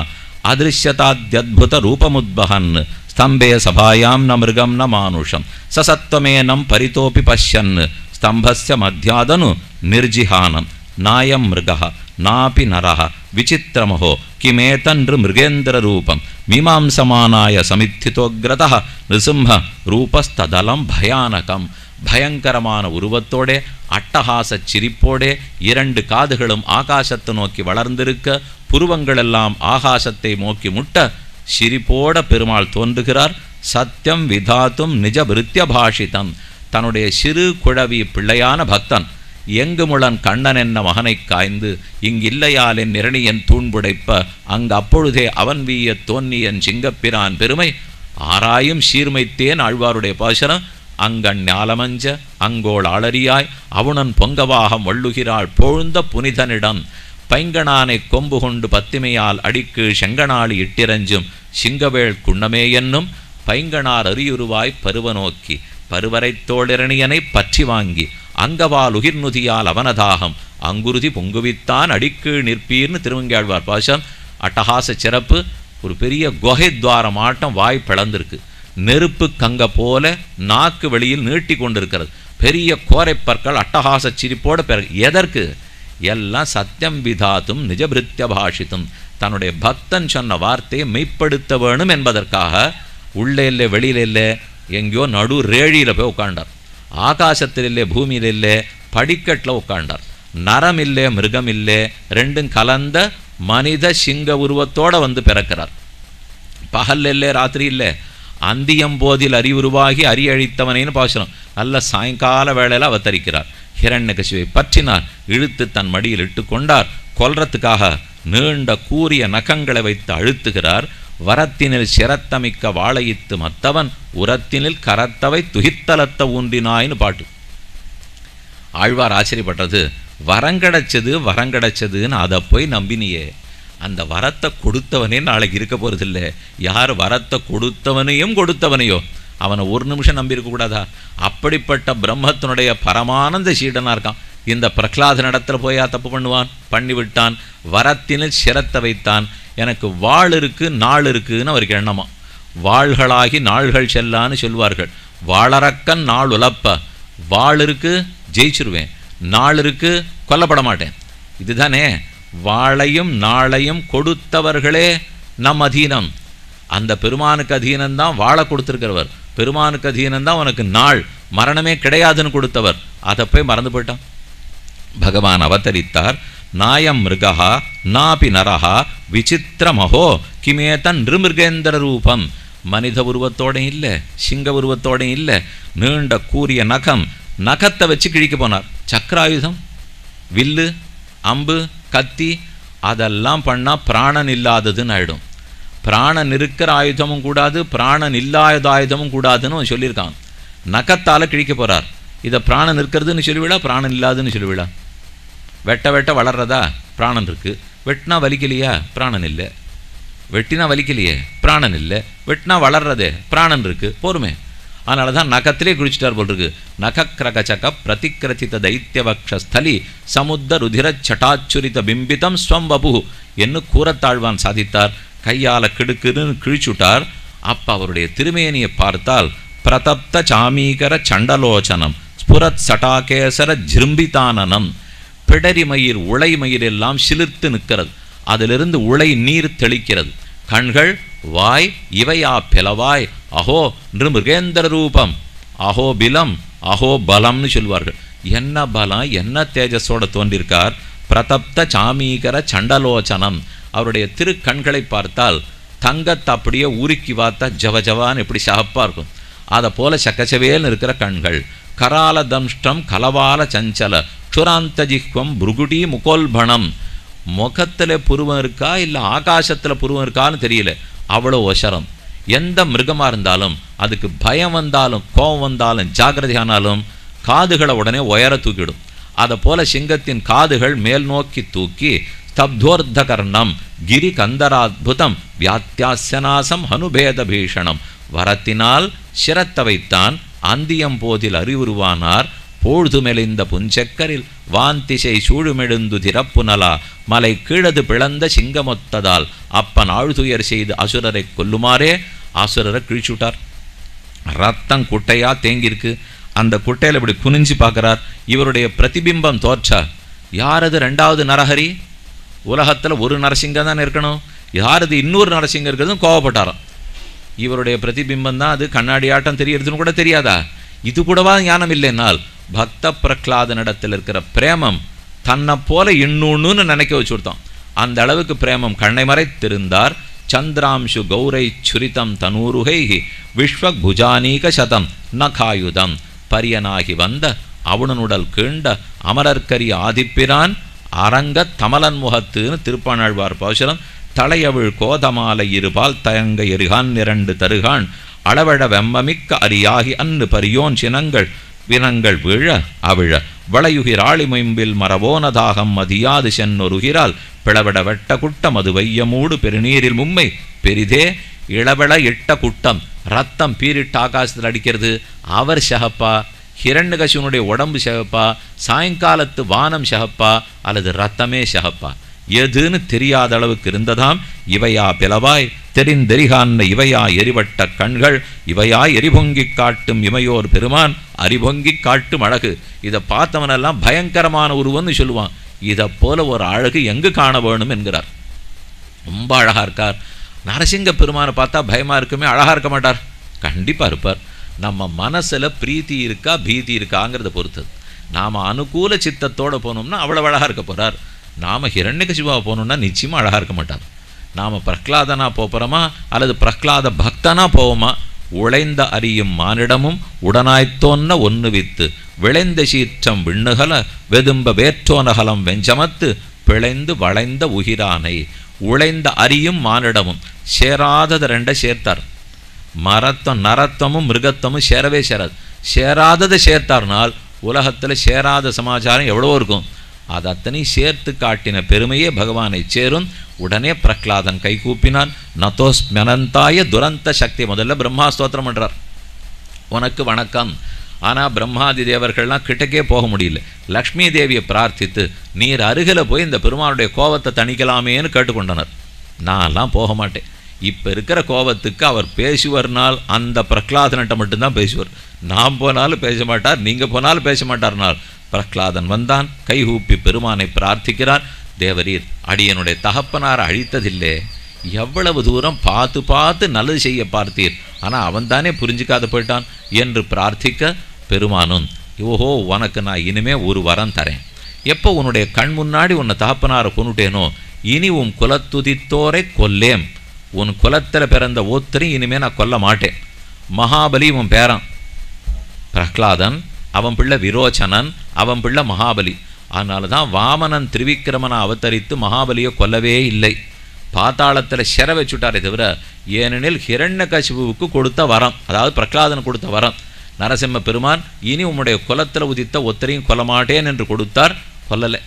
अदृश्यताद्यद्भुतरूपमुद्वहन् स्तम्भे सभायां न मृगं न मानुषं स सत्त्वमेनं परितोऽपि पश्यन् स्तम्भस्य मध्यादनु निर्जिहानं नायं मृगः नापि नरः विचित्रमहो किमेतन्नृ मृगेन्द्ररूपं मीमांसमानाय समित्थितोग्रतः நிருசிம்ம ரூபஸ்ததலம் பயானகம் பயங்கரமான உருவத்தோடே அட்டகாசச் சிரிப்போடே இரண்டு காதுகளும் ஆகாசத்தை நோக்கி வளர்ந்திருக்க புருவங்களெல்லாம் ஆகாசத்தை நோக்கி முட்ட சிரிப்போட பெருமாள் தோன்றுகிறார் சத்தியம் விதாத்தும் நிஜ விருத்திய பாஷிதம் தன்னுடைய சிறு குழவி பிள்ளையான பக்தன் எங்குமுளன் கண்ணன் என்ன மகனைக் காய்ந்து இங்கில்லையால் என் இரணியன் தூண்புடைப்ப அங்கு அப்பொழுதே அவன் வீய தோன்னியன் சிங்கப்பிரான் பெருமை ஆராயும் சீர்மைத்தேன் ஆழ்வாருடைய பாசனம் அங்கண் ஞாலமஞ்ச அங்கோள் ஆளறியாய் அவுணன் பொங்கவாகம் வள்ளுகிறாள் பொழுந்த புனிதனிடம் பைங்கணானை கொம்பு கொண்டு பத்திமையால் அடிக்கு செங்கனாளி இட்டிரஞ்சும் சிங்கவேள் குண்ணமே என்னும் பைங்கணார் அரியுருவாய் பருவ நோக்கி பருவரைத் தோளிரணியனை பற்றி வாங்கி அங்கவால் உகிர்நுதியால் அவனதாகம் அங்குருதி பொங்குவித்தான் அடிக்கு நிற்பீர்னு திருவங்கியாழ்வார் பாசம் அட்டகாச சிறப்பு ஒரு பெரிய குகை துவாரம் ஆட்டம் வாய் பிளந்திருக்கு நெருப்பு கங்க போல நாக்கு வெளியில் நீட்டி கொண்டிருக்கிறது பெரிய கோரைப்பற்கள் அட்டகாச சிரிப்போட பிற எதற்கு எல்லாம் சத்தியம் விதாத்தும் நிஜபிருத்திய பாஷித்தும் தன்னுடைய பக்தன் சொன்ன வார்த்தையை மெய்ப்படுத்த வேணும் என்பதற்காக உள்ளே இல்லை வெளியில இல்லை எங்கேயோ நடு ரேழியில் போய் உட்காண்டார் ஆகாசத்தில் இல்லை பூமியில் இல்லை படிக்கட்டில் உட்காண்டார் நரம் இல்லை மிருகம் இல்லை ரெண்டும் கலந்த மனித சிங்க உருவத்தோட வந்து பிறக்கிறார் பகல் இல்லை ராத்திரி இல்லை அந்தியம் போதில் அறிவுருவாகி அரியழித்தவனேன்னு பாசுரம் நல்ல சாயங்கால வேளையில் அவதரிக்கிறார் ஹிரண்யகசிவை பற்றினார் இழுத்து தன் மடியில் இட்டு கொண்டார் கொல்றதுக்காக நீண்ட கூரிய நகங்களை வைத்து அழுத்துகிறார் வரத்தினில் சிரத்தமிக்க வாழையித்து மத்தவன் உரத்தினில் கரத்தவை துகித்தலத்த ஊன்றினாய்னு பாட்டு ஆழ்வார் ஆச்சரியப்பட்டது வரங்கடைச்சது வரங்கடைச்சதுன்னு அதை போய் நம்பினியே அந்த வரத்தை கொடுத்தவனே நாளைக்கு இருக்க போகிறதில்ல யார் வரத்தை கொடுத்தவனையும் கொடுத்தவனையோ அவனை ஒரு நிமிஷம் நம்பியிருக்க கூடாதா அப்படிப்பட்ட பிரம்மத்தினுடைய பரமானந்த சீடனாக இருக்கான் இந்த பிரகலாத இடத்துல போயா தப்பு பண்ணுவான் பண்ணி விட்டான் வரத்தினில் சிரத்தை வைத்தான் எனக்கு வாழ் இருக்கு நாள் இருக்குன்னு அவருக்கு எண்ணமா வாள்களாகி நாள்கள் செல்லான்னு சொல்வார்கள் வாழறக்கன் நாள் உலப்ப வாழ் இருக்கு ஜெயிச்சிருவேன் நாள் இருக்கு கொல்லப்பட மாட்டேன் இதுதானே வாளையும் நாளையும் கொடுத்தவர்களே நம் அதீனம் அந்த பெருமானுக்கு அதீனம்தான் வாழை கொடுத்துருக்கிறவர் பெருமானுக்கு அதீனம்தான் உனக்கு நாள் மரணமே கிடையாதுன்னு கொடுத்தவர் அதை போய் மறந்து போயிட்டான் பகவான் அவதரித்தார் நாயம் மிருகா நாபி நரஹா விசித்திரமஹோ கிமேதன் நிருமிருகேந்திர ரூபம் மனித உருவத்தோடையும் இல்லை சிங்க உருவத்தோடையும் இல்லை நீண்ட கூரிய நகம் நகத்தை வச்சு கிழிக்க போனார் சக்கராயுதம் வில்லு அம்பு கத்தி அதெல்லாம் பண்ணால் பிராணன் இல்லாததுன்னு ஆயிடும் பிராணன் இருக்கிற ஆயுதமும் கூடாது பிராணன் இல்லாத ஆயுதமும் கூடாதுன்னு அவன் சொல்லியிருக்கான் நகத்தால் கிழிக்க போகிறார் இதை பிராணன் இருக்கிறதுன்னு சொல்லிவிடா பிராணன் இல்லாதுன்னு சொல்லிவிடா வெட்ட வெட்ட வளர்றதா பிராணன் இருக்கு வெட்டினா வலிக்கலையா பிராணன் இல்லை வெட்டினா வலிக்கலையே பிராணன் இல்லை வெட்டினா வளர்றதே பிராணன் இருக்கு போருமே அதனால தான் நகத்திலே குளிச்சிட்டார் போல் இருக்கு நகக்ரகச்சக பிரதிக்கிரச்சித தைத்தியவக்ஷஸ்தலி சமுத்த ருதிர சட்டாச்சுரித பிம்பிதம் ஸ்வம் வபு என்று கூறத்தாழ்வான் சாதித்தார் கையால் கிடுக்குன்னு கிழிச்சுட்டார் அப்போ அவருடைய திருமேனியை பார்த்தால் பிரதப்த சாமீகர சண்டலோச்சனம் ஸ்புரத் சட்டாகேசர ஜிரும்பிதானனம் பிடரி மயிர் உளை மயிர் எல்லாம் சிலிர்த்து நிற்கிறது அதிலிருந்து உளை நீர் தெளிக்கிறது கண்கள் வாய் இவையா பிளவாய் அஹோ நிருமிருகேந்திர ரூபம் அஹோ பிலம் அஹோ பலம்னு சொல்வார்கள் என்ன பலம் என்ன தேஜஸோட தோன்றிருக்கார் பிரதப்த சாமீகர சண்டலோச்சனம் அவருடைய திருக்கண்களை பார்த்தால் தங்கத்தை அப்படியே உருக்கி பார்த்தா ஜவ ஜவான்னு எப்படி சகப்பாக இருக்கும் அதை போல சக்கச்சவேல்னு இருக்கிற கண்கள் கரால தம்ஷ்டம் கலவால சஞ்சல க்ஷுராந்த ஜிஹ்வம் புருகுடி முகோல்பணம் முகத்தில் புருவம் இருக்கா இல்லை ஆகாசத்தில் புருவம் இருக்கான்னு தெரியல அவ்வளோ ஒசரம் எந்த மிருகமாக இருந்தாலும் அதுக்கு பயம் வந்தாலும் கோபம் வந்தாலும் ஜாக்கிரதையானாலும் காதுகளை உடனே உயர தூக்கிடும் அதை போல சிங்கத்தின் காதுகள் மேல் நோக்கி தூக்கி ஸ்தப்தோர்த்த கர்ணம் கிரி கந்தராத்புதம் வியாத்தியாசனாசம் ஹனுபேத பீஷணம் வரத்தினால் சிரத்த வைத்தான் அந்தியம் போதில் அறிவுருவானார் பொழுது மெலிந்த புஞ்சக்கரில் வாந்திசை சூழுமெழுந்து திறப்புனலா மலை கீழது பிளந்த சிங்கமொத்ததால் அப்பன் ஆழ்துயர் செய்து அசுரரை கொல்லுமாறே அசுரரை கிழிச்சுட்டார் ரத்தம் குட்டையா தேங்கியிருக்கு அந்த குட்டையில் இப்படி குனிஞ்சு பார்க்குறார் இவருடைய பிரதிபிம்பம் தோற்றா யார் அது ரெண்டாவது நரஹரி உலகத்தில் ஒரு நரசிங்கம் தான் இருக்கணும் யார் அது இன்னொரு நரசிங்கம் இருக்கிறதும் கோவப்பட்டாராம் இவருடைய பிரதிபிம்பம் தான் அது கண்ணாடி ஆட்டம் தெரியறதுன்னு கூட தெரியாதா இது கூடவா ஞானம் இல்லைன்னால் பக்த பிரகலாதனிடத்தில் இருக்கிற பிரேமம் தன்னை போல இன்னொன்னுன்னு நினைக்க வச்சு கொடுத்தான் அந்த அளவுக்கு பிரேமம் கண்ணை மறைத்திருந்தார் சந்திராம்சு கௌரை சுரிதம் தனூருகை விஸ்வபுஜானீக சதம் நகாயுதம் பரியனாகி வந்த அவனுடல் கீண்ட அமரர்கரிய ஆதிப்பிரான் அரங்க தமலன் முகத்துன்னு திருப்பாணாழ்வார் பாசுரம் தலையவிழ் கோதமாலை இருபால் தயங்க எருகான் இரண்டு தருகான் அளவழ வெம்மமிக்க அரியாகி அன்னு பரியோன் சினங்கள் வினங்கள் வீழ அவிழ வளையுகிர் ஆளிமொயம்பில் மரவோனதாகம் மதியாது சென்னொருகிறால் பிளவிட வெட்ட குட்டம் அது வையமூடு பெருநீரில் மும்மை பெரிதே இளவள இட்ட குட்டம் ரத்தம் பீரிட்டு ஆகாசத்தில் அடிக்கிறது அவர் ஷகப்பா ஹிரண்யகசிவனுடைய உடம்பு ஷகப்பா சாயங்காலத்து வானம் ஷகப்பா அல்லது ரத்தமே ஷகப்பா எதுன்னு தெரியாத அளவுக்கு இருந்ததாம் இவையா பிளவாய் தெரிந்தெரிகான்ன இவையா எரிவட்ட கண்கள் இவையா எரிபொங்கி காட்டும் இமையோர் பெருமான் அரிபொங்கி காட்டும் அழகு இதை பார்த்தவனெல்லாம் பயங்கரமான உருவம்னு சொல்லுவான் இதை போல ஒரு அழகு எங்கு காண வேணும் என்கிறார் ரொம்ப அழகா இருக்கார் நரசிங்க பெருமானை பார்த்தா பயமா இருக்குமே அழகா இருக்க மாட்டார் கண்டிப்பா இருப்பார் நம்ம மனசில் பிரீத்தி இருக்கா பீதி இருக்காங்கிறத பொறுத்தது நாம் அனுகூல சித்தத்தோடு போனோம்னா அவ்வளோ அழகாக இருக்க போகிறார் நாம் ஹிரண்யகசிபாவை போகணுன்னா நிச்சயமாக அழகாக இருக்க மாட்டார் நாம் பிரஹ்லாதனா போகிறோமா அல்லது பிரஹ்லாத பக்தனா போவோமா உழைந்த அறியும் மானிடமும் உடனாய்த்தோன்ன ஒன்று வித்து விளைந்த சீற்றம் விண்ணுகல வெதும்ப வேற்றோனகலம் வெஞ்சமத்து பிழைந்து வளைந்த உகிரானை உழைந்த அறியும் மானிடமும் சேராதது ரெண்டை சேர்த்தார் மரத்தம் நரத்தமும் மிருகத்தமும் சேரவே சேராது சேராததை சேர்த்தார்னால் உலகத்தில் சேராத சமாச்சாரம் எவ்வளவோ இருக்கும் அது அத்தனையும் சேர்த்து காட்டின பெருமையே பகவானை சேரும் உடனே பிரஹ்லாதன் கை கூப்பினான் நதோஸ் மெனந்தாய துரந்த சக்தி முதல்ல பிரம்மா ஸ்தோத்திரம் பண்றார் உனக்கு வணக்கம் ஆனால் பிரம்மாதி தேவர்கள்லாம் கிட்டக்கே போக முடியல லக்ஷ்மி தேவியை பிரார்த்தித்து நீர் அருகில் போய் இந்த பெருமாளுடைய கோபத்தை தணிக்கலாமேன்னு கேட்டுக்கொண்டனர் நான்லாம் போக மாட்டேன் இப்போ இருக்கிற கோபத்துக்கு அவர் பேசுவர்னால் அந்த பிரகலாதன்கிட்ட மட்டும்தான் பேசுவார் நான் போனாலும் பேச மாட்டார் நீங்கள் போனாலும் பேச மாட்டார்னால் பிரகலாதன் வந்தான் கைகூப்பி பெருமானை பிரார்த்திக்கிறார் தேவரீர் அடியனுடைய தகப்பனார் அழித்ததில்லை எவ்வளவு தூரம் பார்த்து பார்த்து நல்லது செய்ய பார்த்தீர் ஆனால் அவன் தானே புரிஞ்சிக்காத போயிட்டான் என்று பிரார்த்திக்க பெருமானும் ஓஹோ உனக்கு நான் இனிமே ஒரு வரம் தரேன் எப்போ உன்னுடைய கண் முன்னாடி உன்னை தகப்பனாரை கொண்டுட்டேனோ இனி உன் குலத்துதித்தோரை கொல்லேம் உன் குலத்தில் பிறந்த ஒத்தரையும் இனிமே நான் கொல்ல மாட்டேன் மகாபலி உன் பேரன் பிரஹ்லாதன் அவன் பிள்ளை விரோச்சனன் அவன் பிள்ளை மகாபலி அதனால தான் வாமனன் திரிவிக்கிரமனை அவதரித்து மகாபலியை கொல்லவே இல்லை பாத்தாளத்தில் சிற வச்சுட்டாரே தவிர ஏனெனில் ஹிரண்யகசிபுவுக்கு கொடுத்த வரம் அதாவது பிரகலாதன் கொடுத்த வரம் நரசிம்ம பெருமான் இனி உம்முடைய குலத்தில் உதித்த ஒத்தரையும் கொல்ல மாட்டேன் என்று கொடுத்தார் கொல்லலை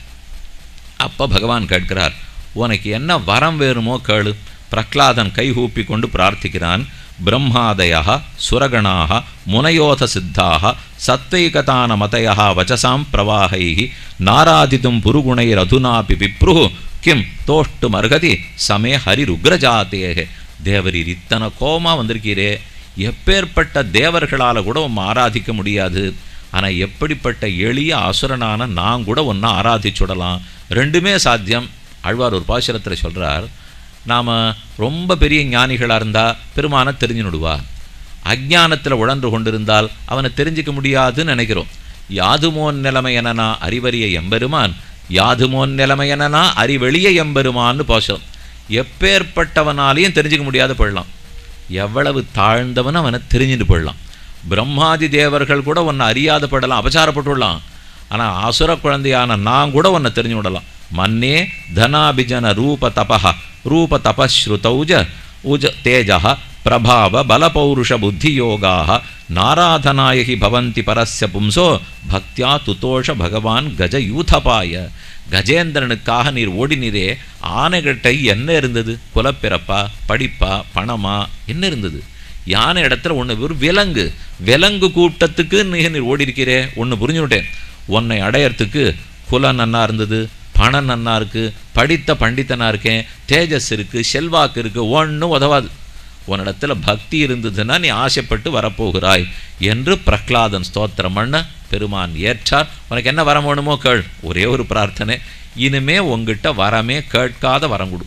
அப்போ பகவான் கேட்கிறார் உனக்கு என்ன வரம் வேணுமோ கேளு பிரஹ்லாதன் கைகூப்பி கொண்டு பிரார்த்திக்கிறான் பிரம்மாதய சுரகணாக முனயோத சித்தாக சத்வைகதான மதய வச்சசாம் பிரவாகை நாராதித்தும் புருகுணைரதுனாபி விப்ரு கிம் தோஷ்டுமர்கதி சமே ஹரிருக்ரஜாத்தேகே தேவரீர் இத்தனை கோபமாக வந்திருக்கீரே எப்பேற்பட்ட தேவர்களால் கூட உம்மை ஆராதிக்க முடியாது ஆனால் எப்படிப்பட்ட எளிய அசுரனான நான் கூட ஒன்றா ஆராதிச்சுடலாம் ரெண்டுமே சாத்தியம் ஆழ்வார் ஒரு பாசுரத்தில் சொல்கிறார் நாம் ரொம்ப பெரிய ஞானிகளாக இருந்தால் பெருமானை தெரிஞ்சுனுடுவா அஜ்ஞானத்தில் உழன்று கொண்டிருந்தால் அவனை தெரிஞ்சிக்க முடியாதுன்னு நினைக்கிறோம் யாதுமோன் நிலைமை எனனா அறிவறிய எம்பெருமான் யாதுமோன் நிலைமை எனனா அறிவெளிய எம்பெருமான்னு பாசுரம் எப்பேற்பட்டவனாலையும் தெரிஞ்சுக்க முடியாத போயிடலாம் எவ்வளவு தாழ்ந்தவன் அவனை தெரிஞ்சுட்டு போயிடலாம் பிரம்மாதி தேவர்கள் கூட உன்னை அறியாத படலாம் அபச்சாரப்பட்டுடலாம் ஆனால் அசுர குழந்தையான நான் கூட உன்னை தெரிஞ்சு விடலாம் மன்னே தனாபிஜன ரூப தபஹ ரூப தபஸ்ருதௌஜ உஜ தேஜ பிரபாவ பலபௌருஷ புத்தியோகாக நாராதனாயகி பவந்தி பரஸ்ய பும்சோ பக்தியா துதோஷ பகவான் கஜ யூதபாய கஜேந்திரனுக்காக நீர் ஓடினீரே ஆனைகட்டை என்ன இருந்தது குலப்பிறப்பா படிப்பா பணமா என்ன இருந்தது யானை இடத்துல ஒன்று ஒரு விலங்கு விலங்கு கூட்டத்துக்கு நீர் நீர் ஓடி இருக்கிறே ஒன்று புரிஞ்சுவிட்டேன் உன்னை அடையறதுக்கு குலம் நன்னா இருந்தது பணம் நன்னா இருக்கு படித்த பண்டித்தனா இருக்கேன் தேஜஸ் இருக்கு செல்வாக்கு இருக்கு ஒன்றும் உதவாது உன்னிடத்துல பக்தி இருந்ததுன்னா நீ ஆசைப்பட்டு வரப்போகிறாய் என்று பிரஹ்லாதன் ஸ்தோத்திரம் பண்ண பெருமான் ஏற்றார் உனக்கு என்ன வரம் வேணுமோ கேள் ஒரே ஒரு பிரார்த்தனை இனிமே உங்ககிட்ட வரமே கேட்காத வரம் கொடு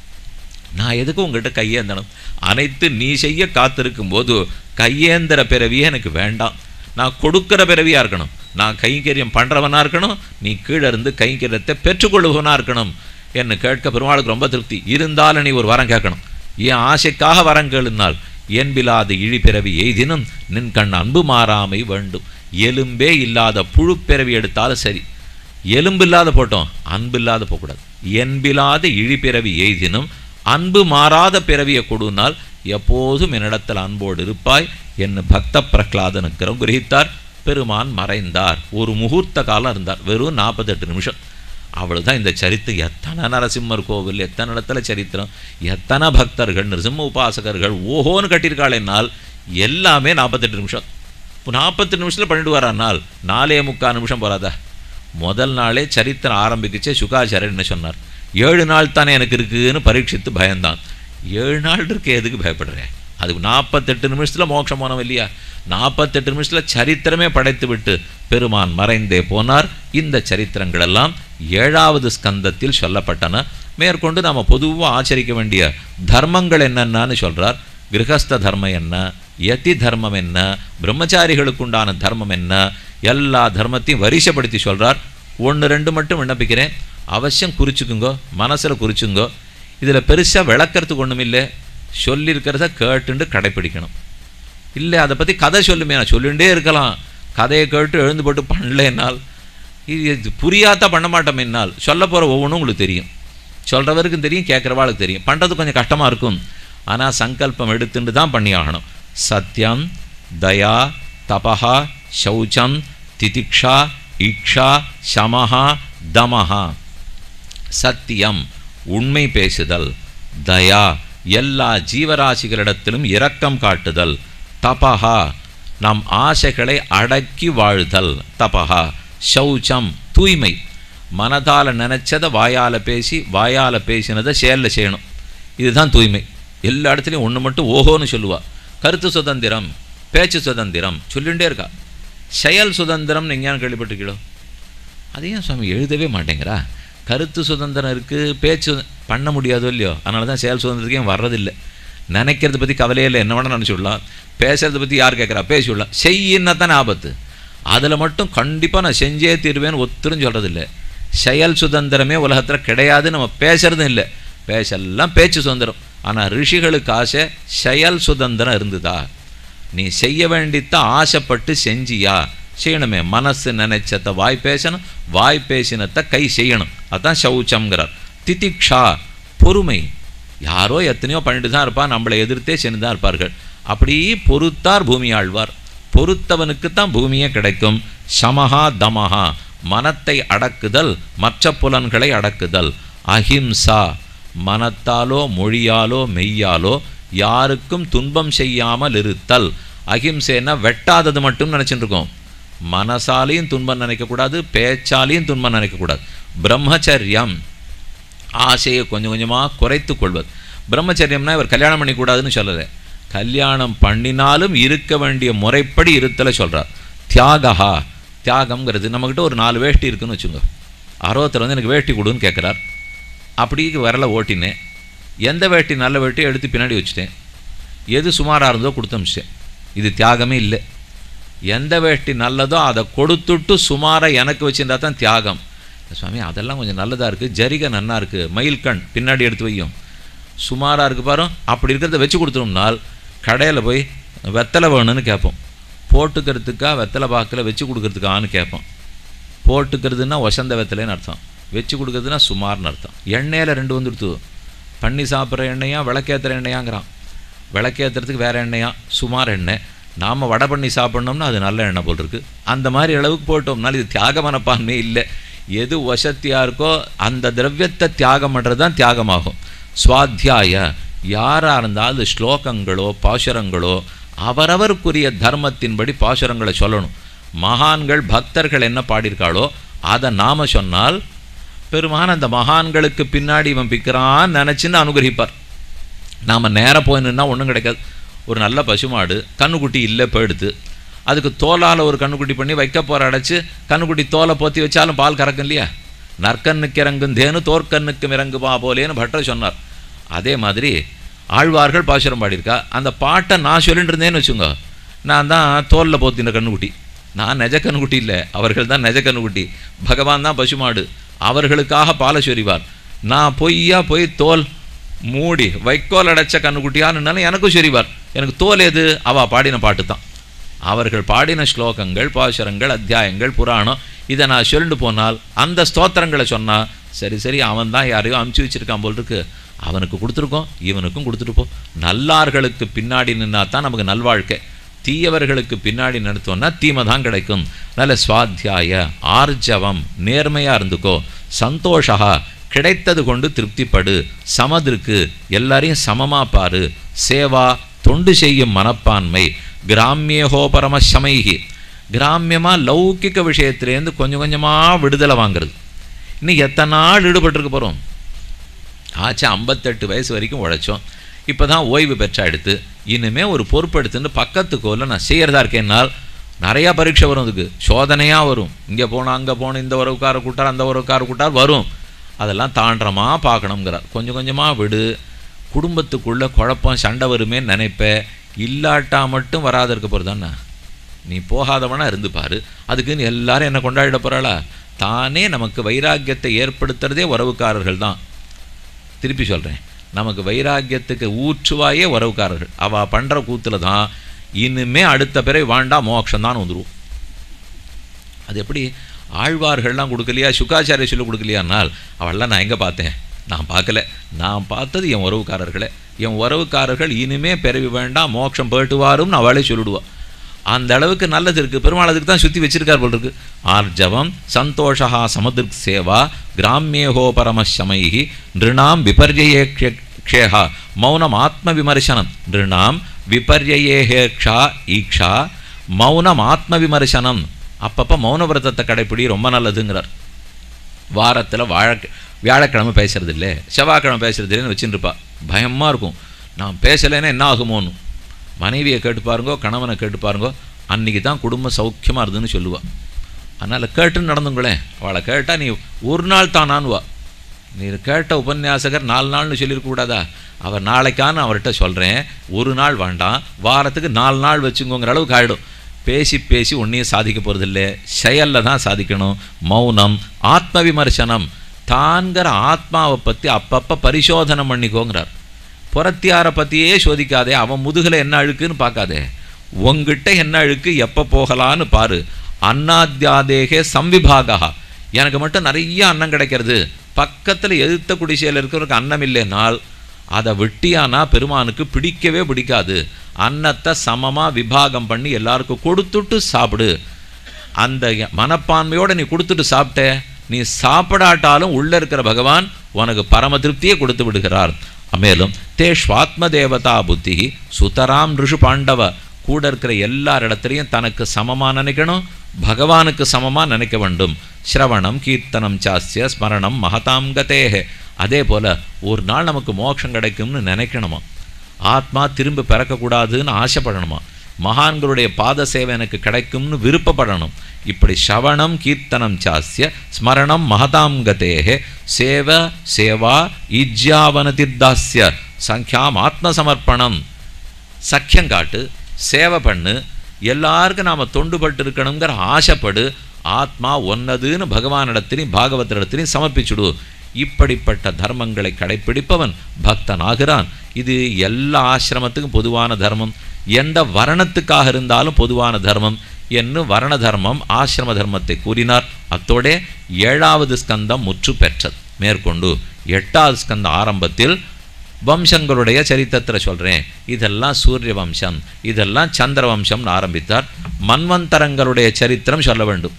நான் எதுக்கு உங்ககிட்ட கையேந்தணும் அனைத்து நீ செய்ய காத்திருக்கும் போது கையேந்திர பிறவியே எனக்கு வேண்டாம் நான் கொடுக்கிற பிறவியா இருக்கணும் நான் கைங்கரியம் பண்றவனா இருக்கணும் நீ கீழே இருந்து கைங்கரியத்தை பெற்றுக்கொள்ளுவனா இருக்கணும் என்று கேட்க பெருமாளுக்கு ரொம்ப திருப்தி இருந்தாலும் நீ ஒரு வரம் கேட்கணும் என் ஆசைக்காக வரம் கேளுனால் என்பிலாது இழிபிறவி எய்தினும் நின் கண் அன்பு மாறாமை வேண்டும் எலும்பே இல்லாத புழு பிறவி எடுத்தாலும் சரி எலும்பு இல்லாத போட்டோம் அன்பு இல்லாத போகக்கூடாது என்பிலாத இழிபிறவி எய்தினும் அன்பு மாறாத பிறவியை கொடுனால் எப்போதும் என்னிடத்தில் அன்போடு இருப்பாய் என்று பக்த பிரகலாதனுக்கிறோம் கிரகித்தார் பெருமான் மறைந்தார் ஒரு முகூர்த்த காலம் இருந்தார் வெறும் நாற்பத்தெட்டு நிமிஷம் அவ்வளவுதான் இந்த சரித்திரம் எத்தனை நரசிம்மர் கோவில் எத்தனை இடத்துல சரித்திரம் எத்தனை பக்தர்கள் நரசிம்ம உபாசகர்கள் ஓஹோன்னு கட்டியிருக்காளேனால் எல்லாமே நாற்பத்தெட்டு நிமிஷம் இப்போ நாற்பத்தெட்டு நிமிஷத்தில் பண்ணிட்டு வரானால் நாலே முக்கால் நிமிஷம் போகாதா முதல் நாளே சரித்திரம் ஆரம்பிக்கிச்சே சுகாச்சாரியர் என்ன சொன்னார் ஏழு நாள் தானே எனக்கு இருக்குன்னு பரீட்சித்து பயந்தான் ஏழு நாள் இருக்கே எதுக்கு பயப்படுறேன் அது நாற்பத்தெட்டு நிமிஷத்தில் மோட்சம் போனோம் இல்லையா நாற்பத்தெட்டு நிமிஷத்தில் சரித்திரமே படைத்து விட்டு பெருமான் மறைந்தே போனார் இந்த சரித்திரங்களெல்லாம் ஏழாவது ஸ்கந்தத்தில் சொல்லப்பட்டன மேற்கொண்டு நாம் பொதுவாக ஆச்சரிக்க வேண்டிய தர்மங்கள் என்னென்னு சொல்கிறார் கிரகஸ்த தர்மம் என்ன யதி தர்மம் என்ன பிரம்மச்சாரிகளுக்கு உண்டான தர்மம் என்ன எல்லா தர்மத்தையும் வரிசைப்படுத்தி சொல்றார் ஒன்று ரெண்டு மட்டும் விண்ணப்பிக்கிறேன் அவசியம் குறிச்சுக்குங்கோ மனசில் குறிச்சுங்கோ இதில் பெருசாக விளக்கறதுக்கு ஒன்றும் இல்லை சொல்லியிருக்கிறத கேட்டுண்டு கடைப்பிடிக்கணும் இல்லை அதை பற்றி கதை சொல்லுமே நான் சொல்லிகிட்டே இருக்கலாம் கதையை கேட்டு எழுந்து போட்டு பண்ணலைன்னால் இது இது புரியாத பண்ண மாட்டோம் என்னால் சொல்ல போகிற ஒவ்வொன்றும் உங்களுக்கு தெரியும் சொல்கிறவருக்கும் தெரியும் கேட்குறவாளுக்கு தெரியும் பண்ணுறது கொஞ்சம் கஷ்டமாக இருக்கும் ஆனால் சங்கல்பம் எடுத்துட்டு தான் பண்ணி ஆகணும் சத்யம் தயா தபஹா சௌச்சம் திதிக்ஷா இக்ஷா சமஹா தமஹா சத்தியம் உண்மை பேசுதல் தயா எல்லா ஜீவராசிகளிடத்திலும் இரக்கம் காட்டுதல் தபஹா நம் ஆசைகளை அடக்கி வாழ்தல் தபஹா சௌச்சம் தூய்மை மனதால் நினச்சதை வாயால் பேசி வாயால் பேசினதை செயலில் செய்யணும் இதுதான் தூய்மை எல்லா இடத்துலையும் ஒன்று மட்டும் ஓஹோன்னு சொல்லுவா கருத்து சுதந்திரம் பேச்சு சுதந்திரம் சொல்லிகிட்டே இருக்கா செயல் சுதந்திரம் நீங்கள் கேள்விப்பட்டிருக்கீங்களோ அதையும் சுவாமி எழுதவே மாட்டேங்கிறா கருத்து சுதந்திரம் இருக்குது பேச்சு பண்ண முடியாதோ இல்லையோ அதனால தான் செயல் சுதந்திரத்துக்கு ஏன் வர்றதில்லை நினைக்கிறத பற்றி கவலையே இல்லை என்ன வேணால் நினச்சி விடலாம் பேசுறதை பற்றி யார் கேட்குறா பேசி விடலாம் செய்யின்னா தானே ஆபத்து அதில் மட்டும் கண்டிப்பாக நான் செஞ்சே தீருவேன்னு ஒத்துரும் சொல்கிறதில்ல செயல் சுதந்திரமே உலகத்தில் கிடையாது நம்ம பேசுறதும் இல்லை பேசெல்லாம் பேச்சு சுதந்திரம் ஆனால் ரிஷிகளுக்கு ஆசை செயல் சுதந்திரம் இருந்ததா நீ செய்ய வேண்டித்தான் ஆசைப்பட்டு செஞ்சியா செய்யணுமே மனசு நினைச்சத வாய் பேசணும் வாய் பேசினத்தை கை செய்யணும் அதான் சௌச்சம்ங்கிறார் திதிக்ஷா பொறுமை யாரோ எத்தனையோ பண்ணிட்டு தான் இருப்பா நம்மளை எதிர்த்தே சென்று தான் இருப்பார்கள் அப்படி பொறுத்தார் பூமி ஆழ்வார் பொறுத்தவனுக்கு தான் பூமியே கிடைக்கும் சமஹா தமஹா மனத்தை அடக்குதல் மற்ற புலன்களை அடக்குதல் அஹிம்சா மனத்தாலோ மொழியாலோ மெய்யாலோ யாருக்கும் துன்பம் செய்யாமல் இருத்தல் அஹிம்சைன்னா வெட்டாதது மட்டும் நினச்சிட்டு இருக்கோம் மனசாலையும் துன்பம் நினைக்கக்கூடாது பேச்சாலையும் துன்பம் நினைக்கக்கூடாது பிரம்மச்சரியம் ஆசையை கொஞ்சம் கொஞ்சமாக குறைத்து கொள்வது பிரம்மச்சரியம்னா இவர் கல்யாணம் பண்ணிக்கூடாதுன்னு சொல்லலை கல்யாணம் பண்ணினாலும் இருக்க வேண்டிய முறைப்படி இருத்தலை சொல்கிறார் தியாகா தியாகம்ங்கிறது நம்மக்கிட்ட ஒரு நாலு வேஷ்டி இருக்குன்னு வச்சுங்க அறுபத்தர் வந்து எனக்கு வேஷ்டி கொடுன்னு கேட்குறார் அப்படி வரல ஓட்டினேன் எந்த வேட்டி நல்ல வேட்டி எடுத்து பின்னாடி வச்சுட்டேன் எது சுமாராக இருந்தோ கொடுத்து அமிச்சிட்டேன் இது தியாகமே இல்லை எந்த வேஷ்டி நல்லதோ அதை கொடுத்துட்டு சுமாராக எனக்கு வச்சுருந்தா தான் தியாகம் சுவாமி அதெல்லாம் கொஞ்சம் நல்லதாக இருக்குது ஜரிகை நன்னா இருக்குது மயில்கண் பின்னாடி எடுத்து வையும் சுமாராக இருக்குது பாரு அப்படி இருக்கிறத வச்சு கொடுத்தோம்னால் கடையில் போய் வெத்தலை வேணும்னு கேட்போம் போட்டுக்கிறதுக்கா வெத்தலை பாக்கில் வச்சு கொடுக்கறதுக்கான்னு கேட்போம் போட்டுக்கிறதுனா ஒசந்த வெத்தலைன்னு அர்த்தம் வச்சு கொடுக்கறதுனா சுமார்னு அர்த்தம் எண்ணெயில் ரெண்டு வந்துடுத்து பண்ணி சாப்பிட்ற எண்ணெயா விளக்கேற்றுற எண்ணெயாங்கிறான் விளக்கேற்றுறதுக்கு வேறு எண்ணெயா சுமார் எண்ணெய் நாம் வடை பண்ணி சாப்பிட்ணோம்னா அது நல்ல எண்ணெய் போல் இருக்குது அந்த மாதிரி அளவுக்கு போட்டோம்னால இது தியாக மனப்பான்மை இல்லை எது வசத்தியாக இருக்கோ அந்த திரவியத்தை தியாகம் பண்ணுறது தான் தியாகமாகும் சுவாத்தியாய யாராக இருந்தாலும் அது ஸ்லோகங்களோ பாசுரங்களோ அவரவருக்குரிய தர்மத்தின்படி பாசுரங்களை சொல்லணும் மகான்கள் பக்தர்கள் என்ன பாடியிருக்காளோ அதை நாம் சொன்னால் பெருமான் அந்த மகான்களுக்கு பின்னாடி இவன் பிக்கிறான்னு நினச்சின்னு அனுகிரகிப்பார் நாம் நேராக போய் நின்னா ஒன்றும் கிடைக்காது ஒரு நல்ல பசுமாடு கண்ணுக்குட்டி இல்லை போயிடுது அதுக்கு தோலால் ஒரு கண்ணுக்குட்டி பண்ணி வைக்க போகிற அடைச்சி கண்ணுக்குட்டி தோலை போத்தி வச்சாலும் பால் கறக்கும் இல்லையா நற்கண்ணுக்கு இறங்கும் தேனு தோற்கண்ணுக்கும் இறங்குவா போலேன்னு பட்டர் சொன்னார் அதே மாதிரி ஆழ்வார்கள் பாசுரம் பாடியிருக்கா அந்த பாட்டை நான் சொல்லிட்டு இருந்தேன்னு வச்சுங்க நான் தான் தோலில் போத்தின கண்ணுக்குட்டி நான் நெஜ கண்ணுக்குட்டி இல்லை அவர்கள் தான் நெஜ கண்ணுக்குட்டி பகவான் தான் பசுமாடு அவர்களுக்காக பாலை சொரிவார் நான் பொய்யா போய் தோல் மூடி வைக்கோல் அடைச்ச கண்ணுக்குட்டியான்னு எனக்கும் சொரிவார் எனக்கு தோல் எது அவள் பாடின பாட்டு தான் அவர்கள் பாடின ஸ்லோகங்கள் பாசுரங்கள் அத்தியாயங்கள் புராணம் இதை நான் சொல்லிட்டு போனால் அந்த ஸ்தோத்திரங்களை சொன்னால் சரி சரி அவன் தான் யாரையோ அமுச்சு வச்சிருக்கான் போல் இருக்கு அவனுக்கு கொடுத்துருக்கோம் இவனுக்கும் கொடுத்துட்டு நல்லார்களுக்கு பின்னாடி நின்னா தான் நமக்கு நல்வாழ்க்கை தீயவர்களுக்கு பின்னாடி நடத்தோம்னா தீமை தான் கிடைக்கும் நல்ல சுவாத்தியாய ஆர்ஜவம் நேர்மையாக இருந்துக்கோ சந்தோஷா கிடைத்தது கொண்டு திருப்திப்படு சமதிற்கு எல்லாரையும் சமமாக பாரு சேவா தொண்டு செய்யும் மனப்பான்மை கிராமியகோபரம சமைகி கிராமியமாக லௌகிக்க விஷயத்துலேருந்து கொஞ்சம் கொஞ்சமாக விடுதலை வாங்குறது இன்னும் எத்தனை நாள் ஈடுபட்டிருக்க போகிறோம் ஆச்சு ஐம்பத்தெட்டு வயசு வரைக்கும் உழைச்சோம் இப்போ தான் ஓய்வு பெற்றா எடுத்து இனிமேல் ஒரு பொறுப்பு எடுத்துன்னு பக்கத்து கோலில் நான் செய்கிறதா இருக்கேன்னால் நிறையா பரீட்சை வரும் அதுக்கு சோதனையாக வரும் இங்கே போனால் அங்கே போகணும் இந்த உறவுக்கார கூட்டார் அந்த உறவுக்கார கூட்டார் வரும் அதெல்லாம் தாண்டமாக பார்க்கணுங்கிறார் கொஞ்சம் கொஞ்சமாக விடு குடும்பத்துக்குள்ளே குழப்பம் சண்டை வருமே நினைப்பேன் இல்லாட்டா மட்டும் வராது இருக்க போகிறதாண்ணா நீ போகாதவனா இருந்து பாரு அதுக்குன்னு எல்லாரும் என்ன கொண்டாடிட போகிறாளா தானே நமக்கு வைராக்கியத்தை ஏற்படுத்துறதே உறவுக்காரர்கள் தான் திருப்பி சொல்கிறேன் நமக்கு வைராக்கியத்துக்கு ஊற்றுவாயே உறவுக்காரர்கள் அவள் பண்ணுற கூத்தில் தான் இனிமே அடுத்த பிறகு வாண்டா மோட்சம் தான் வந்துடுவோம் அது எப்படி ஆழ்வார்கள்லாம் கொடுக்கலையா சுக்காச்சாரிய சொல்லி கொடுக்கலையானால் அவள்லாம் நான் எங்கே பார்த்தேன் நான் பார்க்கல நான் பார்த்தது என் உறவுக்காரர்களே என் உறவுக்காரர்கள் இனிமே பிறவி வேண்டாம் மோட்சம் போயிட்டு வாரும்னு அவளே சொல்லிடுவா அந்த அளவுக்கு நல்லது இருக்குது பெருமாள் அதுக்கு தான் சுற்றி வச்சிருக்கார் போல் இருக்கு ஆர்ஜவம் சந்தோஷா சமதிருக் சேவா கிராமியேகோ பரமசமைஹி நிருணாம் விபர்யே க்ஷேஹா மௌனம் ஆத்ம விமர்சனம் நிருணாம் விபர்யேஹேக்ஷா ஈக்ஷா மௌனம் ஆத்ம விமர்சனம் அப்பப்போ மௌன விரதத்தை கடைப்பிடி ரொம்ப நல்லதுங்கிறார் வாரத்தில் வாழ வியாழக்கிழமை பேசுறது இல்லை செவ்வாய்க்கிழமை பேசுறது இல்லைன்னு வச்சுட்டு இருப்பா பயமாக இருக்கும் நான் பேசலைன்னா என்ன ஆகுமோன்னு மனைவியை கேட்டு பாருங்கோ கணவனை கேட்டு பாருங்கோ அன்றைக்கி தான் குடும்பம் சௌக்கியமாக இருதுன்னு சொல்லுவாள் அதனால் கேட்டுன்னு நடந்துங்களேன் அவளை கேட்டால் நீ ஒரு நாள் தான் நான்வா நீ கேட்ட உபன்யாசகர் நாலு நாள்னு சொல்லியிருக்க கூடாதா அவர் நாளைக்கான அவர்கிட்ட சொல்கிறேன் ஒரு நாள் வேண்டாம் வாரத்துக்கு நாலு நாள் வச்சுங்கோங்கிற அளவுக்கு ஆகிடும் பேசி பேசி ஒன்றையும் சாதிக்க போகிறதில்ல செயலில் தான் சாதிக்கணும் மௌனம் ஆத்ம விமர்சனம் தான்கிற ஆத்மாவை பற்றி அப்பப்போ பரிசோதனை பண்ணிக்கோங்கிறார் புறத்தியாரை பற்றியே சோதிக்காதே அவன் முதுகில் என்ன அழுக்குன்னு பார்க்காதே உங்ககிட்ட என்ன அழுக்கு எப்போ போகலான்னு பாரு அன்னாத்தியாதேகே சம்விபாகா எனக்கு மட்டும் நிறைய அன்னம் கிடைக்கிறது பக்கத்தில் எதிர்த்த குடிசையில் இருக்கிறவருக்கு அன்னம் இல்லைனால் அதை வெட்டியானா பெருமானுக்கு பிடிக்கவே பிடிக்காது அன்னத்தை சமமாக விபாகம் பண்ணி எல்லாருக்கும் கொடுத்துட்டு சாப்பிடு அந்த மனப்பான்மையோடு நீ கொடுத்துட்டு சாப்பிட்ட நீ சாப்பிடாட்டாலும் உள்ளே இருக்கிற பகவான் உனக்கு பரம திருப்தியை கொடுத்து விடுகிறார் மேலும் தே ஸ்வாத்ம தேவதா புத்தி சுதராம் ரிஷு பாண்டவ கூட இருக்கிற எல்லார் இடத்துலையும் தனக்கு சமமாக நினைக்கணும் பகவானுக்கு சமமாக நினைக்க வேண்டும் ஸ்ரவணம் கீர்த்தனம் சாஸ்ய ஸ்மரணம் மகதாம் கதேஹே அதே போல் ஒரு நாள் நமக்கு மோட்சம் கிடைக்கும்னு நினைக்கணுமா ஆத்மா திரும்ப பிறக்கக்கூடாதுன்னு ஆசைப்படணுமா மகான்களுடைய பாத சேவை எனக்கு கிடைக்கும்னு விருப்பப்படணும் இப்படி சவணம் கீர்த்தனம் சாஸ்ய ஸ்மரணம் மகதாம் கதேஹே சேவ சேவா இஜ்யாவனதிர்தாஸ்ய சங்கியாம் ஆத்மசமர்ப்பணம் சக்கியம் காட்டு சேவை பண்ணு எல்லாருக்கும் நாம் தொண்டுபட்டு இருக்கணுங்கிற ஆசைப்படு ஆத்மா ஒன்னதுன்னு பகவானிடத்திலையும் பாகவத்திடத்திலையும் சமர்ப்பிச்சுடு இப்படிப்பட்ட தர்மங்களை கடைப்பிடிப்பவன் பக்தன் ஆகிறான் இது எல்லா ஆசிரமத்துக்கும் பொதுவான தர்மம் எந்த வர்ணத்துக்காக இருந்தாலும் பொதுவான தர்மம் என்று வர்ண தர்மம் ஆசிரம தர்மத்தை கூறினார் அத்தோடே ஏழாவது ஸ்கந்தம் முற்று பெற்றது மேற்கொண்டு எட்டாவது ஸ்கந்த ஆரம்பத்தில் வம்சங்களுடைய சரித்திரத்தில் சொல்கிறேன் இதெல்லாம் சூரிய வம்சம் இதெல்லாம் சந்திர வம்சம்னு ஆரம்பித்தார் மன்வந்தரங்களுடைய சரித்திரம் சொல்ல வேண்டும்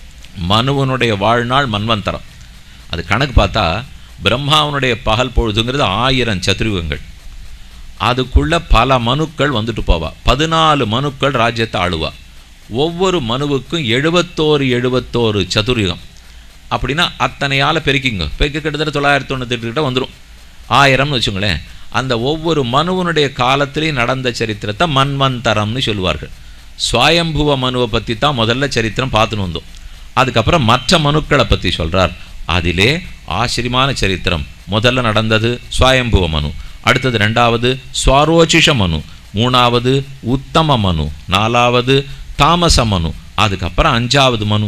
மனுவனுடைய வாழ்நாள் மன்வந்தரம் அது கணக்கு பார்த்தா பிரம்மாவனுடைய பகல் பொழுதுங்கிறது ஆயிரம் சதுருகங்கள் அதுக்குள்ள பல மனுக்கள் வந்துட்டு போவா பதினாலு மனுக்கள் ராஜ்யத்தை ஆளுவா ஒவ்வொரு மனுவுக்கும் எழுபத்தோரு எழுபத்தோரு சதுர்யுகம் அப்படின்னா அத்தனையால் பெருக்கிங்க பெருக்க கிட்டத்தட்ட தொள்ளாயிரத்தி தொண்ணூத்தெட்டு கிட்ட வந்துடும் ஆயிரம்னு வச்சுங்களேன் அந்த ஒவ்வொரு மனுவனுடைய காலத்திலையும் நடந்த சரித்திரத்தை மன்வந்தரம்னு சொல்லுவார்கள் சுவாயம்புவ மனுவை பற்றி தான் முதல்ல சரித்திரம் பார்த்துன்னு வந்தோம் அதுக்கப்புறம் மற்ற மனுக்களை பற்றி சொல்கிறார் அதிலே ஆச்சரியமான சரித்திரம் முதல்ல நடந்தது சுவாயம்புவ மனு அடுத்தது ரெண்டாவது சுவாரோச்சிஷ மனு மூணாவது உத்தம மனு நாலாவது தாமச மனு அதுக்கப்புறம் அஞ்சாவது மனு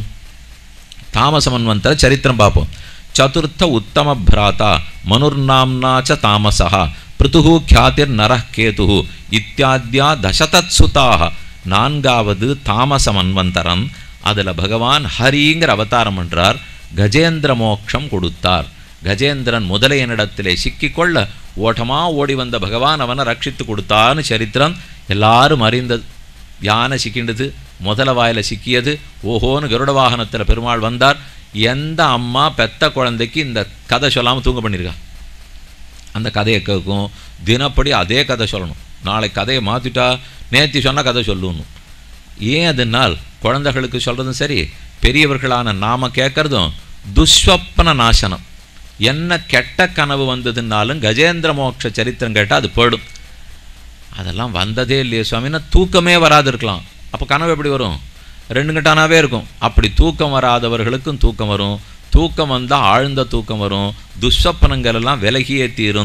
தாமச மன்வந்தர சரித்திரம் பார்ப்போம் சதுர்த்த உத்தம பிராதா மனுர்நாம்னா ச தாமசா பிருத்துகு கியாதிர் நரः கேது இத்தியாத்யா தசதத் சுதாக நான்காவது தாமச மன்வந்தரம் அதில் பகவான் ஹரிங்கிற அவதாரம் என்றார் கஜேந்திர மோட்சம் கொடுத்தார் கஜேந்திரன் முதலையனிடத்திலே சிக்கிக்கொள்ள ஓட்டமா ஓடி வந்த பகவான் அவனை ரட்சித்து கொடுத்தான்னு சரித்திரம் எல்லாரும் அறிந்தது யானை சிக்கிண்டது முதல வாயில் சிக்கியது ஓஹோன்னு கருட வாகனத்தில் பெருமாள் வந்தார் எந்த அம்மா பெத்த குழந்தைக்கு இந்த கதை சொல்லாமல் தூங்க பண்ணியிருக்கா அந்த கதையை கேட்கும் தினப்படி அதே கதை சொல்லணும் நாளை கதையை மாற்றிட்டா நேத்தி சொன்னால் கதை சொல்லணும் ஏன் அதுனால் குழந்தைகளுக்கு சொல்கிறதும் சரி பெரியவர்களான நாம கேட்குறதும் துஸ்வப்ன நாசனம் என்ன கெட்ட கனவு வந்ததுனாலும் கஜேந்திர மோட்ச சரித்திரம் கேட்டால் அது போயிடும் அதெல்லாம் வந்ததே இல்லையே சுவாமின்னா தூக்கமே வராது இருக்கலாம் அப்போ கனவு எப்படி வரும் ரெண்டு கட்டானாவே இருக்கும் அப்படி தூக்கம் வராதவர்களுக்கும் தூக்கம் வரும் தூக்கம் வந்தால் ஆழ்ந்த தூக்கம் வரும் துஷ்வப்பனங்கள் எல்லாம் விலகியே தீரும்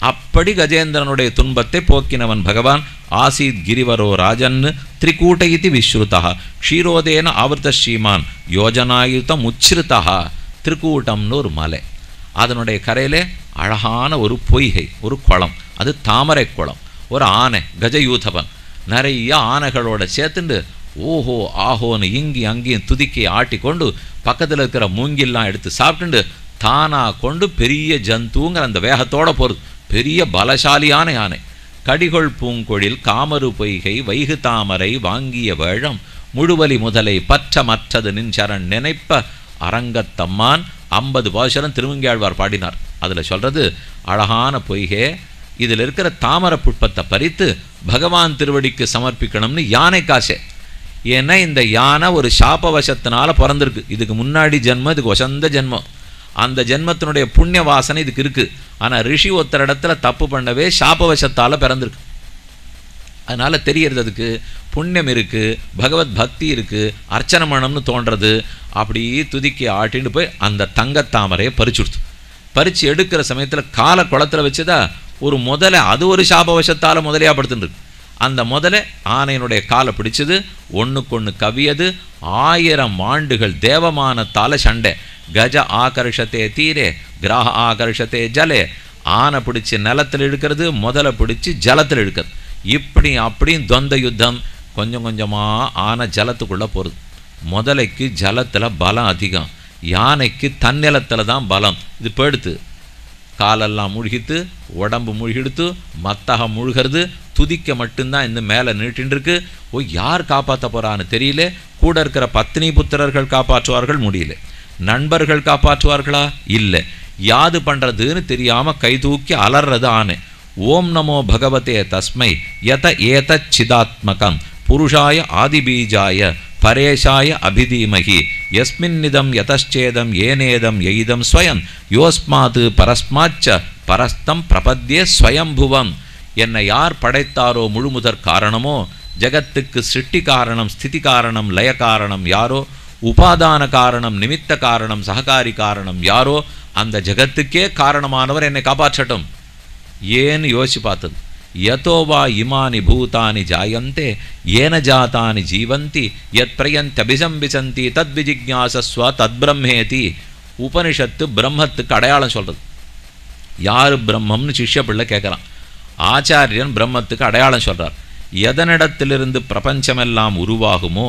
அப்படி கஜேந்திரனுடைய துன்பத்தை போக்கினவன் பகவான் ஆசீத் கிரிவரோ ராஜன் திரிகூட்ட இதி விஸ்ருதா க்ஷீரோதேன ஆவர்த்த ஸ்ரீமான் யோஜனாயுதம் உச்சிருதா திரிகூட்டம்னு ஒரு மலை அதனுடைய கரையிலே அழகான ஒரு பொய்கை ஒரு குளம் அது தாமரை குளம் ஒரு ஆனை கஜயூதவன் நிறைய ஆனைகளோட சேர்த்துண்டு ஓஹோ ஆஹோன்னு இங்கி அங்கேயும் துதிக்கி ஆட்டி கொண்டு பக்கத்தில் இருக்கிற மூங்கில்லாம் எடுத்து சாப்பிட்டுண்டு தானா கொண்டு பெரிய ஜந்துங்கிற அந்த வேகத்தோட போகிறது பெரிய பலசாலியான யானை கடிகொள் பூங்கொழில் காமரு பொய்கை வைகு தாமரை வாங்கிய வேழம் முழுவலி முதலை பற்ற மற்றது நின் சரண் நினைப்ப அரங்கத்தம்மான் ஐம்பது பாசுரம் திருமங்கியாழ்வார் பாடினார் அதில் சொல்றது அழகான பொய்கே இதில் இருக்கிற தாமரை புஷ்பத்தை பறித்து பகவான் திருவடிக்கு சமர்ப்பிக்கணும்னு யானை காசே ஏன்னா இந்த யானை ஒரு சாபவசத்தினால பிறந்திருக்கு இதுக்கு முன்னாடி ஜென்மம் இதுக்கு வசந்த ஜென்மம் அந்த ஜென்மத்தினுடைய புண்ணிய வாசனை இதுக்கு இருக்கு ஆனால் ரிஷி ஒருத்தர் இடத்துல தப்பு பண்ணவே சாபவசத்தால் பிறந்திருக்கு அதனால தெரியறது அதுக்கு புண்ணியம் இருக்கு பகவத் பக்தி இருக்கு அர்ச்சனை பண்ணணும்னு தோன்றது அப்படியே துதிக்கி ஆட்டிட்டு போய் அந்த தங்கத்தாமரையை பறிச்சுடுத்து பறித்து எடுக்கிற சமயத்தில் காலை குளத்துல வச்சுதா ஒரு முதலை அது ஒரு சாபவசத்தால் முதலையாக படுத்துட்டு இருக்கு அந்த முதலை ஆனையினுடைய காலை பிடிச்சது ஒன்றுக்கொன்று கவியது ஆயிரம் ஆண்டுகள் தேவமானத்தால் சண்டை கஜ ஆகர்ஷத்தே தீரே கிராக ஆகர்ஷத்தே ஜலே ஆனை பிடிச்சி நிலத்தில் இழுக்கிறது முதலை பிடிச்சி ஜலத்தில் இழுக்கிறது இப்படி அப்படியும் தொந்த யுத்தம் கொஞ்சம் கொஞ்சமாக ஆனை ஜலத்துக்குள்ளே போகிறது முதலைக்கு ஜலத்தில் பலம் அதிகம் யானைக்கு தன்னிலத்தில் தான் பலம் இது போயிடுத்து காலெல்லாம் முழுகித்து உடம்பு முழுகிடுத்து மத்தகம் முழுகிறது துதிக்க மட்டும்தான் இந்த மேலே நீட்டின்னு இருக்கு ஓ யார் காப்பாற்ற போறான்னு தெரியல கூட இருக்கிற பத்னி புத்திரர்கள் காப்பாற்றுவார்கள் முடியல நண்பர்கள் காப்பாற்றுவார்களா இல்லை யாது பண்ணுறதுன்னு தெரியாமல் கை தூக்கி அலறது ஆனே ஓம் நமோ பகவதே தஸ்மை யத ஏத சிதாத்மகம் புருஷாய ஆதிபீஜாய பரேஷாய அபிதீமகி யஸ்மின்னிதம் யதச்சேதம் ஏனேதம் எய்தம் ஸ்வயம் யோஸ்மாது பரஸ்மாச்ச பரஸ்தம் பிரபத்யே ஸ்வயம்புவம் என்னை யார் படைத்தாரோ முழுமுதற் காரணமோ ஜகத்துக்கு சிருஷ்டி காரணம் ஸ்திதி காரணம் லய காரணம் யாரோ உபாதான காரணம் நிமித்த காரணம் சககாரி காரணம் யாரோ அந்த ஜகத்துக்கே காரணமானவர் என்னை காப்பாற்றட்டும் ஏன்னு யோசிச்சு பார்த்தது யதோ வா இமானி பூதானி ஜாயந்தே ஏன ஜாத்தானி ஜீவந்தி யத் பிரயந்தபிசம்பிசந்தி தத் விஜிக்யாசஸ்வ தத் பிரம்மேதி உபனிஷத்து பிரம்மத்துக்கு அடையாளம் சொல்றது யார் பிரம்மம்னு சிஷ்ய பிள்ளை கேட்குறான் ஆச்சாரியன் பிரம்மத்துக்கு அடையாளம் சொல்றார் எதனிடத்திலிருந்து பிரபஞ்சமெல்லாம் உருவாகுமோ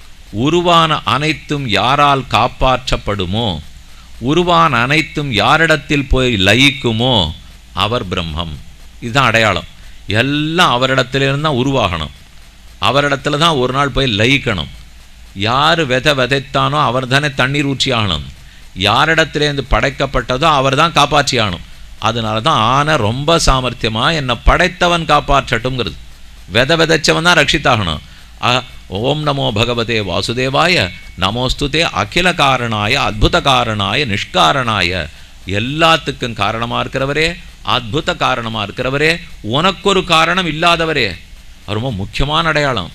உருவான அனைத்தும் யாரால் காப்பாற்றப்படுமோ உருவான அனைத்தும் யாரிடத்தில் போய் லயிக்குமோ அவர் பிரம்மம் இதுதான் அடையாளம் எல்லாம் அவரிடத்திலிருந்து தான் உருவாகணும் அவரிடத்துல தான் ஒரு நாள் போய் லயிக்கணும் யார் விதை விதைத்தானோ அவர் தானே தண்ணீர் ஊற்றி ஆகணும் யாரிடத்திலேருந்து படைக்கப்பட்டதோ அவர் தான் காப்பாற்றி ஆகணும் அதனால தான் ஆனை ரொம்ப சாமர்த்தியமாக என்னை படைத்தவன் காப்பாற்றட்டும்ங்கிறது விதை விதைச்சவன் தான் ரட்சித்தாகணும் அ- ஓம் நமோ பகவதே வாசுதேவாய நமோஸ்துதே அகில காரணாய அத்புத காரணாய நிஷ்காரணாய எல்லாத்துக்கும் காரணமாக இருக்கிறவரே அத்புத காரணமாக இருக்கிறவரே உனக்கொரு காரணம் இல்லாதவரே அது ரொம்ப முக்கியமான அடையாளம்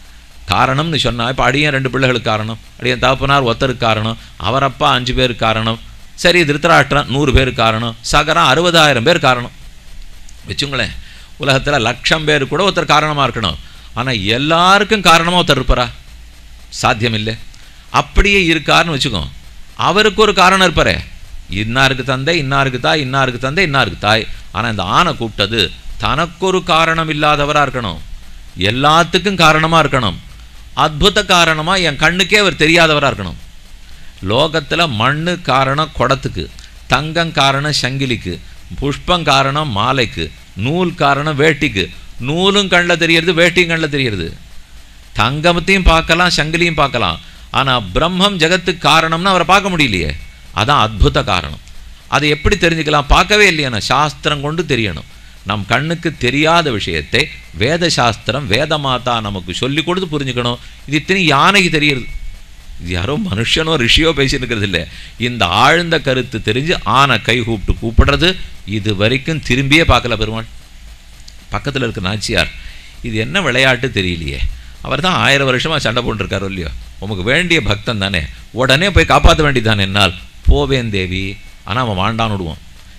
காரணம்னு சொன்னா இப்போ அடியன் ரெண்டு பிள்ளைகளுக்கு காரணம் அடியன் தகப்பனார் ஒருத்தருக்கு காரணம் அவரப்பா அஞ்சு பேருக்கு காரணம் சரி திருத்தராஷ்டிரம் நூறு பேருக்கு காரணம் சகரம் அறுபதாயிரம் பேர் காரணம் வச்சுங்களேன் உலகத்தில் லட்சம் பேர் கூட ஒருத்தர் காரணமாக இருக்கணும் ஆனால் எல்லாருக்கும் காரணமாக ஒருத்தர் இருப்பாரா சாத்தியம் இல்லை அப்படியே இருக்காருன்னு வச்சுக்கோ அவருக்கு ஒரு காரணம் இருப்பாரே இன்னாருக்கு தந்தை இன்னாருக்கு தாய் இன்னாருக்கு தந்தை இன்னாருக்கு தாய் ஆனால் இந்த ஆணை கூப்பிட்டது தனக்கொரு காரணம் இல்லாதவராக இருக்கணும் எல்லாத்துக்கும் காரணமாக இருக்கணும் அத்புத காரணமாக என் கண்ணுக்கே அவர் தெரியாதவராக இருக்கணும் லோகத்தில் மண்ணு காரணம் குடத்துக்கு தங்கம் காரணம் சங்கிலிக்கு புஷ்பம் காரணம் மாலைக்கு நூல் காரணம் வேட்டிக்கு நூலும் கண்ணில் தெரியறது வேட்டியும் கண்ணில் தெரியறது தங்கமத்தையும் பார்க்கலாம் சங்கிலியும் பார்க்கலாம் ஆனால் பிரம்மம் ஜெகத்துக்கு காரணம்னு அவரை பார்க்க முடியலையே அதான் அத்புத காரணம் அதை எப்படி தெரிஞ்சுக்கலாம் பார்க்கவே இல்லையா சாஸ்திரம் கொண்டு தெரியணும் நம் கண்ணுக்கு தெரியாத விஷயத்தை வேத சாஸ்திரம் வேத மாதா நமக்கு சொல்லி கொடுத்து புரிஞ்சுக்கணும் இது இத்தனை யானைக்கு தெரியுது இது யாரோ மனுஷனோ ரிஷியோ பேசிட்டு இருக்கிறது இல்லை இந்த ஆழ்ந்த கருத்து தெரிஞ்சு ஆனை கை கூப்பிட்டு கூப்பிடுறது இது வரைக்கும் திரும்பியே பார்க்கல பெருமாள் பக்கத்தில் இருக்க நாச்சியார் இது என்ன விளையாட்டு தெரியலையே அவர் தான் ஆயிரம் வருஷமாக சண்டை போட்டுருக்காரோ இல்லையோ உமக்கு வேண்டிய பக்தன் தானே உடனே போய் காப்பாற்ற வேண்டியதானே என்னால் போவேன் தேவி ஆனால் அவன் வாண்டான்னு விடுவான்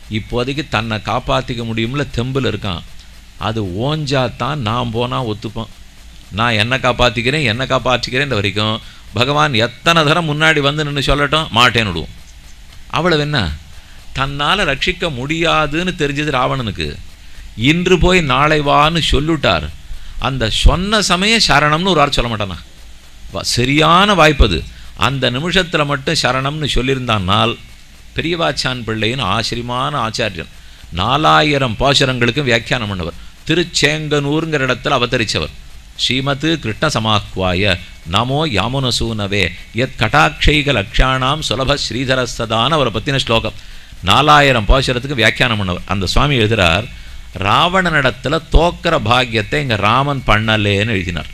இப்போதைக்கு தன்னை காப்பாற்றிக்க முடியும்ல தெம்பில் இருக்கான் அது ஓஞ்சா தான் நான் போனால் ஒத்துப்பேன் நான் என்ன காப்பாற்றிக்கிறேன் என்ன காப்பாற்றிக்கிறேன் வரைக்கும் பகவான் எத்தனை தரம் முன்னாடி வந்து நின்று சொல்லட்டும் மாட்டேன்னு விடுவோம் அவ்வளவு என்ன தன்னால் ரட்சிக்க முடியாதுன்னு தெரிஞ்சது ராவணனுக்கு இன்று போய் நாளை வான்னு சொல்லிட்டார் அந்த சொன்ன சமயம் சரணம்னு ஒரு வார்த்தை சொல்ல மாட்டானா வா- சரியான வாய்ப்பு அது அந்த நிமிஷத்தில் மட்டும் சரணம்னு சொல்லியிருந்தானால் பெரியவாச்சான் பிள்ளைன்னு ஆச்சரியமான ஆச்சாரியன் நாலாயிரம் பாசுரங்களுக்கும் வியாக்கியானம் பண்ணவர் திருச்சேங்கனூருங்கிற இடத்துல அவதரித்தவர் ஸ்ரீமத் கிருஷ்ண சமாஹ்வாய நமோ யாமுனசூனவே எத் கட்டாட்சைக லக்ஷாணாம் சுலப ஸ்ரீதரஸ்ததான அவரை பற்றின ஸ்லோகம் நாலாயிரம் பாசுரத்துக்கு வியாக்கியானம் பண்ணவர் அந்த சுவாமி எழுதுகிறார் ராவணனிடத்துல தோக்கிற பாக்கியத்தை இங்க ராமன் பண்ணலேன்னு எழுதினார்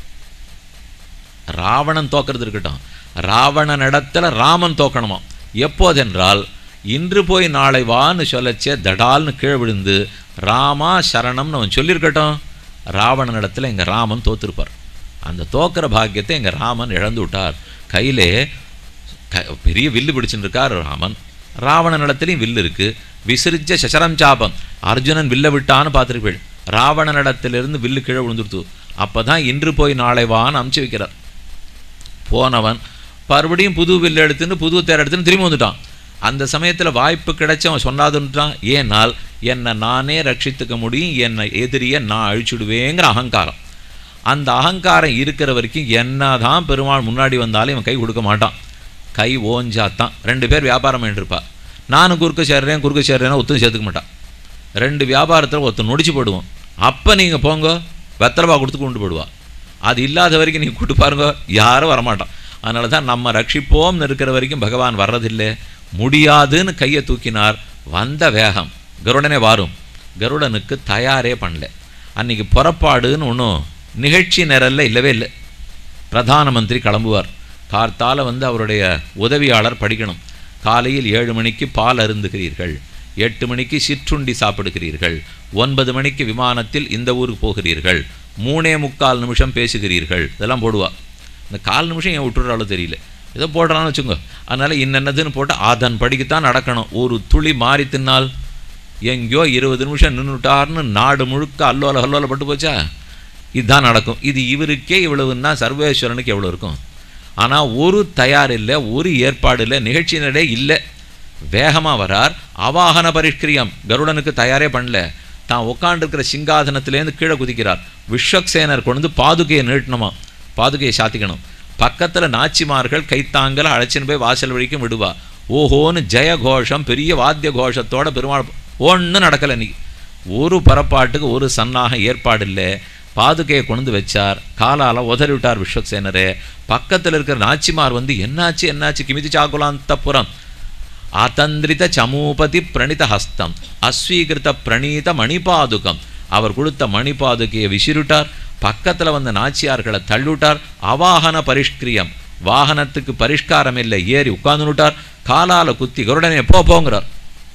ராவணன் தோக்கிறது இருக்கட்டும் ராவணனிடத்துல ராமன் தோக்கணுமா எப்போதென்றால் இன்று போய் நாளை வான்னு சொல்லச்சே தடால்னு கீழே விழுந்து ராமா சரணம்னு அவன் சொல்லியிருக்கட்டும் ராவணனிடத்துல எங்க ராமன் தோத்திருப்பார் அந்த தோக்கிற பாக்கியத்தை எங்க ராமன் இழந்து விட்டார் கையிலே க- பெரிய வில்லு பிடிச்சுட்டு இருக்கார் ராமன் ராவணனிடத்துலையும் வில்லு இருக்கு விசிறிச்ச சசரம் சாபம் அர்ஜுனன் வில்ல விட்டான்னு பார்த்துருப்பேள் ராவணனிடத்திலிருந்து வில்லு கீழே விழுந்துடுத்து அப்பதான் இன்று போய் நாளை வான்னு அமுச்சு வைக்கிறார் போனவன் மறுபடியும் புது வில்லு எடுத்துன்னு புது தேர் எடுத்துன்னு திரும்பி வந்துட்டான் அந்த சமயத்தில் வாய்ப்பு கிடைச்சு அவன் சொன்னாதுன்றான் ஏனால் என்னை நானே ரட்சித்துக்க முடியும் என்னை எதிரியை நான் அழிச்சுடுவேங்கிற அகங்காரம் அந்த அகங்காரம் இருக்கிற வரைக்கும் என்னதான் பெருமாள் முன்னாடி வந்தாலும் இவன் கை கொடுக்க மாட்டான் கை ஓஞ்சாத்தான் ரெண்டு பேர் வியாபாரம் பண்ணிருப்பா நானும் குறுக்க சேர்றேன் குறுக்க சேர்றேன்னா ஒத்தும் சேர்த்துக்க மாட்டான் ரெண்டு வியாபாரத்தில் ஒருத்தன் நொடிச்சு போடுவோம் அப்போ நீங்கள் போங்க வெத்தலைபா கொடுத்து கொண்டு போடுவா அது இல்லாத வரைக்கும் நீங்கள் கூட்டு பாருங்க யாரும் வரமாட்டான் அதனால தான் நம்ம ரட்சிப்போம்னு இருக்கிற வரைக்கும் பகவான் வர்றதில்லை முடியாதுன்னு கையை தூக்கினார் வந்த வேகம் கருடனே வாரும் கருடனுக்கு தயாரே பண்ணல அன்னைக்கு புறப்பாடுன்னு ஒன்றும் நிகழ்ச்சி நிரல்ல இல்லவே இல்லை பிரதான மந்திரி கிளம்புவார் கார்த்தால வந்து அவருடைய உதவியாளர் படிக்கணும் காலையில் ஏழு மணிக்கு பால் அருந்துகிறீர்கள் எட்டு மணிக்கு சிற்றுண்டி சாப்பிடுகிறீர்கள் ஒன்பது மணிக்கு விமானத்தில் இந்த ஊருக்கு போகிறீர்கள் மூணே முக்கால் நிமிஷம் பேசுகிறீர்கள் இதெல்லாம் போடுவா இந்த கால் நிமிஷம் ஏன் விட்டுறாலும் தெரியல ஏதோ போடுறான்னு வச்சுக்கோ அதனால் இன்னென்னதுன்னு போட்டு அதன் படிக்குத்தான் நடக்கணும் ஒரு துளி மாறி தின்னால் எங்கேயோ இருபது நிமிஷம் நின்றுட்டார்னு நாடு முழுக்க அல்லோல அல்லோல பட்டு போச்சா இதுதான் நடக்கும் இது இவருக்கே இவ்வளவுன்னா சர்வேஸ்வரனுக்கு எவ்வளோ இருக்கும் ஆனால் ஒரு தயார் இல்லை ஒரு ஏற்பாடு இல்லை நிகழ்ச்சியினரே இல்லை வேகமாக வரார் அவாகன பரிஷ்கிரியம் கருடனுக்கு தயாரே பண்ணல தான் உட்காண்டிருக்கிற சிங்காதனத்திலேருந்து கீழே குதிக்கிறார் விஸ்வக்சேனர் கொண்டு வந்து பாதுகையை நீட்டணுமா பாதுகையை சாத்திக்கணும் பக்கத்தில் நாச்சிமார்கள் கைத்தாங்கல அழைச்சின்னு போய் வாசல் வழிக்கும் விடுவா ஓஹோன்னு ஜெய கோஷம் பெரிய வாத்திய கோஷத்தோட பெருமாள் ஒன்றும் நடக்கலை இன்னைக்கு ஒரு பரப்பாட்டுக்கு ஒரு சன்னாக ஏற்பாடு இல்லை பாதுகையை கொண்டு வச்சார் காலால உதறி விட்டார் விஸ்வக்சேனரே பக்கத்தில் இருக்கிற நாச்சிமார் வந்து என்னாச்சு என்னாச்சு கிமிதி சாகுலாந்தப்புறம் ஆதந்திரித சமூபதி பிரணித ஹஸ்தம் அஸ்வீகிருத பிரணீத மணிபாதுகம் அவர் கொடுத்த மணிபாதுகையை விசிறிட்டார் பக்கத்தில் வந்த நாச்சியார்களை தள்ளிவிட்டார் அவாகன பரிஷ்கிரியம் வாகனத்துக்கு பரிஷ்காரம் இல்லை ஏறி உட்கார்ந்துட்டார் காலால குத்தி கருடனே போ போங்கிறார்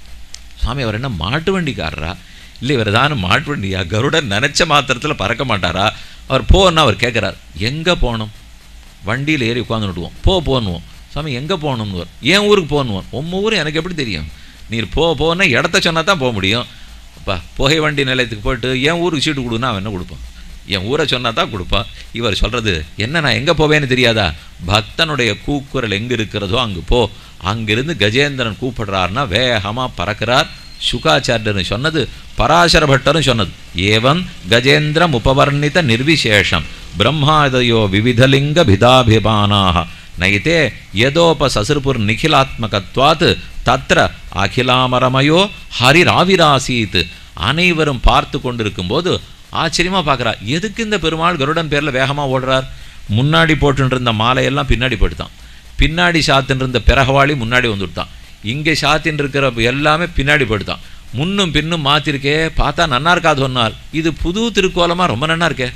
சாமி அவர் என்ன மாட்டு வண்டிக்காரரா இல்லை இவர் தான் மாட்டு வண்டியா கருடன் நினைச்ச மாத்திரத்தில் பறக்க மாட்டாரா அவர் போன்னா அவர் கேட்குறார் எங்கே போகணும் வண்டியில் ஏறி உட்காந்துட்டுவோம் போ போன்னுவோம் சாமி எங்கே போகணும்னுவார் என் ஊருக்கு போகணுவோம் உம்ம ஊர் எனக்கு எப்படி தெரியும் நீர் போ போன்னா இடத்த சொன்னா தான் போக முடியும் அப்பா புகை வண்டி நிலையத்துக்கு போயிட்டு என் ஊருக்கு சீட்டு கொடுன்னா அவன் என்ன கொடுப்பான் என் ஊரை சொன்னா தான் கொடுப்பான் இவர் சொல்கிறது என்ன நான் எங்கே போவேன்னு தெரியாதா பக்தனுடைய கூக்குரல் எங்கே இருக்கிறதோ அங்கே போ அங்கிருந்து கஜேந்திரன் கூப்பிடுறாருன்னா வேகமாக பறக்கிறார் சுகாச்சாரியர்னு சொன்னது பராசர பட்டரும் சொன்னது ஏவம் கஜேந்திரம் உபவர்ணித நிர்விசேஷம் பிரம்மாதயோ விவிதலிங்க பிதாபிமானாக நைதே யதோப சசுர்புர் நிகிலாத்மகத்வாத் தத்ர அகிலாமரமயோ ஹரிராவிராசீத் அனைவரும் பார்த்து கொண்டிருக்கும்போது ஆச்சரியமா பார்க்கறா எதுக்கு இந்த பெருமாள் கருடன் பேர்ல வேகமா ஓடுறார் முன்னாடி போட்டுட்டு இருந்த மாலையெல்லாம் பின்னாடி போட்டுதான் பின்னாடி சாத்தின்னு இருந்த பிறகவாளி முன்னாடி வந்துவிட்டான் இங்கே சாத்தின்னு இருக்கிற எல்லாமே பின்னாடி போயிடுதான் முன்னும் பின்னும் மாத்திருக்கே பார்த்தா நன்னா இருக்காது சொன்னால் இது புது திருக்கோலமா ரொம்ப நன்னா இருக்கே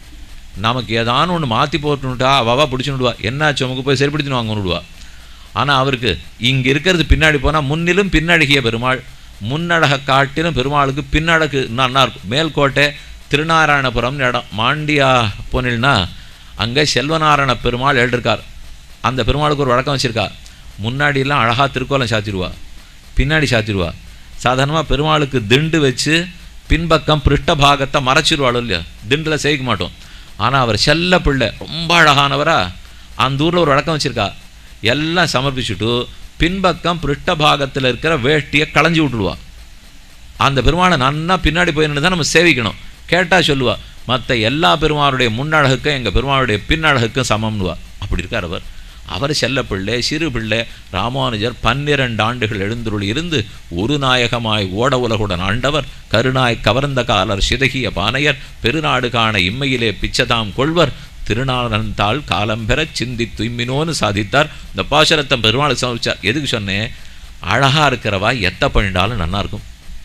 நமக்கு ஏதானு ஒன்று மாற்றி போட்டுனுட்டா அவவா பிடிச்சுனுடுவா என்னாச்சு உமக்கு போய் சரிப்படுத்தினு வாங்க விடுவா ஆனால் அவருக்கு இங்கே இருக்கிறது பின்னாடி போனால் முன்னிலும் பின்னழகிய பெருமாள் முன்னழக காட்டிலும் பெருமாளுக்கு பின்னழகு நன்னா இருக்கும் மேல்கோட்டை திருநாராயணபுரம்னு இடம் மாண்டியா போனில்னா அங்கே செல்வநாராயண பெருமாள் எழுதிருக்கார் அந்த பெருமாளுக்கு ஒரு வழக்கம் வச்சிருக்கா முன்னாடிலாம் அழகாக திருக்கோலம் சாத்திடுவா பின்னாடி சாத்திடுவா சாதாரணமாக பெருமாளுக்கு திண்டு வச்சு பின்பக்கம் பிருஷ்டபாகத்தை மறைச்சிருவாளோ இல்லையா திண்டில் செய்ய மாட்டோம் ஆனால் அவர் செல்ல பிள்ளை ரொம்ப அழகானவரா அந்த ஊரில் ஒரு வழக்கம் வச்சுருக்கா எல்லாம் சமர்ப்பிச்சுட்டு பின்பக்கம் பிருஷ்டபாகத்தில் இருக்கிற வேட்டியை களைஞ்சி விட்டுடுவா அந்த பெருமாளை நன்னா பின்னாடி போய் நின்று தான் நம்ம சேவிக்கணும் கேட்டால் சொல்லுவா மற்ற எல்லா பெருமாளுடைய முன்னழகுக்கும் எங்கள் பெருமாளுடைய பின்னழகுக்கும் சமம்னுவா அப்படி இருக்கார் அவர் அவர் செல்ல பிள்ளை சிறு பிள்ளை ராமானுஜர் பன்னிரண்டு ஆண்டுகள் எழுந்துருள் இருந்து ஒரு நாயகமாய் ஓட உலகுடன் ஆண்டவர் கருணாய் கவர்ந்த காலர் சிதகிய பானையர் பெருநாடு காண இம்மையிலே பிச்சதாம் கொள்வர் திருநாளந்தாள் காலம் பெறச் சிந்தி துய்மினோன்னு சாதித்தார் இந்த பாசரத்தம் பெருமாள் சமைச்சார் எதுக்கு சொன்னேன் அழகா இருக்கிறவா எத்த பண்ணிட்டாலும் நன்னா இருக்கும்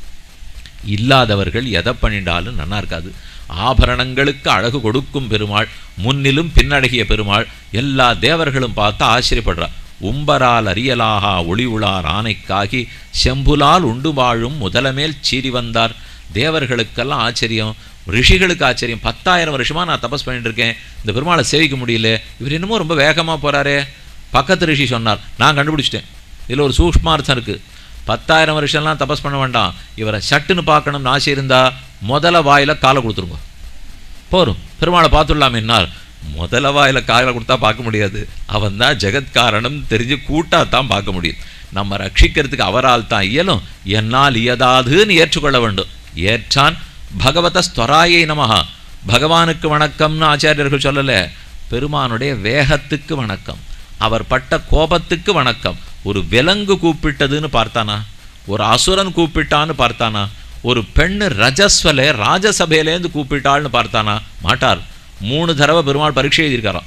இல்லாதவர்கள் எதை பண்ணிட்டாலும் நன்னா இருக்காது ஆபரணங்களுக்கு அழகு கொடுக்கும் பெருமாள் முன்னிலும் பின்னழகிய பெருமாள் எல்லா தேவர்களும் பார்த்து ஆச்சரியப்படுறா உம்பரால் அறியலாகா ஒளி உளார் ஆனைக்காகி செம்புலால் உண்டு வாழும் முதலமேல் சீறி வந்தார் தேவர்களுக்கெல்லாம் ஆச்சரியம் ரிஷிகளுக்கு ஆச்சரியம் பத்தாயிரம் வருஷமா நான் தபஸ் பண்ணிட்டு இருக்கேன் இந்த பெருமாளை சேவிக்க முடியல இவர் என்னமோ ரொம்ப வேகமாக போறாரே பக்கத்து ரிஷி சொன்னார் நான் கண்டுபிடிச்சிட்டேன் இதில் ஒரு சூக்ஷ்மார்த்தம் இருக்கு பத்தாயிரம் வருஷம்லாம் தபஸ் பண்ண வேண்டாம் இவரை சட்டுன்னு பார்க்கணும்னு ஆசை இருந்தா முதல வாயில காலை கொடுத்துருங்க போரும் பெருமாளை பார்த்துடலாம் என்னார் முதல வாயில காலை கொடுத்தா பார்க்க முடியாது அவன் தான் ஜெகத்காரணம் தெரிஞ்சு கூட்டா தான் பார்க்க முடியும் நம்ம ரட்சிக்கிறதுக்கு அவரால் தான் இயலும் என்னால் இயதாதுன்னு ஏற்றுக்கொள்ள வேண்டும் ஏற்றான் பகவத ஸ்வராயை நமஹா பகவானுக்கு வணக்கம்னு ஆச்சாரியர்கள் சொல்லல பெருமானுடைய வேகத்துக்கு வணக்கம் அவர் பட்ட கோபத்துக்கு வணக்கம் ஒரு விலங்கு கூப்பிட்டதுன்னு பார்த்தானா ஒரு அசுரன் கூப்பிட்டான்னு பார்த்தானா ஒரு பெண்ணு ரஜஸ்வலே ராஜசபையிலேருந்து கூப்பிட்டாள்னு பார்த்தானா மாட்டார் மூணு தடவை பெருமாள் பரீட்சை எழுதியிருக்காராம்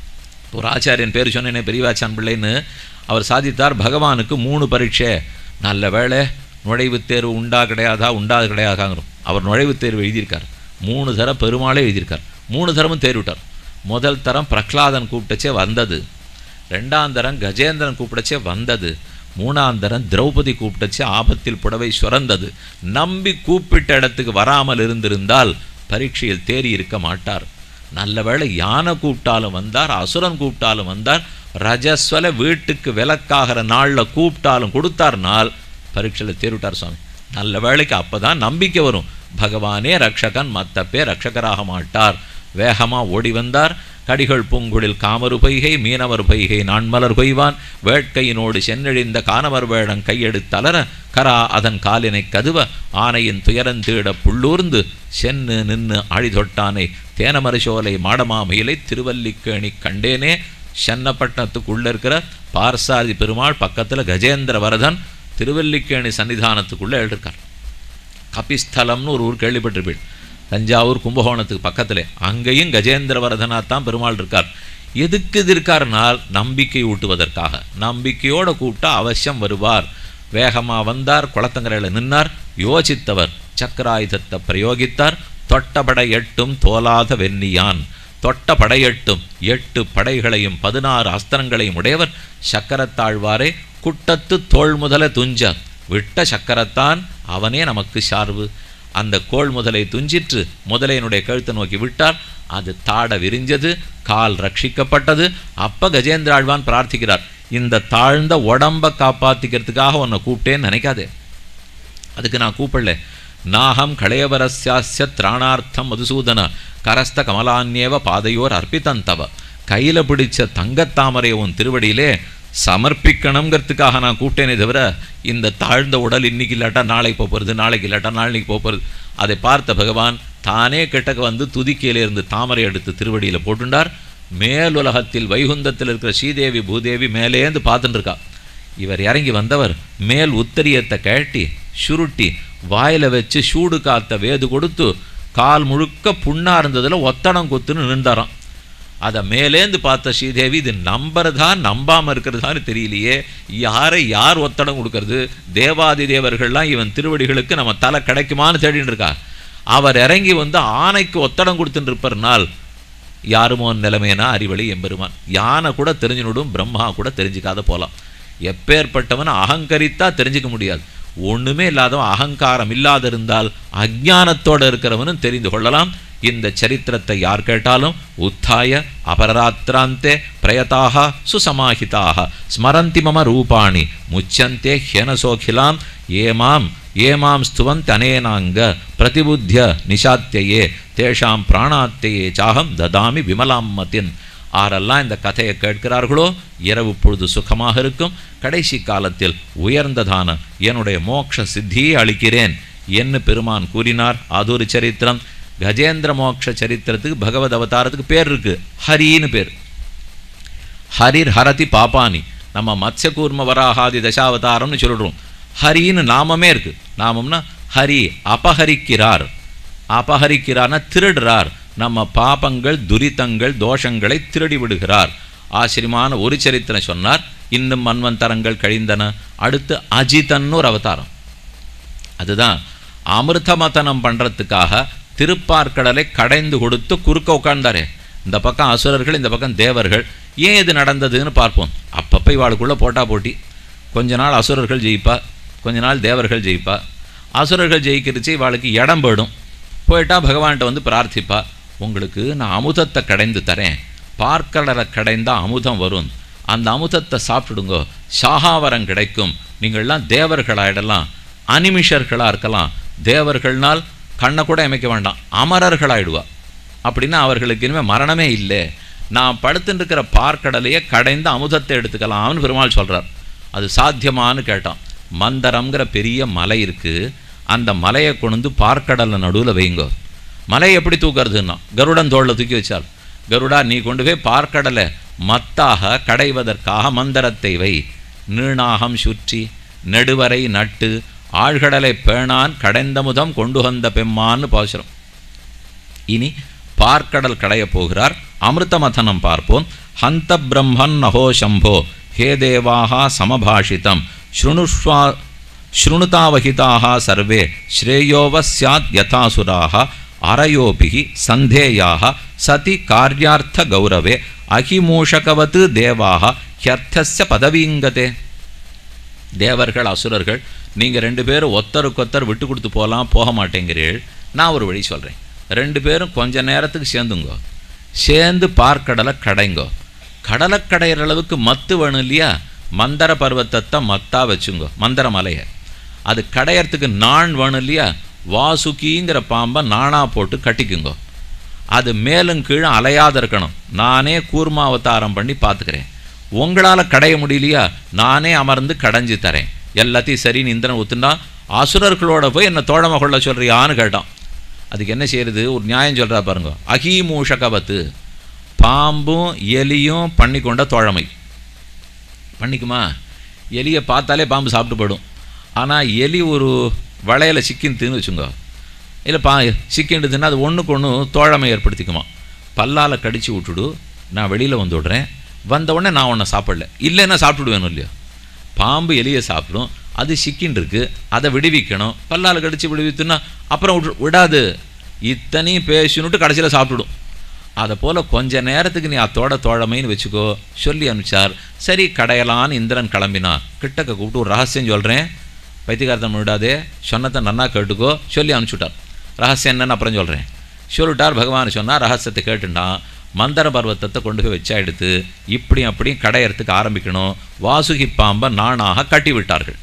ஒரு ஆச்சாரியன் பேர் சொன்னேனே பெரியவாச்சான் பிள்ளைன்னு அவர் சாதித்தார் பகவானுக்கு மூணு பரீட்சை நல்ல வேளை நுழைவுத் தேர்வு உண்டா கிடையாதா உண்டா கிடையாதாங்கிறோம் அவர் நுழைவுத் தேர்வு எழுதியிருக்கார் மூணு தரம் பெருமாளே எழுதியிருக்கார் மூணு தரமும் தேர்விட்டார் முதல் தரம் பிரகலாதன் கூப்பிட்டச்சே வந்தது ரெண்டாம் தரம் கஜேந்திரன் கூப்பிடச்சே வந்தது மூணாம் தரம் திரௌபதி கூப்பிட்டச்சே ஆபத்தில் புடவை சுரந்தது நம்பி கூப்பிட்ட இடத்துக்கு வராமல் இருந்திருந்தால் பரீட்சையில் தேறி இருக்க மாட்டார் நல்ல வேளை யானை கூப்பிட்டாலும் வந்தார் அசுரன் கூப்பிட்டாலும் வந்தார் ரஜஸ்வல வீட்டுக்கு விலக்காகிற நாளில் கூப்பிட்டாலும் கொடுத்தார்னால் பரீட்சையில் தேறிவிட்டார் சுவாமி நல்ல வேளைக்கு அப்பதான் நம்பிக்கை வரும் பகவானே ரக்ஷகன் மற்ற பேர் ரக்ஷகராக மாட்டார் வேகமாக ஓடி வந்தார் கடிகள் பூங்குழில் காமரு பொய்கை மீனவர் பொய்கை நான்மலர் கொய்வான் வேட்கையினோடு சென்னழிந்த கானவர் வேடம் கையெடுத்தலர கரா அதன் காலினை கதுவ ஆனையின் துயரந்தீட புள்ளூர்ந்து சென்னு நின்னு ஆழிதொட்டானை தேனமரிசோலை மாடமாமயிலை திருவல்லிக்கேணி கண்டேனே சென்னப்பட்டினத்துக்குள்ள இருக்கிற பார்சாதி பெருமாள் பக்கத்துல கஜேந்திர வரதன் திருவல்லிக்கேணி சன்னிதானத்துக்குள்ள எழுதிருக்கார் கபிஸ்தலம்னு ஒரு ஊர் கேள்விப்பட்டிருப்பீள் தஞ்சாவூர் கும்பகோணத்துக்கு பக்கத்தில் அங்கேயும் கஜேந்திரவரதனாத் தான் பெருமாள் இருக்கார் எதுக்கு இது இருக்காருனால் நம்பிக்கை ஊட்டுவதற்காக நம்பிக்கையோட கூப்பிட்டா அவசியம் வருவார் வேகமா வந்தார் குளத்தங்கரையில் நின்னார் யோசித்தவர் சக்கராயுதத்தை பிரயோகித்தார் தொட்டபடை எட்டும் தோலாத வெண்ணியான் தொட்ட படையெட்டும் எட்டு படைகளையும் பதினாறு அஸ்திரங்களையும் உடையவர் சக்கரத்தாழ்வாரே குட்டத்து தோள் முதல துஞ்ச விட்ட சக்கரத்தான் அவனே நமக்கு சார்பு அந்த கோள் முதலை துஞ்சிற்று முதலையினுடைய கழுத்தை நோக்கி விட்டார் அது தாட விரிஞ்சது கால் ரட்சிக்கப்பட்டது அப்ப கஜேந்திர ஆழ்வான் பிரார்த்திக்கிறார் இந்த தாழ்ந்த உடம்ப காப்பாத்திக்கிறதுக்காக உன்னை கூப்பிட்டேன்னு நினைக்காதே அதுக்கு நான் கூப்பிடல நாகம் களையவரஸ்யாஸ்ய திராணார்த்தம் மதுசூதன கரஸ்த கமலான்யேவ பாதையோர் அர்ப்பித்தந்தவ கையில பிடிச்ச தங்கத்தாமரை உன் திருவடியிலே சமர்ப்பிக்கணுங்கிறதுக்காக நான் கூப்பிட்டேனே தவிர இந்த தாழ்ந்த உடல் இன்னைக்கு இல்லாட்டா நாளைக்கு போக போகிறது நாளைக்கு இல்லாட்டா நாளைக்கு போக போகிறது அதை பார்த்த பகவான் தானே கிட்டக்க வந்து துதிக்கையில இருந்து தாமரை எடுத்து திருவடியில் போட்டுண்டார் மேலுலகத்தில் வைகுந்தத்தில் இருக்கிற ஸ்ரீதேவி பூதேவி மேலேந்து பார்த்துட்டு இருக்கா இவர் இறங்கி வந்தவர் மேல் உத்தரியத்தை கழட்டி சுருட்டி வாயில வச்சு சூடு காத்த வேது கொடுத்து கால் முழுக்க புண்ணா இருந்ததுல ஒத்தடம் குத்துன்னு நின்றாராம் அதை மேலேந்து பார்த்த ஸ்ரீதேவி இது நம்புறதா நம்பாம இருக்கிறதான்னு தெரியலையே யாரை யார் ஒத்தடம் கொடுக்கறது தேவாதி தேவர்கள்லாம் இவன் திருவடிகளுக்கு நம்ம தலை கிடைக்குமான்னு தேடின்னு இருக்கா அவர் இறங்கி வந்து ஆணைக்கு ஒத்தடம் கொடுத்துட்டு இருப்பர்னால் யாருமோ நிலைமைனா அறிவழி எம்பெருமான் யானை கூட தெரிஞ்சுனுடும் பிரம்மா கூட தெரிஞ்சுக்காத போலாம் எப்பேற்பட்டவன் அகங்கரித்தா தெரிஞ்சுக்க முடியாது ஒண்ணுமே இல்லாதவன் அகங்காரம் இல்லாத இருந்தால் அஜ்ஞானத்தோட இருக்கிறவனும் தெரிந்து கொள்ளலாம் இந்த சரித்திரத்தை யார் கேட்டாலும் உத்தாய அபரராத்திராந்தே பிரயதாக சுசமாஹிதாக ஸ்மரந்தி மம ரூபாணி முச்சந்தே ஹ்யனசோகிலாம் ஏமாம் ஏமாம் ஸ்துவந்த் அனேனாங்க பிரதிபுத்திய நிஷாத்தியே தேஷாம் பிராணாத்தியே சாகம் ததாமி விமலாம் மத்தின் ஆரெல்லாம் இந்த கதையை கேட்கிறார்களோ இரவு பொழுது சுகமாக இருக்கும் கடைசி காலத்தில் உயர்ந்ததான என்னுடைய மோட்ச சித்தியை அளிக்கிறேன் என்று பெருமான் கூறினார் அது ஒரு சரித்திரம் கஜேந்திர மோட்ச சரித்திரத்துக்கு பகவத் அவதாரத்துக்கு பேர் இருக்கு ஹரின்னு பேர் ஹரிர் ஹரதி பாப்பானி நம்ம மத்ஸ்யகூர்ம வராகாதி தசாவதாரம்னு சொல்கிறோம் ஹரின்னு நாமமே இருக்கு நாமம்னா ஹரி அபஹரிக்கிறார் அபஹரிக்கிறார்னா திருடுறார் நம்ம பாபங்கள் துரிதங்கள் தோஷங்களை திருடி விடுகிறார் ஆச்சரியமான ஒரு சரித்திரம் சொன்னார் இன்னும் மன்வந்தரங்கள் கழிந்தன அடுத்து அஜிதன்னு ஒரு அவதாரம் அதுதான் அமிர்த மதனம் பண்ணுறதுக்காக திருப்பார்க்கடலை கடைந்து கொடுத்து குறுக்க உட்கார்ந்தாரே இந்த பக்கம் அசுரர்கள் இந்த பக்கம் தேவர்கள் ஏன் இது நடந்ததுன்னு பார்ப்போம் அப்பப்போ இவாளுக்குள்ளே போட்டா போட்டி கொஞ்ச நாள் அசுரர்கள் ஜெயிப்பா கொஞ்ச நாள் தேவர்கள் ஜெயிப்பா அசுரர்கள் ஜெயிக்கிறச்சு இவாளுக்கு இடம் போயிடும் போயிட்டா பகவான்கிட்ட வந்து பிரார்த்திப்பா உங்களுக்கு நான் அமுதத்தை கடைந்து தரேன் பார்க்கடலை கடைந்தா அமுதம் வரும் அந்த அமுதத்தை சாப்பிட்டுடுங்கோ சாகாவரம் கிடைக்கும் நீங்கள்லாம் தேவர்களாயிடலாம் அனிமிஷர்களாக இருக்கலாம் தேவர்கள்னால் கண்ணை கூட அமைக்க வேண்டாம் அமரர்களாயிடுவா அப்படின்னா அவர்களுக்கு இனிமேல் மரணமே இல்லை நான் படுத்துட்டு இருக்கிற பார்க்கடலையே கடைந்து அமுதத்தை எடுத்துக்கலாம்னு பெருமாள் சொல்கிறார் அது சாத்தியமான்னு கேட்டான் மந்தரம்ங்கிற பெரிய மலை இருக்குது அந்த மலையை கொண்டு வந்து பார்க்கடலை நடுவில் வைங்கோ மலையை எப்படி தூக்கிறதுன்னா கருடன் தோளில் தூக்கி வச்சார் கருடா நீ கொண்டு போய் பார்க்கடலை மத்தாக கடைவதற்காக மந்தரத்தை வை நீணாகம் சுற்றி நெடுவரை நட்டு ஆழ்கடலை பேணான் கடைந்தமுதம் கொண்டு வந்த பெம்மான்னு பாசுரம் இனி பார்க்கடல் கடையப் போகிறார் அமிர்தமதனம் பார்ப்போம் ஹந்த பிரம்மன் நகோ சம்போ ஹே தேவாக சமபாஷிதம் ஸ்ருணுஷ்வா ஸ்ருணுதாவகிதாக சர்வே ஸ்ரேயோவ சியாத் யதாசுராக அரயோபிகி சந்தேயாக சதி காரியார்த்த கௌரவே அகிமூஷகவத் தேவாக ஹியர்த்தஸ்ய பதவீங்கதே தேவர்கள் அசுரர்கள் நீங்கள் ரெண்டு பேரும் ஒத்தருக்கொத்தர் விட்டு கொடுத்து போகலாம் போக மாட்டேங்கிறீர்கள் நான் ஒரு வழி சொல்கிறேன் ரெண்டு பேரும் கொஞ்ச நேரத்துக்கு சேர்ந்துங்கோ சேர்ந்து பார்க்கடலை கடைங்கோ கடலை கடையிற அளவுக்கு மத்து வேணும் இல்லையா மந்தர பர்வத்தத்தை மத்தா வச்சுங்கோ மந்தர மலையை அது கடையறதுக்கு நாண் வேணும் இல்லையா வாசுகிங்கிற பாம்பை நாணா போட்டு கட்டிக்குங்கோ அது மேலும் கீழே அலையாத இருக்கணும் நானே கூர்மாவதாரம் பண்ணி பார்த்துக்கிறேன் உங்களால் கடைய முடியலையா நானே அமர்ந்து கடைஞ்சு தரேன் எல்லாத்தையும் சரின்னு இந்திரன் ஒத்துனா அசுரர்களோட போய் என்னை தோழமை கொள்ள சொல்றியான்னு கேட்டான் அதுக்கு என்ன செய்யறது ஒரு நியாயம் சொல்கிறா பாருங்க அகீமூஷகவத்து பாம்பும் எலியும் பண்ணி கொண்ட தோழமை பண்ணிக்குமா எலியை பார்த்தாலே பாம்பு சாப்பிட்டு போயிடும் ஆனால் எலி ஒரு வளையல சிக்கின்னு வச்சுங்க இல்லை பா சிக்கின்றதுன்னா அது ஒன்றுக்கு ஒன்று தோழமை ஏற்படுத்திக்குமா பல்லால் கடிச்சு விட்டுடு நான் வெளியில் வந்து விடுறேன் வந்த உடனே நான் உன்னை சாப்பிடல இல்லைன்னா சாப்பிட்டுடுவேணும் இல்லையா பாம்பு எலியை சாப்பிடும் அது சிக்கின்னு இருக்கு அதை விடுவிக்கணும் பல்லால் கடிச்சு விடுவித்துன்னா அப்புறம் விட்டு விடாது இத்தனையும் பேசினுட்டு கடைசியில் சாப்பிட்டுடும் அதை போல் கொஞ்ச நேரத்துக்கு நீ அத்தோட தோழமைன்னு வச்சுக்கோ சொல்லி அனுப்பிச்சார் சரி கடையலான்னு இந்திரன் கிளம்பினா கிட்டக்க கூப்பிட்டு ஒரு ரகசியம் சொல்கிறேன் பைத்தியகாரத்தன் விடாதே சொன்னதை நன்னா கேட்டுக்கோ சொல்லி அனுப்பிச்சுட்டார் ரகசியம் என்னன்னு அப்புறம் சொல்கிறேன் சொல்லிட்டார் பகவான் சொன்னால் ரகசியத்தை கேட்டுட்டான் மந்தர பர்வத்தத்தை கொண்டு போய் வச்சா எடுத்து இப்படி அப்படியும் கடையறதுக்கு ஆரம்பிக்கணும் வாசுகி பாம்பை நானாக கட்டி விட்டார்கள்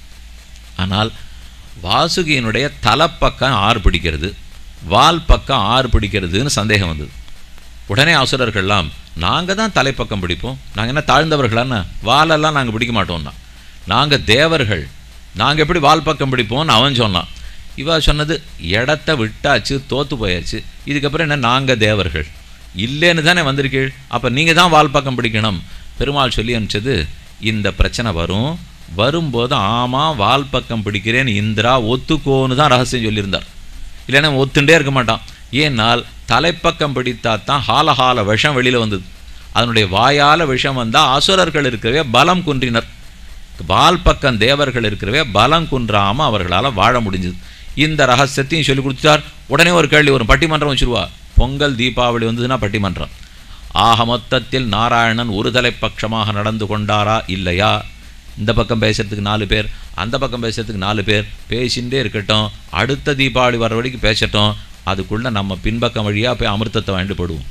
ஆனால் வாசுகியினுடைய தலைப்பக்கம் ஆறு பிடிக்கிறது வால் பக்கம் ஆறு பிடிக்கிறதுன்னு சந்தேகம் வந்தது உடனே அசுரர்கள்லாம் நாங்கள் தான் தலைப்பக்கம் பிடிப்போம் நாங்கள் என்ன தாழ்ந்தவர்களான்னு வாலெல்லாம் நாங்கள் பிடிக்க மாட்டோம்னா நாங்கள் தேவர்கள் நாங்கள் எப்படி வால் பக்கம் பிடிப்போம்னு அவன் சொன்னான் இவா சொன்னது இடத்த விட்டாச்சு தோத்து போயாச்சு இதுக்கப்புறம் என்ன நாங்கள் தேவர்கள் இல்லைன்னு தானே வந்திருக்கீள் அப்போ நீங்கள் தான் வால் பக்கம் பிடிக்கணும் பெருமாள் சொல்லி அனுப்பிச்சது இந்த பிரச்சனை வரும் வரும்போது ஆமாம் வால் பக்கம் பிடிக்கிறேன்னு இந்திரா ஒத்துக்கோன்னு தான் ரகசியம் சொல்லியிருந்தார் இல்லைன்னா ஒத்துண்டே இருக்க மாட்டான் ஏன்னால் தலைப்பக்கம் பிடித்தா தான் ஹாலஹால விஷம் வெளியில் வந்தது அதனுடைய வாயால் விஷம் வந்தால் அசுரர்கள் இருக்கவே பலம் குன்றினர் வால் பக்கம் தேவர்கள் இருக்கிறவே பலம் குன்றாமல் அவர்களால் வாழ முடிஞ்சது இந்த ரகசியத்தையும் சொல்லி கொடுத்தார் உடனே ஒரு கேள்வி வரும் பட்டிமன்றம் வச்சுருவா பொங்கல் தீபாவளி வந்ததுன்னா பட்டிமன்றம் ஆக மொத்தத்தில் நாராயணன் ஒரு தலைப்பட்சமாக நடந்து கொண்டாரா இல்லையா இந்த பக்கம் பேசுறதுக்கு நாலு பேர் அந்த பக்கம் பேசுறதுக்கு நாலு பேர் பேசிகிட்டே இருக்கட்டும் அடுத்த தீபாவளி வர வரைக்கும் பேசட்டும் அதுக்குள்ளே நம்ம பின்பக்கம் வழியாக போய் அமிர்தத்தை வாங்கிட்டு போடுவோம்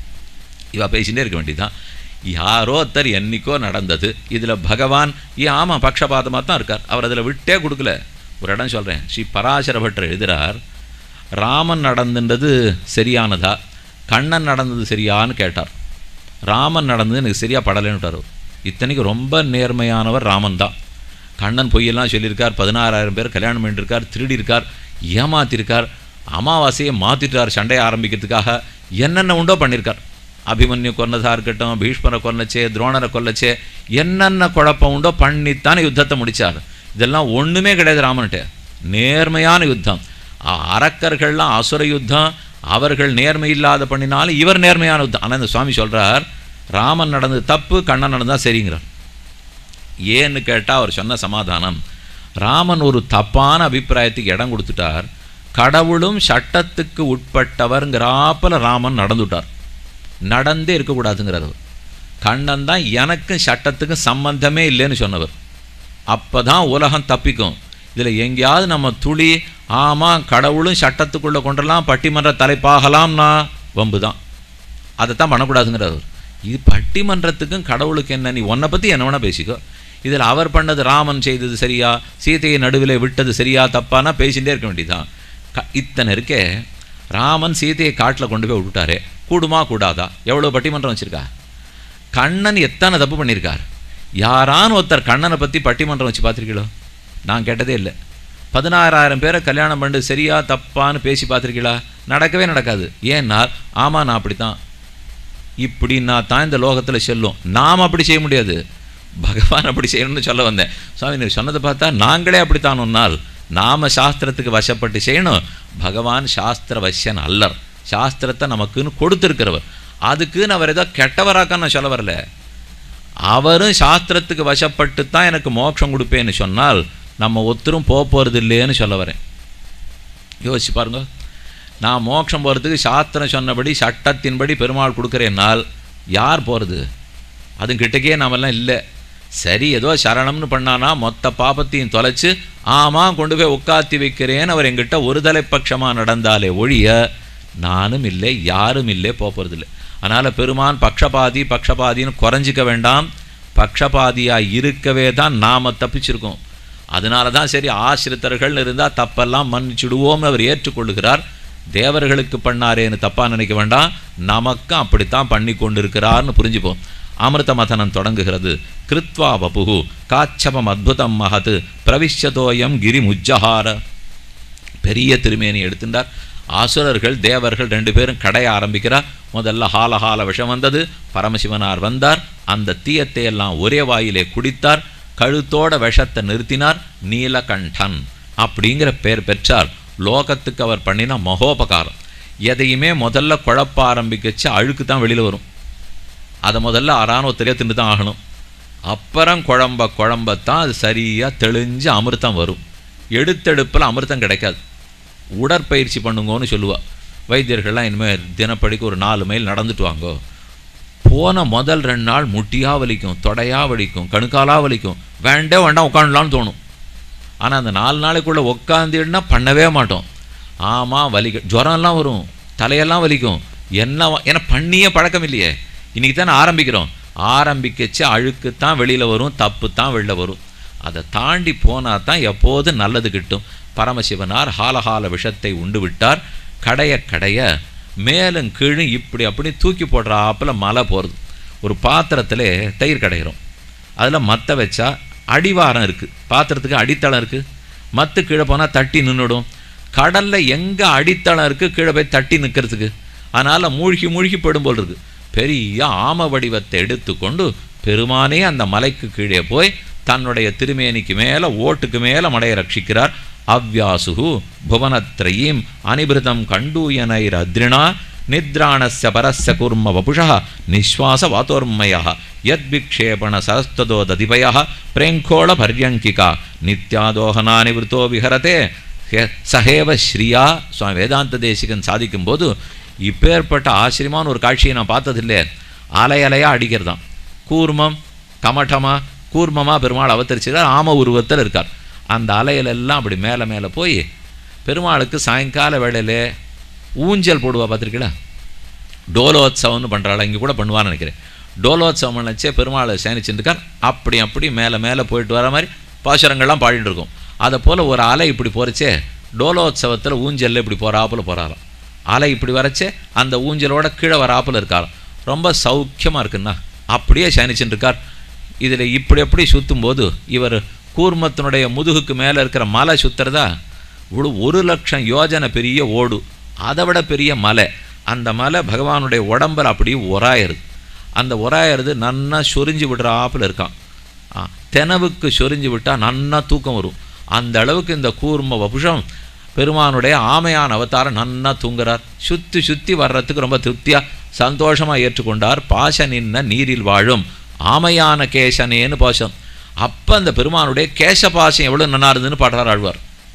இவா பேசிகிட்டே இருக்க வேண்டியதுதான் யாரோ ஒருத்தர் என்னைக்கோ நடந்தது இதில் பகவான் ஏன் ஆமாம் பக்ஷபாதமாக தான் இருக்கார் அவர் அதில் விட்டே கொடுக்கல ஒரு இடம் சொல்கிறேன் ஸ்ரீ பராசர பட்டர் எழுதுகிறார் ராமன் நடந்துன்றது சரியானதா கண்ணன் நடந்தது சரியான்னு கேட்டார் ராமன் நடந்தது எனக்கு சரியாக படலைன்னு விட்டார் இத்தனைக்கு ரொம்ப நேர்மையானவர் ராமன் தான் கண்ணன் பொய்யெல்லாம் சொல்லியிருக்கார் பதினாறாயிரம் பேர் கல்யாணம் பண்ணியிருக்கார் திருடி இருக்கார் ஏமாத்திருக்கார் அமாவாசையை மாற்றிட்டார் சண்டையை ஆரம்பிக்கிறதுக்காக என்னென்ன உண்டோ பண்ணியிருக்கார் அபிமன்யு கொன்னதா இருக்கட்டும் பீஷ்மரை கொல்லச்சே துரோணரை கொல்லச்சே என்னென்ன குழப்பம் உண்டோ பண்ணித்தானே யுத்தத்தை முடித்தார் இதெல்லாம் ஒன்றுமே கிடையாது ராமன்கிட்ட நேர்மையான யுத்தம் அ- அரக்கர்கள்லாம் அசுர யுத்தம் அவர்கள் நேர்மை இல்லாத பண்ணினாலும் இவர் நேர்மையான யுத்தம் ஆனால் இந்த சுவாமி சொல்கிறார் ராமன் நடந்தது தப்பு கண்ணன் நடந்தால் சரிங்கிறார் ஏன்னு கேட்டால் அவர் சொன்ன சமாதானம் ராமன் ஒரு தப்பான அபிப்பிராயத்துக்கு இடம் கொடுத்துட்டார் கடவுளும் சட்டத்துக்கு உட்பட்டவர்ங்கிறாப்புல ராமன் நடந்துட்டார் நடந்தே இருக்கக்கூடாதுங்கிறார் அவர் கண்ணன் தான் எனக்கும் சட்டத்துக்கும் சம்பந்தமே இல்லைன்னு சொன்னவர் அப்போ தான் உலகம் தப்பிக்கும் இதில் எங்கேயாவது நம்ம துளி ஆமாம் கடவுளும் சட்டத்துக்குள்ளே கொண்டலாம் பட்டிமன்ற தலைப்பாகலாம்னா வம்பு தான் அதைத்தான் பண்ணக்கூடாதுங்கிறார் அவர். இது பட்டிமன்றத்துக்கும் கடவுளுக்கு என்ன நீ உன்னை பற்றி என்ன வேணால் பேசிக்கோ இதில் அவர் பண்ணது ராமன் செய்தது சரியா சீதையை நடுவில் விட்டது சரியா தப்பானா பேசிகிட்டே இருக்க வேண்டியதுதான் க இத்தனை இருக்கே ராமன் சீதையை காட்டில் கொண்டு போய் விட்டுட்டாரே கூடுமா கூடாதா எவ்வளோ பட்டிமன்றம் வச்சுருக்கா கண்ணன் எத்தனை தப்பு பண்ணியிருக்கார் யாரான ஒருத்தர் கண்ணனை பற்றி பட்டிமன்றம் வச்சு பார்த்துருக்கீங்களோ நான் கேட்டதே இல்லை பதினாறாயிரம் பேரை கல்யாணம் பண்ணிட்டு சரியா தப்பான்னு பேசி பார்த்துருக்கீங்களா நடக்கவே நடக்காது ஏன்னா ஆமாம் நான் அப்படி தான் இப்படின்னா தான் இந்த லோகத்தில் செல்லும் நாம் அப்படி செய்ய முடியாது பகவான் அப்படி செய்யணும்னு சொல்ல வந்தேன் சுவாமி நீ சொன்னதை பார்த்தா நாங்களே அப்படித்தான் ஒன்னால் நாம சாஸ்திரத்துக்கு வசப்பட்டு செய்யணும் பகவான் சாஸ்திர வசியன் அல்லர் சாஸ்திரத்தை நமக்குன்னு கொடுத்துருக்கிறவர் அதுக்குன்னு அவர் ஏதோ கெட்டவராக்க நான் சொல்ல வரல அவரும் சாஸ்திரத்துக்கு வசப்பட்டு தான் எனக்கு மோட்சம் கொடுப்பேன்னு சொன்னால் நம்ம ஒத்தரும் போக போகிறது இல்லையேன்னு சொல்ல வரேன் யோசிச்சு பாருங்க நான் மோட்சம் போகிறதுக்கு சாஸ்திரம் சொன்னபடி சட்டத்தின்படி பெருமாள் கொடுக்குறேன்னால் யார் போகிறது அதுவும் கிட்டக்கே நாமெல்லாம் இல்லை சரி ஏதோ சரணம்னு பண்ணானா மொத்த பாபத்தையும் தொலைச்சு ஆமாம் கொண்டு போய் உட்காத்தி வைக்கிறேன்னு அவர் எங்கிட்ட ஒரு தலைப்பட்சமாக நடந்தாலே ஒழிய நானும் இல்லை யாரும் இல்லை போக போகிறதில்லை அதனால் பெருமான் பக்ஷபாதி பக்ஷபாதின்னு குறைஞ்சிக்க வேண்டாம் பக்ஷபாதியாக இருக்கவே தான் நாம் தப்பிச்சிருக்கோம் அதனால தான் சரி ஆசிரித்தர்கள்னு இருந்தால் தப்பெல்லாம் மன்னிச்சுடுவோம்னு அவர் ஏற்றுக்கொள்ளுகிறார் தேவர்களுக்கு பண்ணாரேன்னு தப்பாக நினைக்க வேண்டாம் நமக்கும் அப்படித்தான் பண்ணி கொண்டிருக்கிறார்னு புரிஞ்சுப்போம் அமிர்த மதனம் தொடங்குகிறது கிருத்வா வபுகு காச்சபம் அத்புதம் மகத் பிரவிஷ்யதோயம் கிரி முஜ்ஜஹார பெரிய திருமேனி எடுத்துட்டார் அசுரர்கள் தேவர்கள் ரெண்டு பேரும் கடைய ஆரம்பிக்கிறார் முதல்ல ஹாலஹால விஷம் வந்தது பரமசிவனார் வந்தார் அந்த தீயத்தை எல்லாம் ஒரே வாயிலே குடித்தார் கழுத்தோட விஷத்தை நிறுத்தினார் நீலகண்டன் அப்படிங்கிற பேர் பெற்றார் லோகத்துக்கு அவர் பண்ணின மகோபகாரம் எதையுமே முதல்ல குழப்ப ஆரம்பிக்கச்சு அழுக்கு தான் வெளியில் வரும் அதை முதல்ல அராணுவத்திலே தின்னு தான் ஆகணும் அப்புறம் குழம்ப குழம்பத்தான் அது சரியாக தெளிஞ்சு அமிர்தம் வரும் எடுத்தெடுப்பில் அமிர்தம் கிடைக்காது உடற்பயிற்சி பண்ணுங்கன்னு சொல்லுவா வைத்தியர்கள்லாம் இனிமேல் தினப்படிக்கு ஒரு நாலு மைல் நடந்துட்டு வாங்கோ போன முதல் ரெண்டு நாள் முட்டியாக வலிக்கும் தொடையாக வலிக்கும் கணுக்காலா வலிக்கும் வேண்டே வேண்டாம் உட்காந்துலான்னு தோணும் ஆனால் அந்த நாலு நாளைக்குள்ளே உட்காந்துன்னா பண்ணவே மாட்டோம் ஆமாம் வலிக்க ஜுரம்லாம் வரும் தலையெல்லாம் வலிக்கும் என்ன வ- ஏன்னா பண்ணியே பழக்கம் இல்லையே இன்றைக்கி தானே ஆரம்பிக்கிறோம் ஆரம்பிக்கச்சு அழுக்கு தான் வெளியில் வரும் தப்பு தான் வெளில வரும் அதை தாண்டி போனால் தான் எப்போதும் நல்லது கிட்டும் பரமசிவனார் ஹாலஹால விஷத்தை உண்டு விட்டார் கடைய கடைய மேலும் கீழும் இப்படி அப்படி தூக்கி போடுறாப்புல மலை போகிறது ஒரு பாத்திரத்தில் தயிர் கடைகிறோம் அதில் மத்த வச்சா அடிவாரம் இருக்குது பாத்திரத்துக்கு அடித்தளம் இருக்குது மத்து கீழே போனால் தட்டி நின்றுடும் கடலில் எங்கே அடித்தளம் இருக்குது கீழே போய் தட்டி நிற்கிறதுக்கு அதனால் மூழ்கி மூழ்கி போயிடும் போல் இருக்கு பெரிய ஆம வடிவத்தை எடுத்துக்கொண்டு பெருமானே அந்த மலைக்கு கீழே போய் தன்னுடைய திருமேனிக்கு மேலே ஓட்டுக்கு மேலே மலையை ரட்சிக்கிறார் அவ்யாசுகு புவனத்ரயீம் அனிபிருதம் கண்டூயனைர் அத்ரிணா நித்ராணஸ்ய பரஸ்ய குர்ம வபுஷः நிஸ்வாச வாத்தோர்மயः யத்விக்ஷேபண சரஸ்ததோ ததிபயः பிரேங்கோள பர்யங்கிகா நித்யாதோகனானி விருத்தோ விஹரதே ஹே- சஹேவ ஸ்ரீயா சுவாமி வேதாந்த தேசிகன் சாதிக்கும்போது இப்பேற்பட்ட ஆச்சரியமான ஒரு காட்சியை நான் பார்த்ததில்லை அலை அலையாக அடிக்கிறதாம் கூர்மம் கமட்டமா கூர்மமாக பெருமாள் அவதரிச்சுக்கிறார் ஆம உருவத்தில் இருக்கார் அந்த அலையிலெல்லாம் அப்படி மேலே மேலே போய் பெருமாளுக்கு சாயங்கால வேளையில ஊஞ்சல் போடுவா பார்த்துருக்கீங்களா டோலோத்சவம்னு பண்ணுறாள் இங்கே கூட பண்ணுவான்னு நினைக்கிறேன் டோலோத்சவம் நினச்சே பெருமாளை சேனிச்சுருக்கார் அப்படி அப்படி மேலே மேலே போயிட்டு வர மாதிரி பாசுரங்கள்லாம் பாடிட்டு இருக்கும் அதை போல் ஒரு அலை இப்படி போகிறச்சே டோலோத்சவத்தில் ஊஞ்சலில் இப்படி போகிறாப்புல போகிறாராம் அலை இப்படி வரச்சே அந்த ஊஞ்சலோட கீழே வராப்புல இருக்காராம் ரொம்ப சௌக்கியமாக இருக்குன்னா அப்படியே சயனிச்சுட்டு இருக்கார் இதில் இப்படி எப்படி சுற்றும் போது இவர் கூர்மத்தினுடைய முதுகுக்கு மேலே இருக்கிற மலை சுத்துறதா ஒரு ஒரு லட்சம் யோஜனை பெரிய ஓடு அதை விட பெரிய மலை அந்த மலை பகவானுடைய உடம்பில் அப்படியே உராயிருது அந்த உராயிறது நன்னா சொரிஞ்சு விடுறாப்புல இருக்கான் ஆ, தெனவுக்கு சொரிஞ்சு விட்டால் நன்னா தூக்கம் வரும் அந்த அளவுக்கு இந்த கூர்ம வபுஷம் பெருமானுடைய ஆமையான அவதாரம் நன்னா தூங்குறார் சுற்றி சுற்றி வர்றதுக்கு ரொம்ப திருப்தியாக சந்தோஷமாக ஏற்றுக்கொண்டார் பாச நின்ன நீரில் வாழும் ஆமையான கேசனேன்னு பாசம் அப்போ அந்த பெருமானுடைய கேச பாசம் எவ்வளோ நன்னா இருந்ததுன்னு பாடுறார் ஆழ்வார்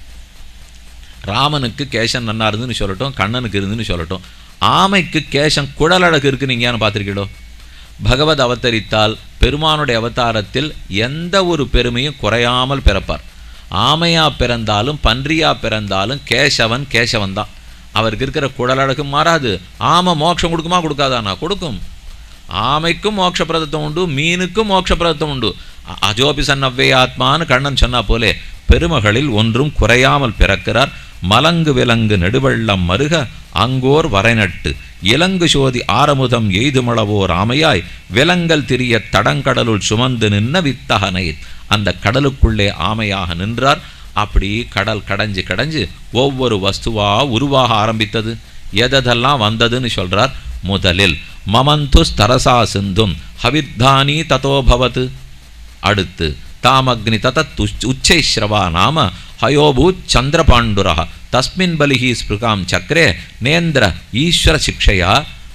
ராமனுக்கு கேசம் நன்னா இருந்துன்னு சொல்லட்டும் கண்ணனுக்கு இருந்துன்னு சொல்லட்டும் ஆமைக்கு கேசம் குடலழகு இருக்கு நீங்கன்னு பார்த்துருக்கீங்களோ பகவத் அவதரித்தால் பெருமானுடைய அவதாரத்தில் எந்த ஒரு பெருமையும் குறையாமல் பிறப்பார் ஆமையா பிறந்தாலும் பன்றியா பிறந்தாலும் கேசவன் கேசவன் தான் அவருக்கு இருக்கிற குடலழகு மாறாது ஆமை மோட்சம் கொடுக்குமா கொடுக்காதானா கொடுக்கும் ஆமைக்கும் மோட்ச பிரதத்தம் உண்டு மீனுக்கும் மோட்ச பிரதத்தம் உண்டு அ- அஜோபி சன்னவ்வே ஆத்மான்னு கண்ணன் சொன்னா போலே பெருமகளில் ஒன்றும் குறையாமல் பிறக்கிறார் மலங்கு விலங்கு நெடுவெள்ளம் மருக அங்கோர் வரைநட்டு இலங்கு சோதி ஆரமுதம் எய்துமளவோர் ஆமையாய் விலங்கல் திரிய தடங்கடலுள் சுமந்து நின்ன வித்தகனை அந்த கடலுக்குள்ளே ஆமையாக நின்றார் அப்படி கடல் கடைஞ்சு கடைஞ்சு ஒவ்வொரு வஸ்துவா உருவாக ஆரம்பித்தது எதெல்லாம் வந்ததுன்னு சொல்றார் முதலில் மமந்து ஸ்தரசா சிந்தும் ஹவித்தானி ததோபவத் அடுத்து தாமக்னி ததத் உச்- உச்சைஸ்ரவா நாம ஹயோபூத் சந்திரபாண்டுரா தஸ்மின் பலிஹி ஸ்பிருகாம் சக்கரே நேந்திர ஈஸ்வர சிக்ஷையா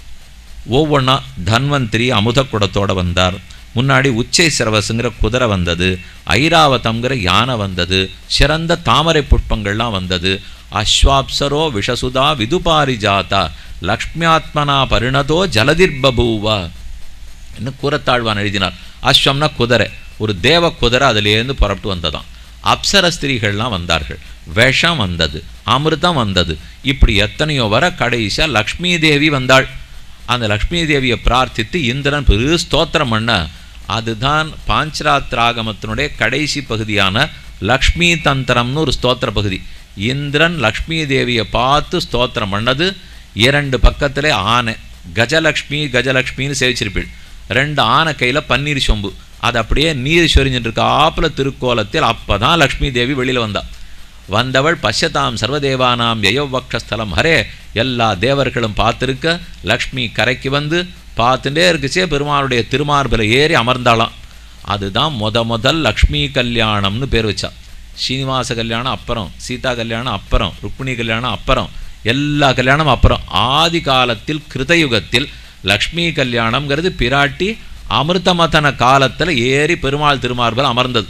ஒவ்வொன்றா தன்வந்திரி அமுத குடத்தோட வந்தார் முன்னாடி உச்சை சிரவசுங்கிற குதிரை வந்தது ஐராவதம்ங்கிற யானை வந்தது சிறந்த தாமரை புஷ்பங்கள்லாம் வந்தது அஸ்வாப்சரோ விஷசுதா விதுபாரிஜாதா லக்ஷ்மியாத்மனா பரிணதோ ஜலதிர்பபூவா இன்னும் கூறத்தாழ்வான் எழுதினார் அஸ்வம்னா குதிரை ஒரு தேவ குதிரை அதிலேருந்து புறப்பட்டு வந்ததாம் அப்சர ஸ்திரீகள்லாம் வந்தார்கள் விஷம் வந்தது அமிர்தம் வந்தது இப்படி எத்தனையோ வர கடைசியா லக்ஷ்மி தேவி வந்தாள் அந்த லக்ஷ்மி தேவியை பிரார்த்தித்து இந்திரன் பெரு ஸ்தோத்திரம் பண்ண அதுதான் பாஞ்சராத்ராகமத்தினுடைய கடைசி பகுதியான லக்ஷ்மி தந்திரம்னு ஒரு ஸ்தோத்திர பகுதி இந்திரன் லக்ஷ்மி தேவியை பார்த்து ஸ்தோத்திரம் பண்ணது இரண்டு பக்கத்திலே ஆனை கஜலக்ஷ்மி கஜலக்ஷ்மின்னு சேவிச்சிருப்பீள் ரெண்டு ஆனை கையில் பன்னீர் சொம்பு அது அப்படியே நீர் சொரிஞ்சிட்டு இருக்க ஆப்பிள திருக்கோலத்தில் அப்பதான் லக்ஷ்மி தேவி வெளியில் வந்தா வந்தவள் பஷ்யதாம் சர்வதேவானாம் யயோவக்ஷஸ்தலம் ஹரே எல்லா தேவர்களும் பார்த்திருக்க லக்ஷ்மி கரைக்கு வந்து பார்த்துட்டே இருக்குச்சே பெருமாளுடைய திருமார்பில் ஏறி அமர்ந்தாளாம் அதுதான் முத முதல் லக்ஷ்மி கல்யாணம்னு பேர் வச்சா ஸ்ரீனிவாச கல்யாணம் அப்புறம் சீதா கல்யாணம் அப்புறம் ருக்மிணி கல்யாணம் அப்புறம் எல்லா கல்யாணம் அப்புறம் ஆதி காலத்தில் கிருதயுகத்தில் லக்ஷ்மி கல்யாணம்ங்கிறது பிராட்டி அமிர்தமதன காலத்தில் ஏறி பெருமாள் திருமார்பில் அமர்ந்தது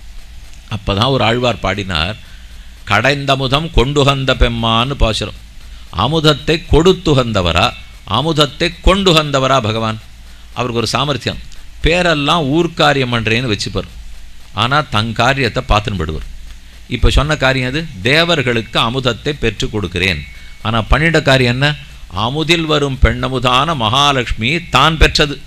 அப்பதான் ஒரு ஆழ்வார் பாடினார் கடைந்தமுதம் கொண்டுகந்த பெம்மான்னு பாசுரம் அமுதத்தை கொடுத்துகந்தவரா அமுதத்தை கொண்டுகந்தவரா பகவான் அவருக்கு ஒரு சாமர்த்தியம் பேரெல்லாம் ஊர்க்காரியம் பண்ணுறேன்னு வச்சுப்பார் ஆனால் தன் காரியத்தை பார்த்துன்னு போடுவார் இப்போ சொன்ன காரியம் அது தேவர்களுக்கு அமுதத்தை பெற்றுக் கொடுக்கிறேன் ஆனால் பண்ணிட காரியம் என்ன அமுதில் வரும் பெண்ணமுதான மகாலட்சுமி தான் பெற்றது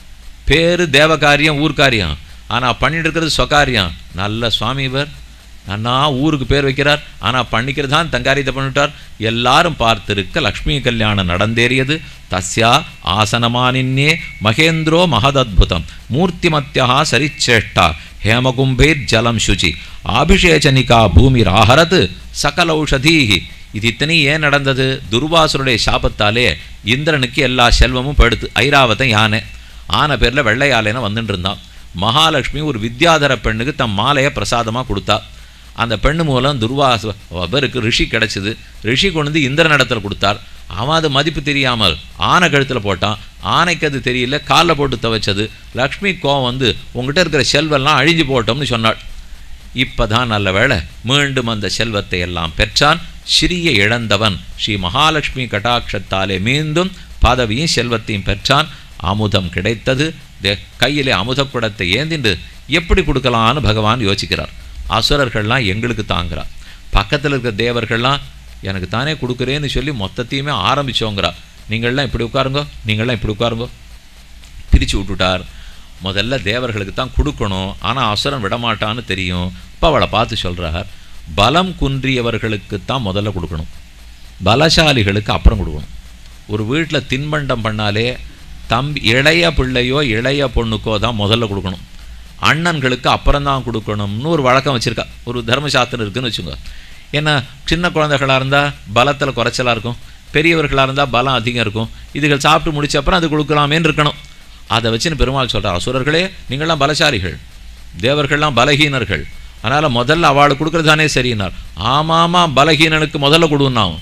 பேரு தேவகாரியம் ஊர்க்காரியம் ஆனால் பண்ணிட்டு இருக்கிறது சொக்காரியம் நல்ல சுவாமி இவர் நன்னா ஊருக்கு பேர் வைக்கிறார் ஆனால் பண்ணிக்கிறது தான் தங்காரியத்தை பண்ணிவிட்டார் எல்லாரும் பார்த்திருக்க லக்ஷ்மி கல்யாணம் நடந்தேறியது தஸ்யா ஆசனமானின்னே மகேந்திரோ மகதத்புதம் மூர்த்திமத்தியா சரிச்சேஷ்டா ஹேமகும்பைர் ஜலம் சுச்சி ஆபிஷேச்சனிகா பூமிராஹரத் சகலௌஷதீஹி இது இத்தனையும் ஏன் நடந்தது துர்வாசுருடைய சாபத்தாலே இந்திரனுக்கு எல்லா செல்வமும் படுத்து ஐராவதம் யானை ஆன பேரில் வெள்ளை யானைன்னு வந்துட்டு இருந்தான் மகாலட்சுமி ஒரு வித்யாதர பெண்ணுக்கு தம் மாலையை பிரசாதமாக கொடுத்தா அந்த பெண்ணு மூலம் துர்வாச அவருக்கு ரிஷி கிடைச்சிது ரிஷி கொண்டு வந்து இந்திரன் இடத்துல கொடுத்தார் அவன் அது மதிப்பு தெரியாமல் ஆனை கழுத்தில் போட்டான் ஆனைக்கு அது தெரியல காலில் போட்டு துவைச்சது லக்ஷ்மி கோவம் வந்து உங்ககிட்ட இருக்கிற செல்வெல்லாம் அழிஞ்சு போட்டோம்னு சொன்னாள் இப்பதான் நல்ல வேளை மீண்டும் அந்த செல்வத்தை எல்லாம் பெற்றான் சிறிய இழந்தவன் ஸ்ரீ மகாலட்சுமி கடாட்சத்தாலே மீண்டும் பதவியும் செல்வத்தையும் பெற்றான் அமுதம் கிடைத்தது தே- கையிலே அமுத குடத்தை ஏந்திண்டு எப்படி கொடுக்கலான்னு பகவான் யோசிக்கிறார் அசுரர்கள்லாம் எங்களுக்கு தாங்கிறா பக்கத்தில் இருக்கிற தேவர்கள்லாம் எனக்கு தானே கொடுக்குறேன்னு சொல்லி மொத்தத்தையுமே ஆரம்பிச்சோங்கிறா நீங்கள்லாம் இப்படி உட்காருங்க நீங்கள்லாம் இப்படி உட்காருங்க பிரித்து விட்டுட்டார் முதல்ல தேவர்களுக்கு தான் கொடுக்கணும் ஆனால் அசுரன் விடமாட்டான்னு தெரியும் இப்போ அவளை பார்த்து சொல்கிறார் பலம் குன்றியவர்களுக்குத்தான் முதல்ல கொடுக்கணும் பலசாலிகளுக்கு அப்புறம் கொடுக்கணும் ஒரு வீட்டில் தின்பண்டம் பண்ணாலே தம்பி இளைய பிள்ளையோ இளைய பொண்ணுக்கோ தான் முதல்ல கொடுக்கணும் அண்ணன்களுக்கு அப்புறம் தான் கொடுக்கணும்னு ஒரு வழக்கம் வச்சுருக்கா ஒரு தர்மசாஸ்திரம் இருக்குன்னு வச்சுங்க ஏன்னா சின்ன குழந்தைகளாக இருந்தால் பலத்தில் குறைச்சலாக இருக்கும் பெரியவர்களாக இருந்தால் பலம் அதிகம் இருக்கும் இதுகள் சாப்பிட்டு முடிச்ச அப்புறம் அது கொடுக்கலாமேன்னு இருக்கணும் அதை வச்சுன்னு பெருமாள் சொல்கிறார் அசுரர்களே நீங்களாம் பலசாலிகள் தேவர்கள்லாம் பலகீனர்கள் அதனால் முதல்ல அவளுக்கு கொடுக்குறது தானே சரின்னார் ஆமாமா பலகீனனுக்கு முதல்ல கொடுன்னாவும்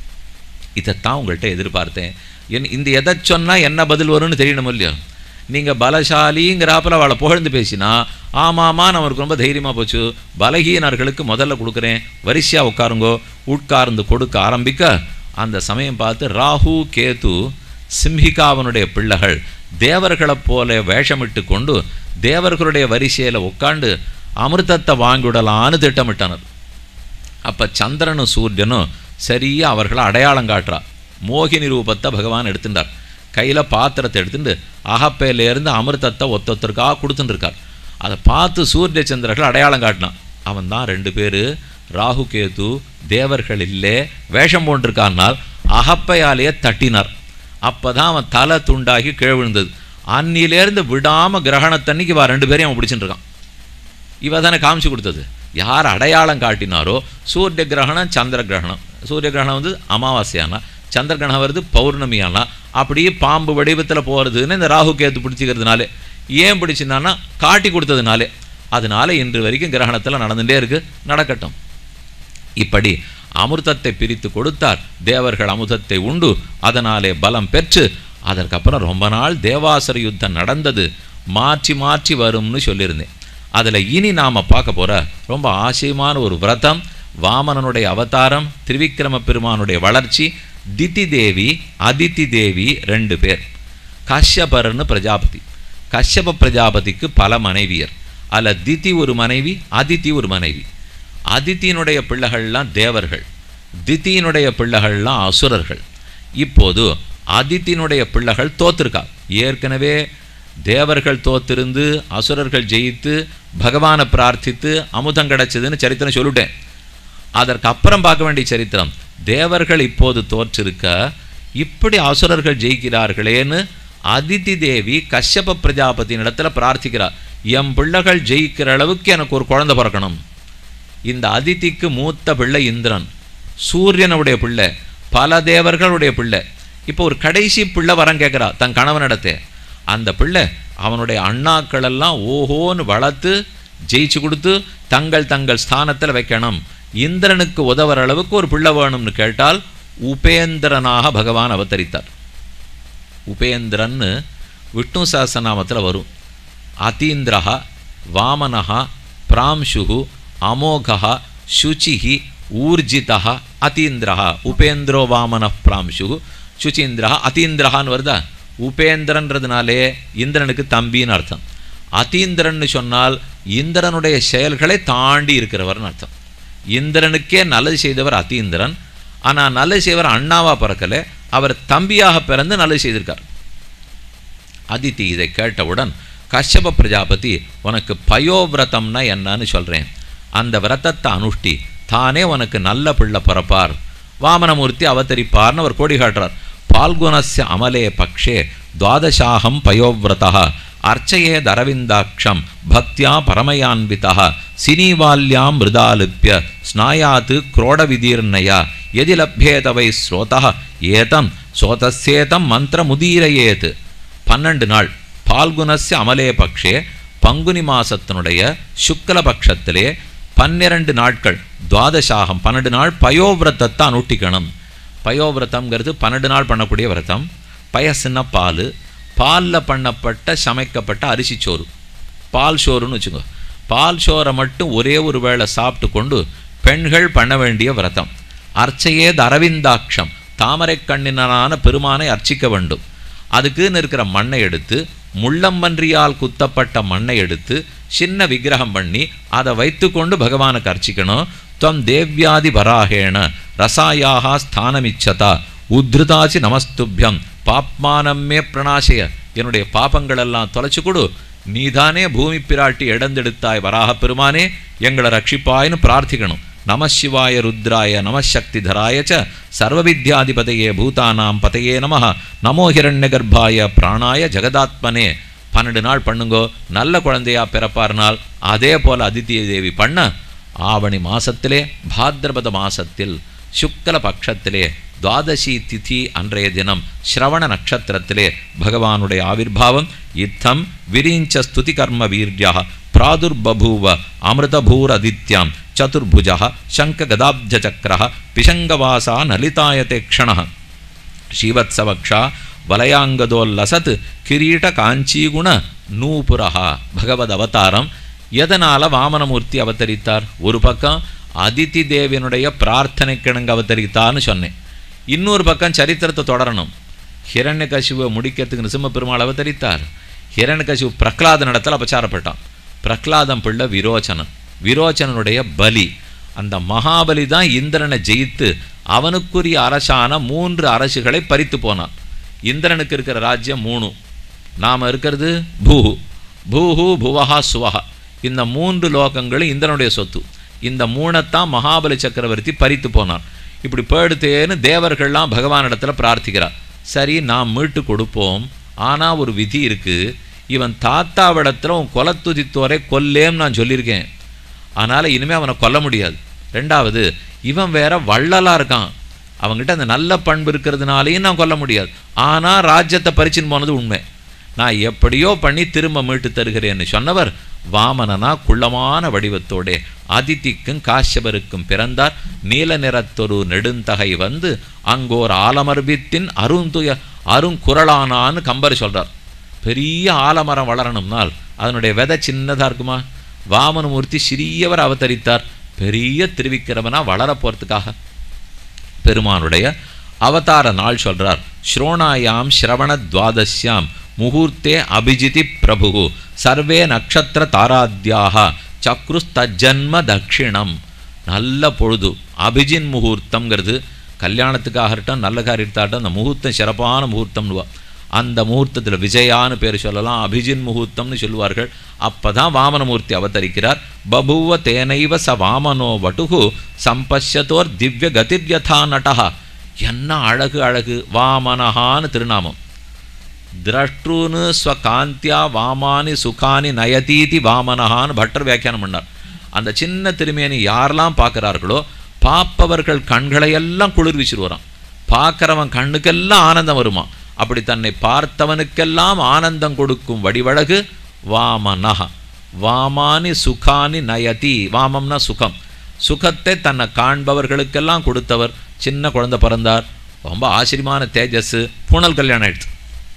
இதைத்தான் உங்கள்கிட்ட எதிர்பார்த்தேன் என் இந்த எதை சொன்னால் என்ன பதில் வரும்னு தெரியணும் இல்லையா நீங்கள் பலசாலிங்கிறாப்பில் அவளை புகழ்ந்து பேசினா ஆமாமா நமக்கு ரொம்ப தைரியமாக போச்சு பலகீனர்களுக்கு முதல்ல கொடுக்குறேன் வரிசையாக உட்காருங்கோ உட்கார்ந்து கொடுக்க ஆரம்பிக்க அந்த சமயம் பார்த்து ராகு கேது சிம்ஹிகாவனுடைய பிள்ளைகள் தேவர்களைப் போல வேஷமிட்டு கொண்டு தேவர்களுடைய வரிசையில் உட்காண்டு அமிர்தத்தை வாங்கிவிடலான்னு திட்டமிட்டனர் அப்போ சந்திரனும் சூரியனும் சரியாக அவர்களை அடையாளம் காட்டுறா மோகினி ரூபத்தை பகவான் எடுத்துட்டார் கையில் பாத்திரத்தை எடுத்துட்டு அகப்பையிலேருந்து அமிர்தத்தை ஒத்தொத்தருக்காக கொடுத்துட்டு இருக்கார் அதை பார்த்து சூரிய சந்திரர்கள் அடையாளம் காட்டினான் அவன் தான் ரெண்டு பேர் ராகு கேது தேவர்கள் இல்லை வேஷம் போன்றிருக்கானால் அகப்பையாலேயே தட்டினார் அப்போ தான் அவன் தலை துண்டாகி கீழே விழுந்தது அன்னிலேருந்து விடாமல் கிரகணத்தன்னைக்கு வா ரெண்டு பேரையும் அவன் பிடிச்சிட்டு இருக்கான் இவ தானே காமிச்சு கொடுத்தது யார் அடையாளம் காட்டினாரோ சூரிய கிரகணம் சந்திர கிரகணம் சூரிய கிரகணம் வந்து அமாவாசையானா சந்திர கிரகணம் வருது பௌர்ணமியானா அப்படியே பாம்பு வடிவத்தில் போகிறதுன்னு இந்த ராகு கேத்து பிடிச்சிக்கிறதுனாலே ஏன் பிடிச்சிருந்தான்னா காட்டி கொடுத்ததுனாலே அதனால இன்று வரைக்கும் கிரகணத்தில் நடந்துகிட்டே இருக்கு நடக்கட்டும் இப்படி அமிர்தத்தை பிரித்து கொடுத்தார் தேவர்கள் அமுதத்தை உண்டு அதனாலே பலம் பெற்று அதற்கப்புறம் ரொம்ப நாள் தேவாசுர யுத்தம் நடந்தது மாற்றி மாற்றி வரும்னு சொல்லியிருந்தேன் அதில் இனி நாம் பார்க்க போகிற ரொம்ப ஆசயமான ஒரு விரதம் வாமனனுடைய அவதாரம் திரிவிக்ரம பெருமானுடைய வளர்ச்சி திதி தேவி அதித்தி தேவி ரெண்டு பேர் கஷ்யபர்னு பிரஜாபதி கஷ்யப பிரஜாபதிக்கு பல மனைவியர் அதில் திதி ஒரு மனைவி அதித்தி ஒரு மனைவி அதித்தியினுடைய பிள்ளைகள்லாம் தேவர்கள் தித்தியினுடைய பிள்ளைகள்லாம் அசுரர்கள் இப்போது அதித்தினுடைய பிள்ளைகள் தோத்துருக்கா ஏற்கனவே தேவர்கள் தோத்திருந்து அசுரர்கள் ஜெயித்து பகவானை பிரார்த்தித்து அமுதம் கிடைச்சதுன்னு சரித்திரம் சொல்லிட்டேன் அதற்கு அப்புறம் பார்க்க வேண்டிய சரித்திரம் தேவர்கள் இப்போது தோற்றிருக்க இப்படி அசுரர்கள் ஜெயிக்கிறார்களேன்னு அதித்தி தேவி கஷ்யப பிரஜாபதியின் இடத்துல பிரார்த்திக்கிறார் என் பிள்ளைகள் ஜெயிக்கிற அளவுக்கு எனக்கு ஒரு குழந்தை பிறக்கணும் இந்த அதித்திக்கு மூத்த பிள்ளை இந்திரன் சூரியனுடைய பிள்ளை பல தேவர்களுடைய பிள்ளை இப்போ ஒரு கடைசி பிள்ளை வரம் கேட்குறா தன் கணவனிடத்தே அந்த பிள்ளை அவனுடைய அண்ணாக்கள் எல்லாம் ஓஹோன்னு வளர்த்து ஜெயிச்சு கொடுத்து தங்கள் தங்கள் ஸ்தானத்தில் வைக்கணும் இந்திரனுக்கு உதவுற அளவுக்கு ஒரு பிள்ளை வேணும்னு கேட்டால் உபேந்திரனாக பகவான் அவதரித்தார் உபேந்திரன்னு விஷ்ணு சஹஸ்ரநாமத்தில் வரும் அதீந்திரா வாமனஹா பிராம்சுகு அமோகா சுச்சிஹி ஊர்ஜிதா அதீந்திரா உபேந்திரோ வாமன பிராம்சுகு சுச்சீந்திரா அதீந்திரஹான்னு வருதா உபேந்திரன்றதுனாலே இந்திரனுக்கு தம்பின்னு அர்த்தம் அதீந்திரன்னு சொன்னால் இந்திரனுடைய செயல்களை தாண்டி இருக்கிறவர்னு அர்த்தம் இந்திரனுக்கே நல்லது செய்தவர் அதீந்திரன் ஆனால் நல்லது செய்வர் அண்ணாவா பிறக்கல அவர் தம்பியாக பிறந்து நல்லது செய்திருக்கார் அதித்தி இதை கேட்டவுடன் கஷ்யப பிரஜாபதி உனக்கு பயோவிரதம்னா என்னன்னு சொல்கிறேன் அந்த விரதத்தை அனுஷ்டி தானே உனக்கு நல்ல பிள்ளை பிறப்பார் வாமனமூர்த்தி அவதரிப்பார்னு அவர் கோடி காட்டுறார் பால்குணஸ்ய அமலே பக்ஷே துவாதசாகம் பயோவிரதா அர்ச்சயேதரவிந்தாட்சம் பக்தியா பரமயான்விதா சினீவால்யாம் மிருதாலிப்பிய ஸ்நாயாத் குரோடவிதீர்ணயா எதி லப்யேத வை ஸ்ரோதா ஏதம் சோதசேதம் மந்திரமுதீரையேத் பன்னெண்டு நாள் பால்குணஸ்ய அமலே பக்ஷே பங்குனி மாசத்தினுடைய சுக்ல பட்சத்திலே பன்னிரண்டு நாட்கள் துவாதசாகம் பன்னெண்டு நாள் பயோவிரதத்தை அனுட்டிக்கணும் பயோவிரதம்ங்கிறது பன்னெண்டு நாள் பண்ணக்கூடிய விரதம் பயசுன்னா பால் பாலில் பண்ணப்பட்ட சமைக்கப்பட்ட அரிசி சோறு பால் சோறுன்னு வச்சுக்கோ பால் சோறை மட்டும் ஒரே ஒரு வேளை சாப்பிட்டு கொண்டு பெண்கள் பண்ண வேண்டிய விரதம் அர்ச்சையே அரவிந்தாட்சம் தாமரை கண்ணினான பெருமானை அர்ச்சிக்க வேண்டும் அதுக்குன்னு இருக்கிற மண்ணை எடுத்து முள்ளம்பன்றியால் குத்தப்பட்ட மண்ணை எடுத்து சின்ன விக்கிரகம் பண்ணி அதை வைத்துக்கொண்டு பகவானுக்கு அர்ச்சிக்கணும் துவம் தேவ்யாதி வராகேண ரசாயாக ஸ்தானமிச்சதா உத்ருதாச்சி நமஸ்துபியம் பாப்மானம்மே பிரணாசய என்னுடைய பாப்பங்களெல்லாம் தொலைச்சு கொடு நீதானே பூமி பிராட்டி இடந்தெடுத்தாய் வராக பெருமானே எங்களை ரட்சிப்பாய்னு பிரார்த்திக்கணும் நம சிவாய ருத்ராய நமசக்திதராய ச சர்வவித்யாதிபதையே பூதானாம் பதையே நம நமோ ஹிரண்யகர்ப்பாய பிராணாய ஜெகதாத்மனே பன்னெண்டு நாள் பண்ணுங்கோ நல்ல குழந்தையா பிறப்பார்னால் அதே போல அதித்தி தேவி பண்ண ஆவணி மாசத்திலே பாத்ரபத மாசத்தில் சுக்ல பட்சத்திலே துவாதசி திதி அன்றைய தினம் ஸ்ரவண நட்சத்திரத்திலே பகவானுடைய ஆவிர்பாவம் யுத்தம் விரீஞ்ச ஸ்துதி கர்ம வீர்யா பிராதுர்பூவ அமிர்தபூரதித்யாம் சதுர்புஜ சங்க கதாப்ஜச்சக்கர பிஷங்கவாசா நலிதாயதே க்ஷண ஸ்ரீவத்சவக்ஷா வலயாங்கதோல்லசத் கிரீட காஞ்சிகுண நூபுரஹா பகவத் அவதாரம் எதனால வாமனமூர்த்தி அவதரித்தார் ஒரு பக்கம் அதித்தி தேவியனுடைய பிரார்த்தனைக்கிணங்க அவதரித்தார்னு சொன்னேன் இன்னொரு பக்கம் சரித்திரத்தை தொடரணும் ஹிரண்யகசிவை முடிக்கிறதுக்கு நிசிம்ம பெருமாள் அவதரித்தார் ஹிரண்யகசிவு பிரகலாத நடத்தல் அபச்சாரப்பட்டான் பிரகலாதம் பிள்ளை விரோச்சனன் விரோச்சனனுடைய பலி அந்த மகாபலி தான் இந்திரனை ஜெயித்து அவனுக்குரிய அரசான மூன்று அரசுகளை பறித்து போனான் இந்திரனுக்கு இருக்கிற ராஜ்யம் மூணு நாம் இருக்கிறது பூஹு பூஹு புவஹா சுவஹா இந்த மூன்று லோகங்களும் இந்திரனுடைய சொத்து இந்த மூணைத்தான் மகாபலி சக்கரவர்த்தி பறித்து போனான் இப்படி போயிடுத்தேன்னு தேவர்கள்லாம் பகவானிடத்துல பிரார்த்திக்கிறார் சரி நாம் மீட்டு கொடுப்போம் ஆனால் ஒரு விதி இருக்கு இவன் தாத்தாவிடத்துல உன் கொலத்துதித்தோரை கொல்லேன்னு நான் சொல்லியிருக்கேன் அதனால் இனிமேல் அவனை கொல்ல முடியாது ரெண்டாவது இவன் வேற வள்ளலாக இருக்கான் அவங்ககிட்ட அந்த நல்ல பண்பு இருக்கிறதுனாலையும் நான் கொல்ல முடியாது ஆனால் ராஜ்யத்தை பறிச்சுன்னு போனது உண்மை நான் எப்படியோ பண்ணி திரும்ப மீட்டு தருகிறேன்னு சொன்னவர் வாமனனா குள்ளமான வடிவத்தோடே அதித்திக்கும் காஷ்யபருக்கும் பிறந்தார் நீல நிறத்தொரு நெடுந்தகை வந்து அங்கோர் ஆலமர்பித்தின் அருந்துய அருங்குரலானான்னு கம்பர் சொல்றார் பெரிய ஆலமரம் வளரணும்னால் அதனுடைய விதை சின்னதாக இருக்குமா வாமனமூர்த்தி சிறியவர் அவதரித்தார் பெரிய திருவிக்கிரமனா வளர போகிறதுக்காக பெருமானுடைய அவதார நாள் சொல்றார் ஸ்ரோணாயாம் ஸ்ரவண துவாதசியாம் முகூர்த்தே அபிஜிதி பிரபு சர்வே நக்ஷத்திர தாராத்யாக சக்ருஸ்தஜன்ம தட்சிணம் நல்ல பொழுது அபிஜின் முகூர்த்தம்ங்கிறது கல்யாணத்துக்காகட்டும் நல்ல காரியத்தாகட்டும் அந்த முகூர்த்தம் சிறப்பான முகூர்த்தம்னுவா அந்த முகூர்த்தத்தில் விஜயான்னு பேர் சொல்லலாம் அபிஜின் முகூர்த்தம்னு சொல்லுவார்கள் அப்போ தான் வாமனமூர்த்தி அவதரிக்கிறார் பபுவ தேனைவ ச வாமனோ வட்டுகு சம்பஷ்யத்தோர் திவ்ய கதிர்யதா நடஹா என்ன அழகு அழகு வாமனஹான்னு திருநாமம் திரஷ்டுன்னு ஸ்வகாந்தியா வாமானி சுகானி நயதீதி வாமனஹான்னு பட்டர் வியாக்கியானம் பண்ணார் அந்த சின்ன திருமேனி யாரெல்லாம் பார்க்குறார்களோ பார்ப்பவர்கள் கண்களையெல்லாம் குளிர்விச்சிட்டு வரான் பார்க்குறவன் கண்ணுக்கெல்லாம் ஆனந்தம் வருமா அப்படி தன்னை பார்த்தவனுக்கெல்லாம் ஆனந்தம் கொடுக்கும் வடிவழகு வாமனஹ வாமானி சுகானி நயதி வாமம்னா சுகம் சுகத்தை தன்னை காண்பவர்களுக்கெல்லாம் கொடுத்தவர் சின்ன குழந்தை பிறந்தார் ரொம்ப ஆச்சரியமான தேஜஸ் புனல் கல்யாணம் ஆயிடுச்சு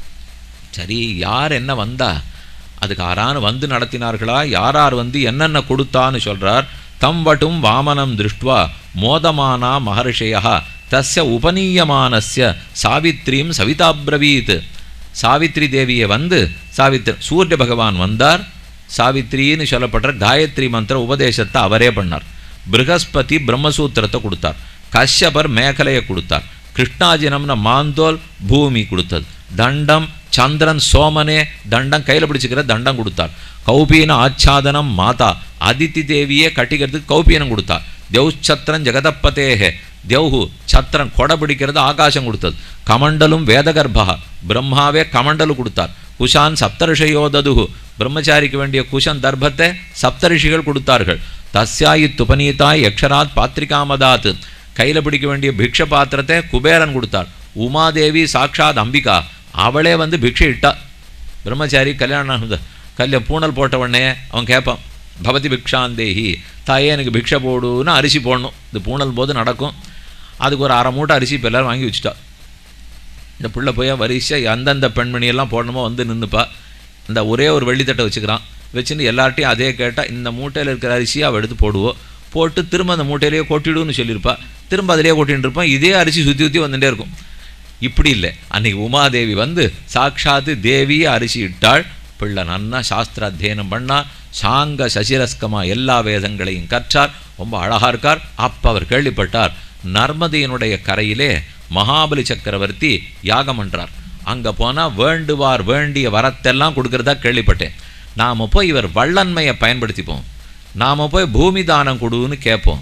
சரி யார் என்ன வந்தா அதுக்கு ஆறான வந்து நடத்தினார்களா யார் யார் வந்து என்னென்ன கொடுத்தான்னு சொல்றார் தம் வட்டும் வாமனம் திருஷ்டுவா மோதமானா மகர்ஷயா தஸ்ய உபநீயமானஸ்ய சாவித்ரீம் சவிதாப்ரவீத் சாவித்ரி தேவியை வந்து சாவித்ரி சூரிய பகவான் வந்தார் சாவித்ரின்னு சொல்லப்படுற காயத்ரி மந்திர உபதேசத்தை அவரே பண்ணார் ப்ரகஸ்பதி பிரம்மசூத்திரத்தை கொடுத்தார் கஷ்யபர் மேகலையை கொடுத்தார் கிருஷ்ணாஜினம்னு மாந்தோல் பூமி கொடுத்தது தண்டம் சந்திரன் சோமனே தண்டம் கையில் பிடிச்சிக்கிற தண்டம் கொடுத்தார் கௌபீன ஆச்சாதனம் மாதா அதித்தி தேவியே கட்டிக்கிறதுக்கு கௌபீனம் கொடுத்தார் தேவ்சத்திரன் ஜெகதப்பதேஹே தேவ்ஹு சத்திரன் கொடை பிடிக்கிறது ஆகாசம் கொடுத்தது கமண்டலும் வேதகர்பா பிரம்மாவே கமண்டலு கொடுத்தார் குஷான் சப்தரிஷயோததுகு பிரம்மச்சாரிக்கு வேண்டிய குஷன் தர்பத்தை சப்தரிஷிகள் கொடுத்தார்கள் தஸ்யாயி துபனீதாய் யக்ஷராத் பாத்ரிகாமதாத் கையில் பிடிக்க வேண்டிய பிக்ஷ பாத்திரத்தை குபேரன் கொடுத்தார் உமாதேவி சாக்ஷாத் அம்பிகா அவளே வந்து பிக்ஷை இட்டா பிரம்மச்சாரி கல்யாணம் ஆனது கல்ய பூணல் போட்ட உடனே அவன் கேட்பான் பவதி பிக்ஷாந்தேஹி தாயே எனக்கு பிக்ஷை போடுன்னு அரிசி போடணும் இந்த பூணல் போது நடக்கும் அதுக்கு ஒரு அரை மூட்டை அரிசி இப்போ எல்லோரும் வாங்கி வச்சுட்டா இந்த பிள்ளை போய் வரிசையாக அந்தந்த பெண்மணியெல்லாம் போடணுமோ வந்து நின்றுப்பா இந்த ஒரே ஒரு வெள்ளித்தட்டை வச்சுக்கிறான் வச்சுன்னு எல்லார்ட்டையும் அதே கேட்டால் இந்த மூட்டையில் இருக்கிற அரிசியை அவள் எடுத்து போடுவோம் போட்டு திரும்ப அந்த மூட்டையிலேயே கொட்டிடுன்னு சொல்லியிருப்பா திரும்ப அதிலேயே கொட்டின்னு இருப்பான் இதே அரிசி சுற்றி சுற்றி வந்துட்டே இருக்கும் இப்படி இல்லை அன்னைக்கு உமாதேவி வந்து சாட்சாத்து தேவியே அரிசி இட்டாள் பிள்ளை நன்னா சாஸ்திர அத்தியனம் பண்ணா சாங்க சசிரஸ்கமா எல்லா வேதங்களையும் கற்றார் ரொம்ப அழகா இருக்கார் அப்போ அவர் கேள்விப்பட்டார் நர்மதையினுடைய கரையிலே மகாபலி சக்கரவர்த்தி யாகம் பண்றார் அங்கே போனால் வேண்டுவார் வேண்டிய வரத்தெல்லாம் கொடுக்கறதா கேள்விப்பட்டேன் நாம் போய் இவர் வள்ளன்மையை பயன்படுத்திப்போம் நாம் போய் பூமி தானம் கொடுன்னு கேட்போம்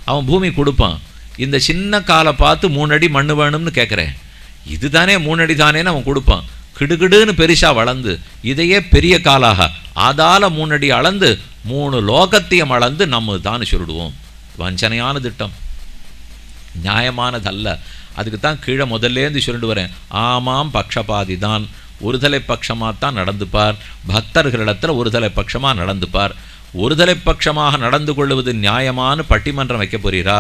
அவன் பூமி கொடுப்பான் இந்த சின்ன காலை பார்த்து மூணு அடி மண்ணு வேணும்னு கேட்குறேன் இதுதானே மூணு அடி தானேன்னு அவன் கொடுப்பான் கிடுகிடுன்னு பெருசா வளர்ந்து இதையே பெரிய காலாக அதால மூணு அடி அளந்து மூணு லோகத்தையும் அளந்து நம்ம தான் சொல்லிடுவோம் வஞ்சனையான திட்டம் நியாயமானதல்ல அதுக்கு தான் கீழே முதல்லேருந்து சொல்லிட்டு வரேன் ஆமாம் பக்ஷபாதி தான் ஒருதலை பட்சமாக தான் நடந்துப்பார் பக்தர்களிடத்தில் ஒருதலை பட்சமாக நடந்துப்பார் ஒருதலை பட்சமாக நடந்து கொள்வது நியாயமானு பட்டிமன்றம் வைக்க போறீரா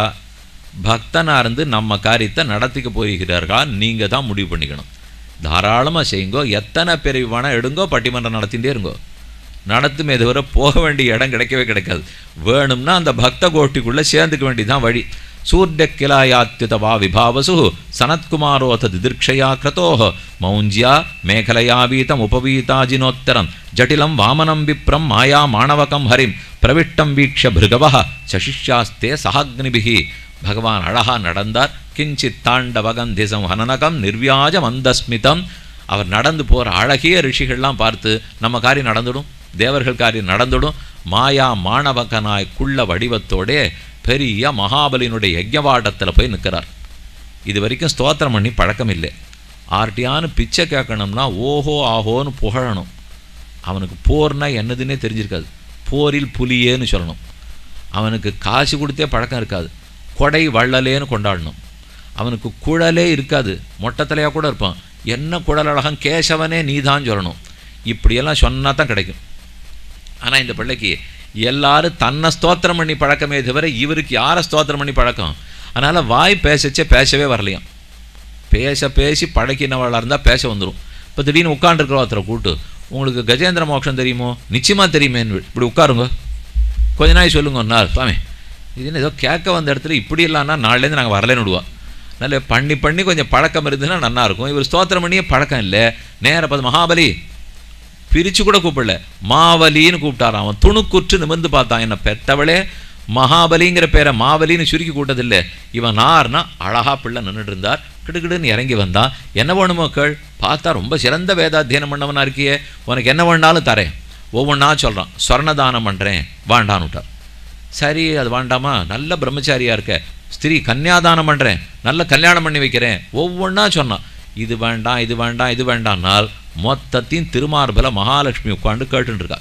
பக்தனாக இருந்து நம்ம காரியத்தை நடத்திக்க போகிறீர்களா நீங்கள் தான் முடிவு பண்ணிக்கணும் தாராளமாக செய்யுங்கோ எத்தனை பிரிவு வேணால் எடுங்கோ பட்டிமன்றம் நடத்திகிட்டே இருங்கோ நடத்துமே தவிர போக வேண்டிய இடம் கிடைக்கவே கிடைக்காது வேணும்னா அந்த பக்த கோஷ்டிக்குள்ளே சேர்ந்துக்க வேண்டியதுதான் வழி சூர்யக்கிலாயாத்யுத வா விபாவசு சனத்குமாரோத திதிர்க்ஷயா கிரதோ மௌஞ்சியா மேகலயாவீதம் உபவீதாஜினோத்தரம் ஜட்டிலம் வாமனம் விப்ரம் மாயா மாணவகம் ஹரிம் பிரவிஷ்டம் வீக்ஷ பிருகவ சசிஷ்யாஸ்தே சஹாக்னிபிகி பகவான் அழகா நடந்தார் கிஞ்சித் தாண்டவகந்தி சம்ஹனனகம் நிர்வியாஜ மந்தஸ்மிதம் அவர் நடந்து போகிற அழகிய ரிஷிகள்லாம் பார்த்து நம்ம காரியம் நடந்துடும் தேவர்கள் காரியம் நடந்துடும் மாயா மாணவகனாய் குள்ள வடிவத்தோடே பெரிய மகாபலியினுடைய யஜ்ஞவாடத்தில் போய் நிற்கிறார் இது வரைக்கும் ஸ்தோத்திரம் பண்ணி பழக்கம் இல்லை ஆர்டியான்னு பிச்சை கேட்கணும்னா ஓஹோ ஆஹோன்னு புகழணும் அவனுக்கு போர்னா என்னதுன்னே தெரிஞ்சிருக்காது போரில் புலியேன்னு சொல்லணும் அவனுக்கு காசு கொடுத்தே பழக்கம் இருக்காது கொடை வள்ளலேன்னு கொண்டாடணும் அவனுக்கு குழலே இருக்காது மொட்டத்தலையாக கூட இருப்பான் என்ன குழல் அழகம் கேசவனே நீதான் சொல்லணும் இப்படியெல்லாம் சொன்னா தான் கிடைக்கும் ஆனால் இந்த பிள்ளைக்கு எல்லாரும் தன்னை ஸ்தோத்திரம் பண்ணி பழக்கமே தவிர இவருக்கு யாரை ஸ்தோத்திரம் பண்ணி பழக்கம் அதனால் வாய் பேசச்சே பேசவே வரலையாம் பேச பேசி பழக்கினவளாக இருந்தால் பேச வந்துடும் இப்போ திடீர்னு உட்காந்துருக்குற ஒருத்தரை கூட்டு உங்களுக்கு கஜேந்திர மோட்சம் தெரியுமோ நிச்சயமாக தெரியுமேன்னு இப்படி உட்காருங்க கொஞ்ச நாள் சொல்லுங்க ஒரு நாள் சுவாமி இதுன்னு ஏதோ கேட்க வந்த இடத்துல இப்படி இல்லைன்னா நாளிலேருந்து நாங்கள் வரலன்னு விடுவா நல்ல பண்ணி பண்ணி கொஞ்சம் பழக்கம் இருந்ததுன்னா நல்லா இருக்கும் இவர் ஸ்தோத்திரம் பண்ணியே பழக்கம் இல்லை நேர பார்த்து மகாபலி பிரித்து கூட கூப்பிடல மாவலின்னு கூப்பிட்டாராம் அவன் துணுக்குற்று நிமிர்ந்து பார்த்தான் என்ன பெத்தவளே மகாபலிங்கிற பேரை மாவலின்னு சுருக்கி கூட்டதில்லை இவன் நார்னா அழகா பிள்ளை நின்றுட்டு இருந்தார் கிடுகிடுன்னு இறங்கி வந்தான் என்ன வேணுமோ கேள் பார்த்தா ரொம்ப சிறந்த வேதாத்தியனம் பண்ணவனா இருக்கியே உனக்கு என்ன வேணாலும் தரேன் ஒவ்வொன்றா சொல்கிறான் சொர்ணதானம் பண்ணுறேன் வாண்டான்னு விட்டார் சரி அது வேண்டாமா நல்ல பிரம்மச்சாரியாக இருக்க ஸ்திரீ கன்னியாதானம் பண்ணுறேன் நல்ல கல்யாணம் பண்ணி வைக்கிறேன் ஒவ்வொன்றா சொன்னான் இது வேண்டாம் இது வேண்டாம் இது வேண்டாம்னால் மொத்தத்தையும் திருமார்பல மகாலட்சுமி உட்காந்து கேட்டுருக்கா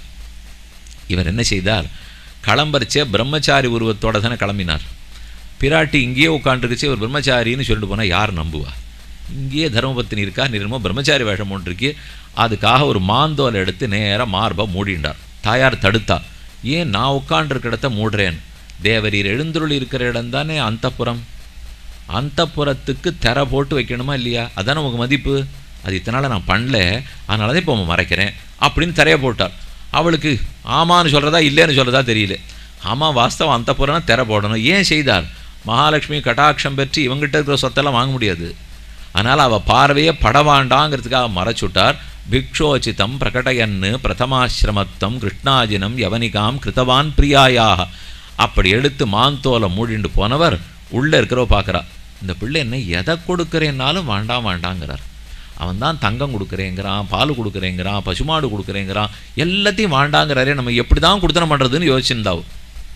இவர் என்ன செய்தார் களம்பரிச்சே பிரம்மச்சாரி உருவத்தோட தானே கிளம்பினார் பிராட்டி இங்கேயே உட்காந்துருக்குச்சு இவர் பிரம்மச்சாரின்னு சொல்லிட்டு போனால் யார் நம்புவா இங்கேயே தர்மபத்தினி இருக்கா நிர்மோ பிரம்மச்சாரி வேஷம் ஒன்று இருக்கு அதுக்காக ஒரு மாந்தோலை எடுத்து நேராக மார்பை மூடிண்டார் தாயார் தடுத்தா ஏன் நான் உட்காண்டிருக்க இடத்த மூடுறேன் தேவரீர் எழுந்துருள் இருக்கிற இடம் தானே அந்தப்புறம் அந்தப்புறத்துக்கு திரை போட்டு வைக்கணுமா இல்லையா அதானே உங்கள் மதிப்பு அது இத்தனால நான் பண்ணல அதனால தான் இப்போ மறைக்கிறேன் அப்படின்னு திரைய போட்டார் அவளுக்கு ஆமான்னு சொல்கிறதா இல்லைன்னு சொல்கிறதா தெரியல ஆமாம் வாஸ்தவம் அந்தப்புறம் திரை போடணும் ஏன் செய்தார் மகாலட்சுமி கட்டாட்சம் பெற்று இவங்ககிட்ட இருக்கிற சொத்தெல்லாம் வாங்க முடியாது அதனால் அவள் பார்வையே படவாண்டாங்கிறதுக்காக மறைச்சுட்டார் பிக்ஷோச்சிதம் பிரகடயன்னு பிரதமாசிரமத்தம் கிருஷ்ணாஜினம் யவனிகாம் கிருத்தவான் பிரியாயாக அப்படி எடுத்து மாந்தோலை மூடிண்டு போனவர் உள்ளே இருக்கிறவ பார்க்குறா இந்த பிள்ளை என்ன எதை கொடுக்குறேன்னாலும் வேண்டாம் வேண்டாங்கிறார் அவன் தான் தங்கம் கொடுக்குறேங்கிறான் பால் கொடுக்குறேங்கிறான் பசுமாடு கொடுக்குறேங்கிறான் எல்லாத்தையும் வாண்டாங்கிறாரே நம்ம எப்படி தான் கொடுத்தன பண்ணுறதுன்னு யோசிச்சிருந்தாவும்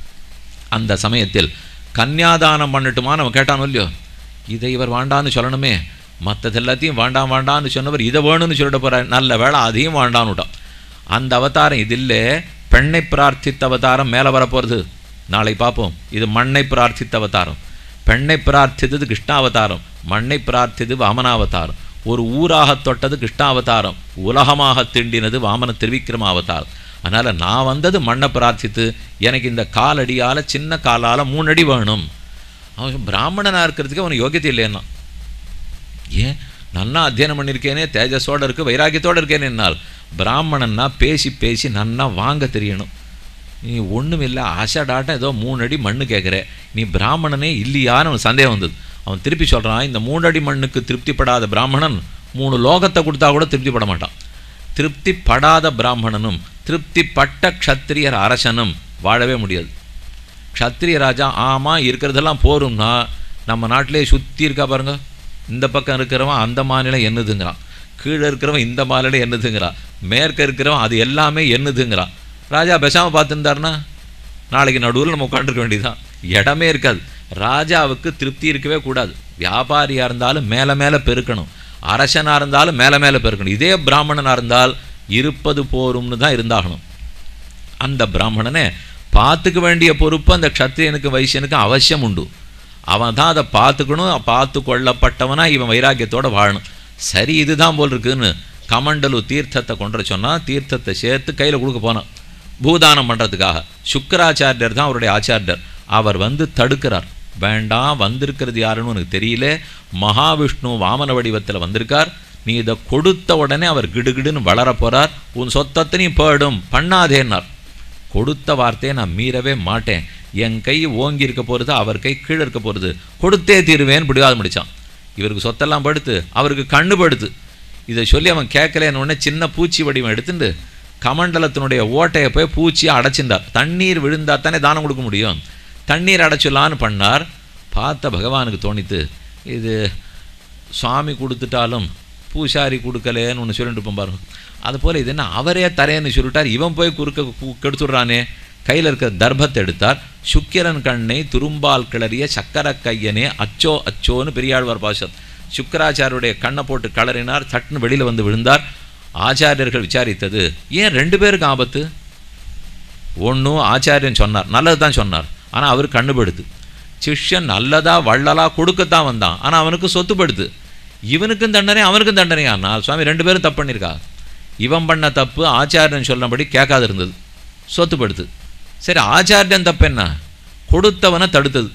அந்த சமயத்தில் கன்னியாதானம் பண்ணட்டுமா நம்ம கேட்டானோ இல்லையோ இதை இவர் வாண்டான்னு சொல்லணுமே மற்றது எல்லாத்தையும் வேண்டாம் வேண்டான்னு சொன்னவர் இதை வேணும்னு சொல்லிட்டு போகிறார் நல்ல வேளை அதையும் வேண்டான்னு விட்டான் அந்த அவதாரம் இது இல்லை பெண்ணை பிரார்த்தித்த அவதாரம் மேலே வரப்போகிறது நாளை பார்ப்போம் இது மண்ணை பிரார்த்தித்த அவதாரம் பெண்ணை பிரார்த்தித்தது கிருஷ்ணாவதாரம் மண்ணை பிரார்த்தித்தது வாமனாவதாரம் ஒரு ஊராக தொட்டது கிருஷ்ணாவதாரம் உலகமாக திண்டினது வாமன திருவிக்கிரம அவதாரம் அதனால் நான் வந்தது மண்ணை பிரார்த்தித்து எனக்கு இந்த காலடியால் சின்ன காலால் மூணு அடி வேணும் அவன் பிராமணனாக இருக்கிறதுக்கு அவனுக்கு யோகியத்தை இல்லைன்னா ஏன் நன்னா அத்தியனம் பண்ணியிருக்கேனே தேஜஸோடு இருக்கு வைராக்கியத்தோடு இருக்கேனே என்னால் பிராமணன்னா பேசி பேசி நன்னா வாங்க தெரியணும் நீ ஒன்றும் இல்லை அசடாட்டம் ஏதோ மூணு அடி மண்ணு கேட்குற நீ பிராமணனே இல்லையான்னு அவனுக்கு சந்தேகம் வந்தது அவன் திருப்பி சொல்கிறான் இந்த மூணு அடி மண்ணுக்கு திருப்திப்படாத பிராமணன் மூணு லோகத்தை கொடுத்தா கூட திருப்திப்பட மாட்டான் திருப்திப்படாத பிராமணனும் திருப்திப்பட்ட க்ஷத்திரியர் அரசனும் வாழவே முடியாது க்ஷத்திரிய ராஜா ஆமாம் இருக்கிறதெல்லாம் போரும்னா நம்ம நாட்டிலே சுற்றி இருக்கா பாருங்க இந்த பக்கம் இருக்கிறவன் அந்த மாநிலம் என்னதுங்கிறான் கீழே இருக்கிறவன் இந்த மாநிலம் என்னதுங்கிறான் மேற்க இருக்கிறவன் அது எல்லாமே என்னதுங்கிறான் ராஜா பேசாமல் பார்த்துருந்தாருன்னா நாளைக்கு நடுவில் நம்ம உட்காந்துருக்க வேண்டியதுதான் இடமே இருக்காது ராஜாவுக்கு திருப்தி இருக்கவே கூடாது வியாபாரியா இருந்தாலும் மேலே மேலே பெருக்கணும் அரசனா இருந்தாலும் மேலே மேலே பெருக்கணும் இதே பிராமணனா இருந்தால் இருப்பது போரும்னு தான் இருந்தாகணும் அந்த பிராமணனே பார்த்துக்க வேண்டிய பொறுப்பு அந்த க்ஷத்திரியனுக்கு வைசியனுக்கு அவசியம் உண்டு அவன் தான் அதை பார்த்துக்கணும் பார்த்து கொள்ளப்பட்டவனா இவன் வைராக்கியத்தோட வாழணும் சரி இதுதான் போல் இருக்குன்னு கமண்டலு தீர்த்தத்தை கொண்டு சொன்னா தீர்த்தத்தை சேர்த்து கையில் கொடுக்க போனான் பூதானம் பண்ணுறதுக்காக சுக்கராச்சாரியர் தான் அவருடைய ஆச்சாரியர் அவர் வந்து தடுக்கிறார் வேண்டாம் வந்திருக்கிறது யாருன்னு உனக்கு தெரியல மகாவிஷ்ணு வாமன வடிவத்தில் வந்திருக்கார் நீ இதை கொடுத்த உடனே அவர் கிடுகிடுன்னு வளர போறார் உன் சொத்தத்தினையும் போயிடும் பண்ணாதேன்னார் கொடுத்த வார்த்தையை நான் மீறவே மாட்டேன் என் கை ஓங்கி இருக்க போகிறது அவர் கை கீழே இருக்க போகிறது கொடுத்தே தீருவேன்னு பிடிவாதம் முடிச்சான் இவருக்கு சொத்தெல்லாம் படுத்து அவருக்கு கண்ணு படுத்து இதை சொல்லி அவன் கேட்கலன்னு உடனே சின்ன பூச்சி வடிவம் எடுத்துட்டு கமண்டலத்தினுடைய ஓட்டையை போய் பூச்சியை அடைச்சிருந்தார் தண்ணீர் விழுந்தா தானே தானம் கொடுக்க முடியும் தண்ணீர் அடைச்சிடலான்னு பண்ணார் பார்த்த பகவானுக்கு தோணித்து இது சுவாமி கொடுத்துட்டாலும் பூசாரி கொடுக்கலேன்னு ஒன்று சொல்லிட்டு இருப்போம் பாருங்க அது போல் இது என்ன அவரே தரேன்னு சொல்லிட்டார் இவன் போய் குறுக்க கு- கெடுத்துடுறானே கையில் இருக்கிற தர்பத்தை எடுத்தார் சுக்கிரன் கண்ணை துரும்பால் கிளறிய சக்கர கையனே அச்சோ அச்சோன்னு பெரியாழ்வார் பாசம் சுக்கராச்சாரியருடைய கண்ணை போட்டு கலறினார் சட்டுன்னு வெளியில் வந்து விழுந்தார் ஆச்சாரியர்கள் விசாரித்தது ஏன் ரெண்டு பேருக்கு ஆபத்து ஒன்றும் ஆச்சாரியன் சொன்னார் நல்லது தான் சொன்னார் ஆனால் அவர் கண்ணுபடுத்து சிஷ்யன் நல்லதா வள்ளலா கொடுக்கத்தான் வந்தான் ஆனால் அவனுக்கு சொத்துப்படுத்து இவனுக்கும் தண்டனை அவனுக்கும் தண்டனையா நான் சுவாமி ரெண்டு பேரும் தப்பு பண்ணியிருக்கா இவன் பண்ண தப்பு ஆச்சாரியன் சொன்னபடி கேட்காது இருந்தது சொத்துப்படுத்து சரி ஆச்சாரியன் தப்பு என்ன கொடுத்தவனை தடுத்தது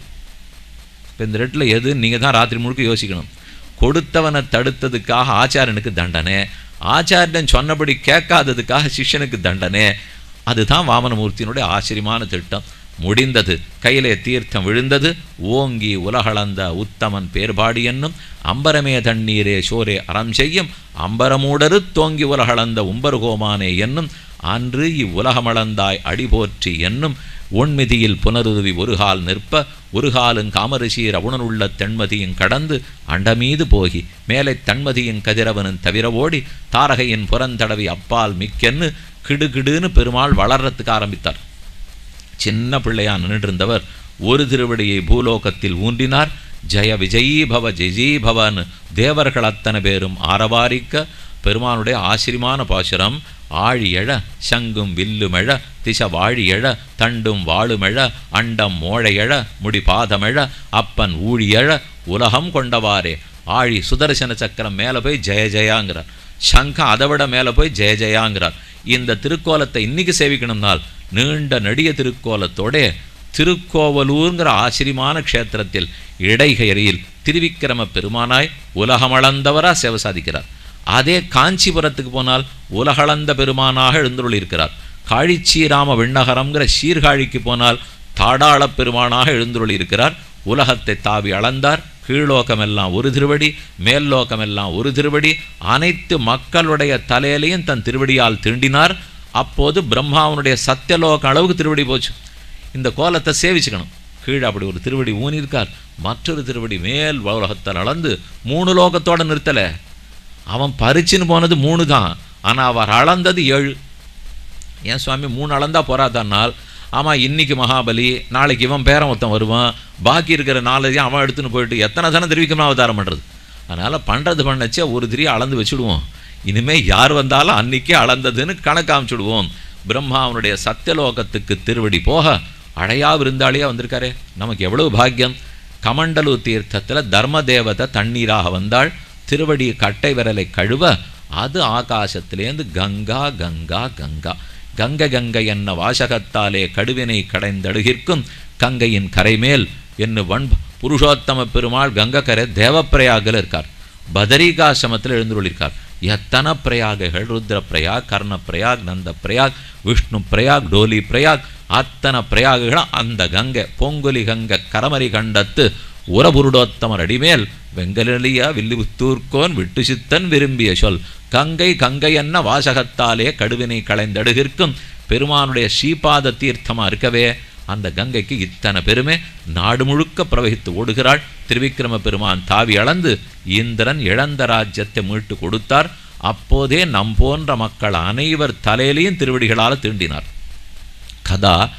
இப்போ இந்த ரெட்டில் எது நீங்கள் தான் ராத்திரி முழுக்க யோசிக்கணும் கொடுத்தவனை தடுத்ததுக்காக ஆச்சாரியனுக்கு தண்டனை ஆச்சாரியன் சொன்னபடி கேட்காததுக்காக சிஷ்யனுக்கு தண்டனை அதுதான் வாமனமூர்த்தியினுடைய ஆச்சரியமான திட்டம் முடிந்தது கையிலே தீர்த்தம் விழுந்தது ஓங்கி உலகளந்த உத்தமன் பேர்பாடி என்னும் அம்பரமே தண்ணீரே சோரே அறம் செய்யும் அம்பரமூடரு தோங்கி உலகளந்த உம்பர்கோமானே என்னும் அன்று இவ்வுலகமளந்தாய் அடிபோற்றி என்னும் ஒண்மிதியில் புனருருவி ஒருகால் நிற்ப ஒருகாலும் காமரிசீர் அவுணனுள்ள தென்மதியும் கடந்து அண்டமீது போகி மேலே தன்மதியின் கதிரவனும் தவிர ஓடி தாரகையின் புறந்தடவி அப்பால் மிக்கென்னு கிடுகிடுன்னு பெருமாள் வளர்றதுக்கு ஆரம்பித்தார் சின்ன பிள்ளையா நின்றுட்டு இருந்தவர் ஒரு திருவடியை பூலோகத்தில் ஊன்றினார் ஜெய விஜயீ பவ ஜெயீ பவன் தேவர்கள் அத்தனை பேரும் ஆரவாரிக்க பெருமானுடைய ஆசிரியமான பாசுரம் ஆழியழ சங்கும் வில்லுமெழ திச வாழியழ தண்டும் வாழுமெழ அண்டம் மோழையழ முடி பாதமெழ அப்பன் ஊழியழ உலகம் கொண்டவாறே ஆழி சுதர்சன சக்கரம் மேலே போய் ஜெய ஜெயாங்கிறார் சங்கம் அதை விட மேலே போய் ஜெய ஜெயாங்கிறார் இந்த திருக்கோலத்தை இன்னைக்கு சேவிக்கணும்னால் நீண்ட நெடிய திருக்கோலத்தோட திருக்கோவலூர்ங்கிற ஆச்சரியமான க்ஷேத்திரத்தில் இடைகரையில் திருவிக்கிரம பெருமானாய் உலகமளந்தவரா சேவை சாதிக்கிறார் அதே காஞ்சிபுரத்துக்கு போனால் உலகளந்த பெருமானாக எழுந்துள்ளிருக்கிறார் காழிச்சீராம விண்ணகரம்ங்கிற சீர்காழிக்கு போனால் தாடாளப் பெருமானாக எழுந்துள்ளிருக்கிறார் உலகத்தை தாவி அளந்தார் கீழ்லோகமெல்லாம் ஒரு திருவடி மேல்லோகமெல்லாம் ஒரு திருவடி அனைத்து மக்களுடைய தலையிலையும் தன் திருவடியால் தீண்டினார் அப்போது பிரம்மாவனுடைய சத்தியலோக அளவுக்கு திருவடி போச்சு இந்த கோலத்தை சேவிச்சுக்கணும் கீழே அப்படி ஒரு திருவடி ஊனியிருக்கார் மற்றொரு திருவடி மேல் உலகத்தில் அளந்து மூணு லோகத்தோட நிறுத்தலை அவன் பறிச்சுன்னு போனது மூணு தான் ஆனால் அவர் அளந்தது ஏழு ஏன் சுவாமி மூணு அளந்தா போறாதனால் ஆமாம் இன்னைக்கு மகாபலி நாளைக்கு இவன் பேரன் ஒருத்தன் வருவான் பாக்கி இருக்கிற நாளையும் அவன் எடுத்துன்னு போயிட்டு எத்தனை தானே தெரிவிக்கணும் அவதாரம் பண்ணுறது அதனால் பண்ணுறது பண்ணச்சே ஒரு திரி அளந்து வச்சுடுவோம் இனிமே யார் வந்தாலும் அன்னைக்கே அளந்ததுன்னு கணக்கு அமைச்சுடுவோம் பிரம்மா அவனுடைய சத்தியலோகத்துக்கு திருவடி போக அடையா விருந்தாளியாக வந்திருக்காரே நமக்கு எவ்வளவு பாக்கியம் கமண்டலு தீர்த்தத்தில் தர்ம தேவதை தண்ணீராக வந்தாள் திருவடி கட்டை விரலை கழுவ அது ஆகாசத்திலேருந்து கங்கா கங்கா கங்கா கங்க கங்கை என்ன வாசகத்தாலே கடுவினை கடைந்தடுகிற்கும் கங்கையின் கரைமேல் என்று வன் புருஷோத்தம பெருமாள் கங்கக்கரை தேவப்பிரயாகில் இருக்கார் பதரிகாசிரமத்தில் எழுந்துள்ளிருக்கார் எத்தனை பிரயாகைகள் ருத்ர பிரயாக் கர்ண பிரயாக் நந்த பிரயாக் விஷ்ணு பிரயாக் டோலி பிரயாக் அத்தனை பிரயாகுகளும் அந்த கங்கை பொங்குலி கங்கை கரமரி கண்டத்து உரபுருடோத்தமர் அடிமேல் வெங்கலிய வில்லிபுத்தூர்கோன் விட்டு சித்தன் விரும்பிய சொல் கங்கை கங்கை என்ன வாசகத்தாலே கடுவினை களைந்தடுகிற்கும் பெருமானுடைய ஸ்ரீபாத தீர்த்தமா இருக்கவே அந்த கங்கைக்கு இத்தனை பெருமை நாடு முழுக்க பிரவகித்து ஓடுகிறாள் திருவிக்கிரம பெருமான் தாவி அளந்து இந்திரன் இழந்த ராஜ்யத்தை மீட்டு கொடுத்தார் அப்போதே நம் போன்ற மக்கள் அனைவர் தலையிலையும் திருவடிகளால் தீண்டினார் கதா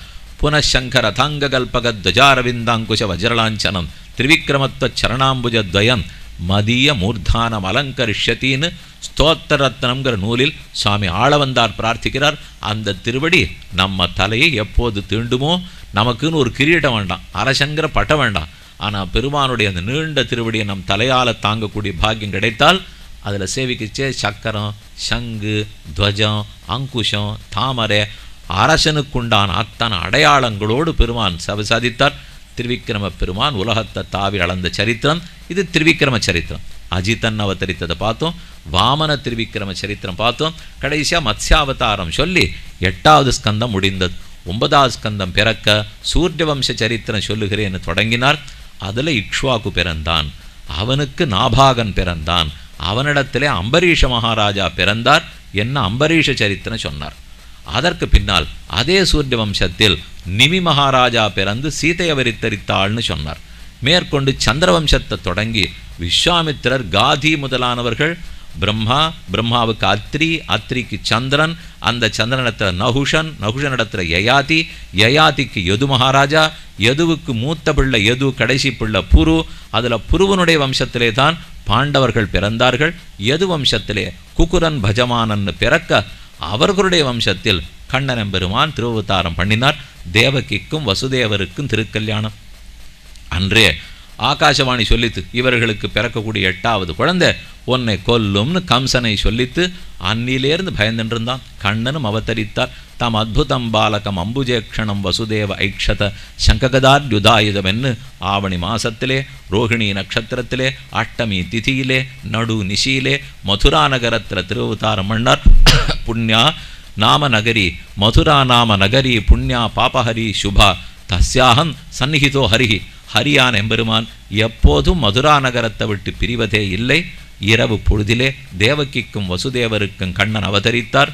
புனಃசங்கரதாங்ககல்பக துவஜாரவிந்தாங்குஷ வஜ்ரலாஞ்சனம் திரிவிக்ரமத்துவ சரணாம்புஜத்வயம் மதிய மூர்த்தானம் அலங்கரிஷத்தின்னு ஸ்தோத்திர ரத்னம்ங்கிற நூலில் சுவாமி ஆளவந்தார் பிரார்த்திக்கிறார் அந்த திருவடி நம்ம தலையை எப்போது தீண்டுமோ நமக்குன்னு ஒரு கிரீடம் வேண்டாம் அரசங்கிற பட்டம் வேண்டாம் ஆனால் பெருமானுடைய அந்த நீண்ட திருவடியை நம் தலையால் தாங்கக்கூடிய பாக்கியம் கிடைத்தால் அதில் சேவிக்கிச்சே சக்கரம் சங்கு துவஜம் அங்குஷம் தாமரை அரசனுக்குண்டான அத்தனை அடையாளங்களோடு பெருமான் சப சாதித்தார் திருவிக்கிரம பெருமான் உலகத்தை தாவி அளந்த சரித்திரம் இது திருவிக்கிரம சரித்திரம் அஜித்தன் அவதரித்ததை பார்த்தோம் வாமன திருவிக்கிரம சரித்திரம் பார்த்தோம் கடைசியாக மத்ஸ்யாவதாரம் சொல்லி எட்டாவது ஸ்கந்தம் முடிந்தது ஒன்பதாவது ஸ்கந்தம் பிறக்க சூரிய வம்ச சரித்திரம் சொல்லுகிறேன்னு தொடங்கினார் அதில் இக்ஷ்வாக்கு பிறந்தான் அவனுக்கு நாபாகன் பிறந்தான் அவனிடத்திலே அம்பரீஷ மகாராஜா பிறந்தார் என்ன அம்பரீஷ சரித்திரம் சொன்னார் அதற்கு பின்னால் அதே சூரிய வம்சத்தில் நிமி மகாராஜா பிறந்து சீதையை வரித்தரித்தாள்னு சொன்னார் மேற்கொண்டு சந்திரவம்சத்தை தொடங்கி விஸ்வாமித்திரர் காதி முதலானவர்கள் பிரம்மா பிரம்மாவுக்கு அத்ரி அத்ரிக்கு சந்திரன் அந்த சந்திரனிடத்தில் நகுஷன் நகுஷனிடத்தில் யயாதி யயாதிக்கு யது மகாராஜா யதுவுக்கு மூத்த பிள்ளை யது கடைசி பிள்ளை புரு அதில் புருவனுடைய வம்சத்திலே தான் பாண்டவர்கள் பிறந்தார்கள் யது வம்சத்திலே குக்குரன் பஜமானன்னு பிறக்க அவர்களுடைய வம்சத்தில் கண்ணன் பெருமான் திருவதாரம் பண்ணினார் தேவகிக்கும் வசுதேவருக்கும் திருக்கல்யாணம் அன்றே ஆகாசவாணி சொல்லித்து இவர்களுக்கு பிறக்கக்கூடிய எட்டாவது குழந்தை உன்னை கொல்லும்னு கம்சனை சொல்லித்து அன்னிலேருந்து பயந்துட்டு இருந்தான் கண்ணனும் அவதரித்தார் தாம் அத்புதம் பாலகம் அம்புஜேக்ஷணம் வசுதேவ ஐக்ஷத சங்ககதார்யுதாயுதம் என்று ஆவணி மாசத்திலே ரோகிணி நட்சத்திரத்திலே அஷ்டமி திதியிலே நடு நிஷியிலே மதுரா நகரத்தில் திருவதாரம் பண்ணார் புண்ணியா நாம நகரி மதுரா நாம நகரி புண்ணியா பாபஹரி சுபா தஸ்யாகம் சந்நிகிதோ ஹரிஹி ஹரியான் எம்பெருமான் எப்போதும் மதுரா நகரத்தை விட்டு பிரிவதே இல்லை இரவு பொழுதிலே தேவகிக்கும் வசுதேவருக்கும் கண்ணன் அவதரித்தார்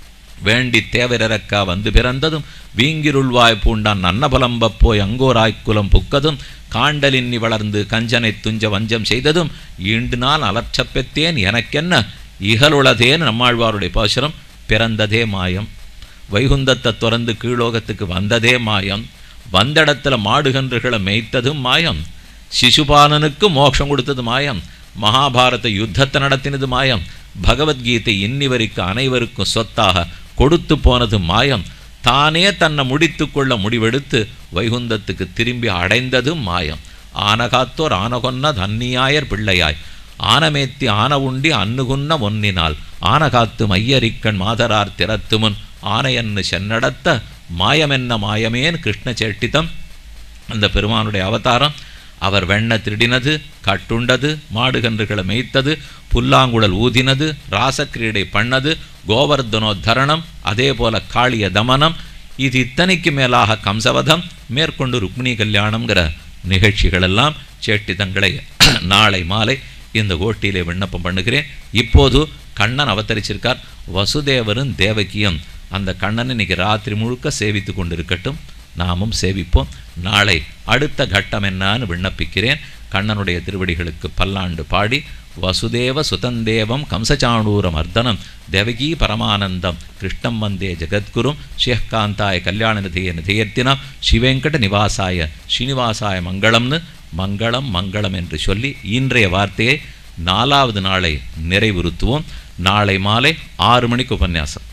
வேண்டி தேவரக்கா வந்து பிறந்ததும் வீங்கிருள்வாய் பூண்டான் அன்னபலம்பப் போய் அங்கோராய்க்குலம் புக்கதும் காண்டலின்னி வளர்ந்து கஞ்சனை துஞ்ச வஞ்சம் செய்ததும் ஈண்டு நாள் அலற்றப் பெற்றேன் எனக்கென்ன இகலுளதேன்னு நம்மாழ்வாருடைய பாசுரம் பிறந்ததே மாயம் வைகுந்தத்தை துறந்து கீழோகத்துக்கு வந்ததே மாயம் வந்த இடத்துல மாடுகன்றுகளை மேய்த்ததும் மாயம் சிசுபாலனுக்கு மோட்சம் கொடுத்தது மாயம் மகாபாரத யுத்தத்தை நடத்தினது மாயம் பகவத்கீதை இன்னிவருக்கு அனைவருக்கும் சொத்தாக கொடுத்து போனது மாயம் தானே தன்னை முடித்து கொள்ள முடிவெடுத்து வைகுந்தத்துக்கு திரும்பி அடைந்ததும் மாயம் ஆனகாத்தோர் ஆனகொன்ன தன்னியாயர் பிள்ளையாய் ஆனமேத்தி ஆன உண்டி அன்னுகுன்ன ஒன்னினால் ஆனகாத்து மையரிக்கண் மாதரார் திறத்துமுன் ஆனையன்னு சென்னடத்த மாயமென்ன மாயமேன் கிருஷ்ண சேட்டிதம் அந்த பெருமானுடைய அவதாரம் அவர் வெண்ண திருடினது கட்டுண்டது மாடுகன்றுகளை மேய்த்தது புல்லாங்குழல் ஊதினது ராசக்கிரீடை பண்ணது கோவர்தனோத்தரணம் அதே போல காளிய தமனம் இது இத்தனைக்கு மேலாக கம்சவதம் மேற்கொண்டு ருக்மிணி கல்யாணம்ங்கிற நிகழ்ச்சிகளெல்லாம் சேட்டிதங்களை நாளை மாலை இந்த கோட்டியிலே விண்ணப்பம் பண்ணுகிறேன் இப்போது கண்ணன் அவதரிச்சிருக்கார் வசுதேவரும் தேவகியும் அந்த கண்ணனை இன்னைக்கு ராத்திரி முழுக்க சேவித்து கொண்டிருக்கட்டும் நாமும் சேவிப்போம் நாளை அடுத்த கட்டம் என்னான்னு விண்ணப்பிக்கிறேன் கண்ணனுடைய திருவடிகளுக்கு பல்லாண்டு பாடி வசுதேவ சுதந்தேவம் கம்சச்சாணூர மர்தனம் தேவகி பரமானந்தம் கிருஷ்ணம் வந்தே ஜெகத்குரும் ஷேஹ்காந்தாய கல்யாண நிதிய நிதியத்தினம் ஸ்ரீவெங்கட நிவாசாய ஸ்ரீனிவாசாய மங்களம்னு மங்களம் மங்களம் என்று சொல்லி இன்றைய வார்த்தையை நாலாவது நாளை நிறைவுறுத்துவோம் நாளை மாலை ஆறு மணிக்கு உபன்யாசம்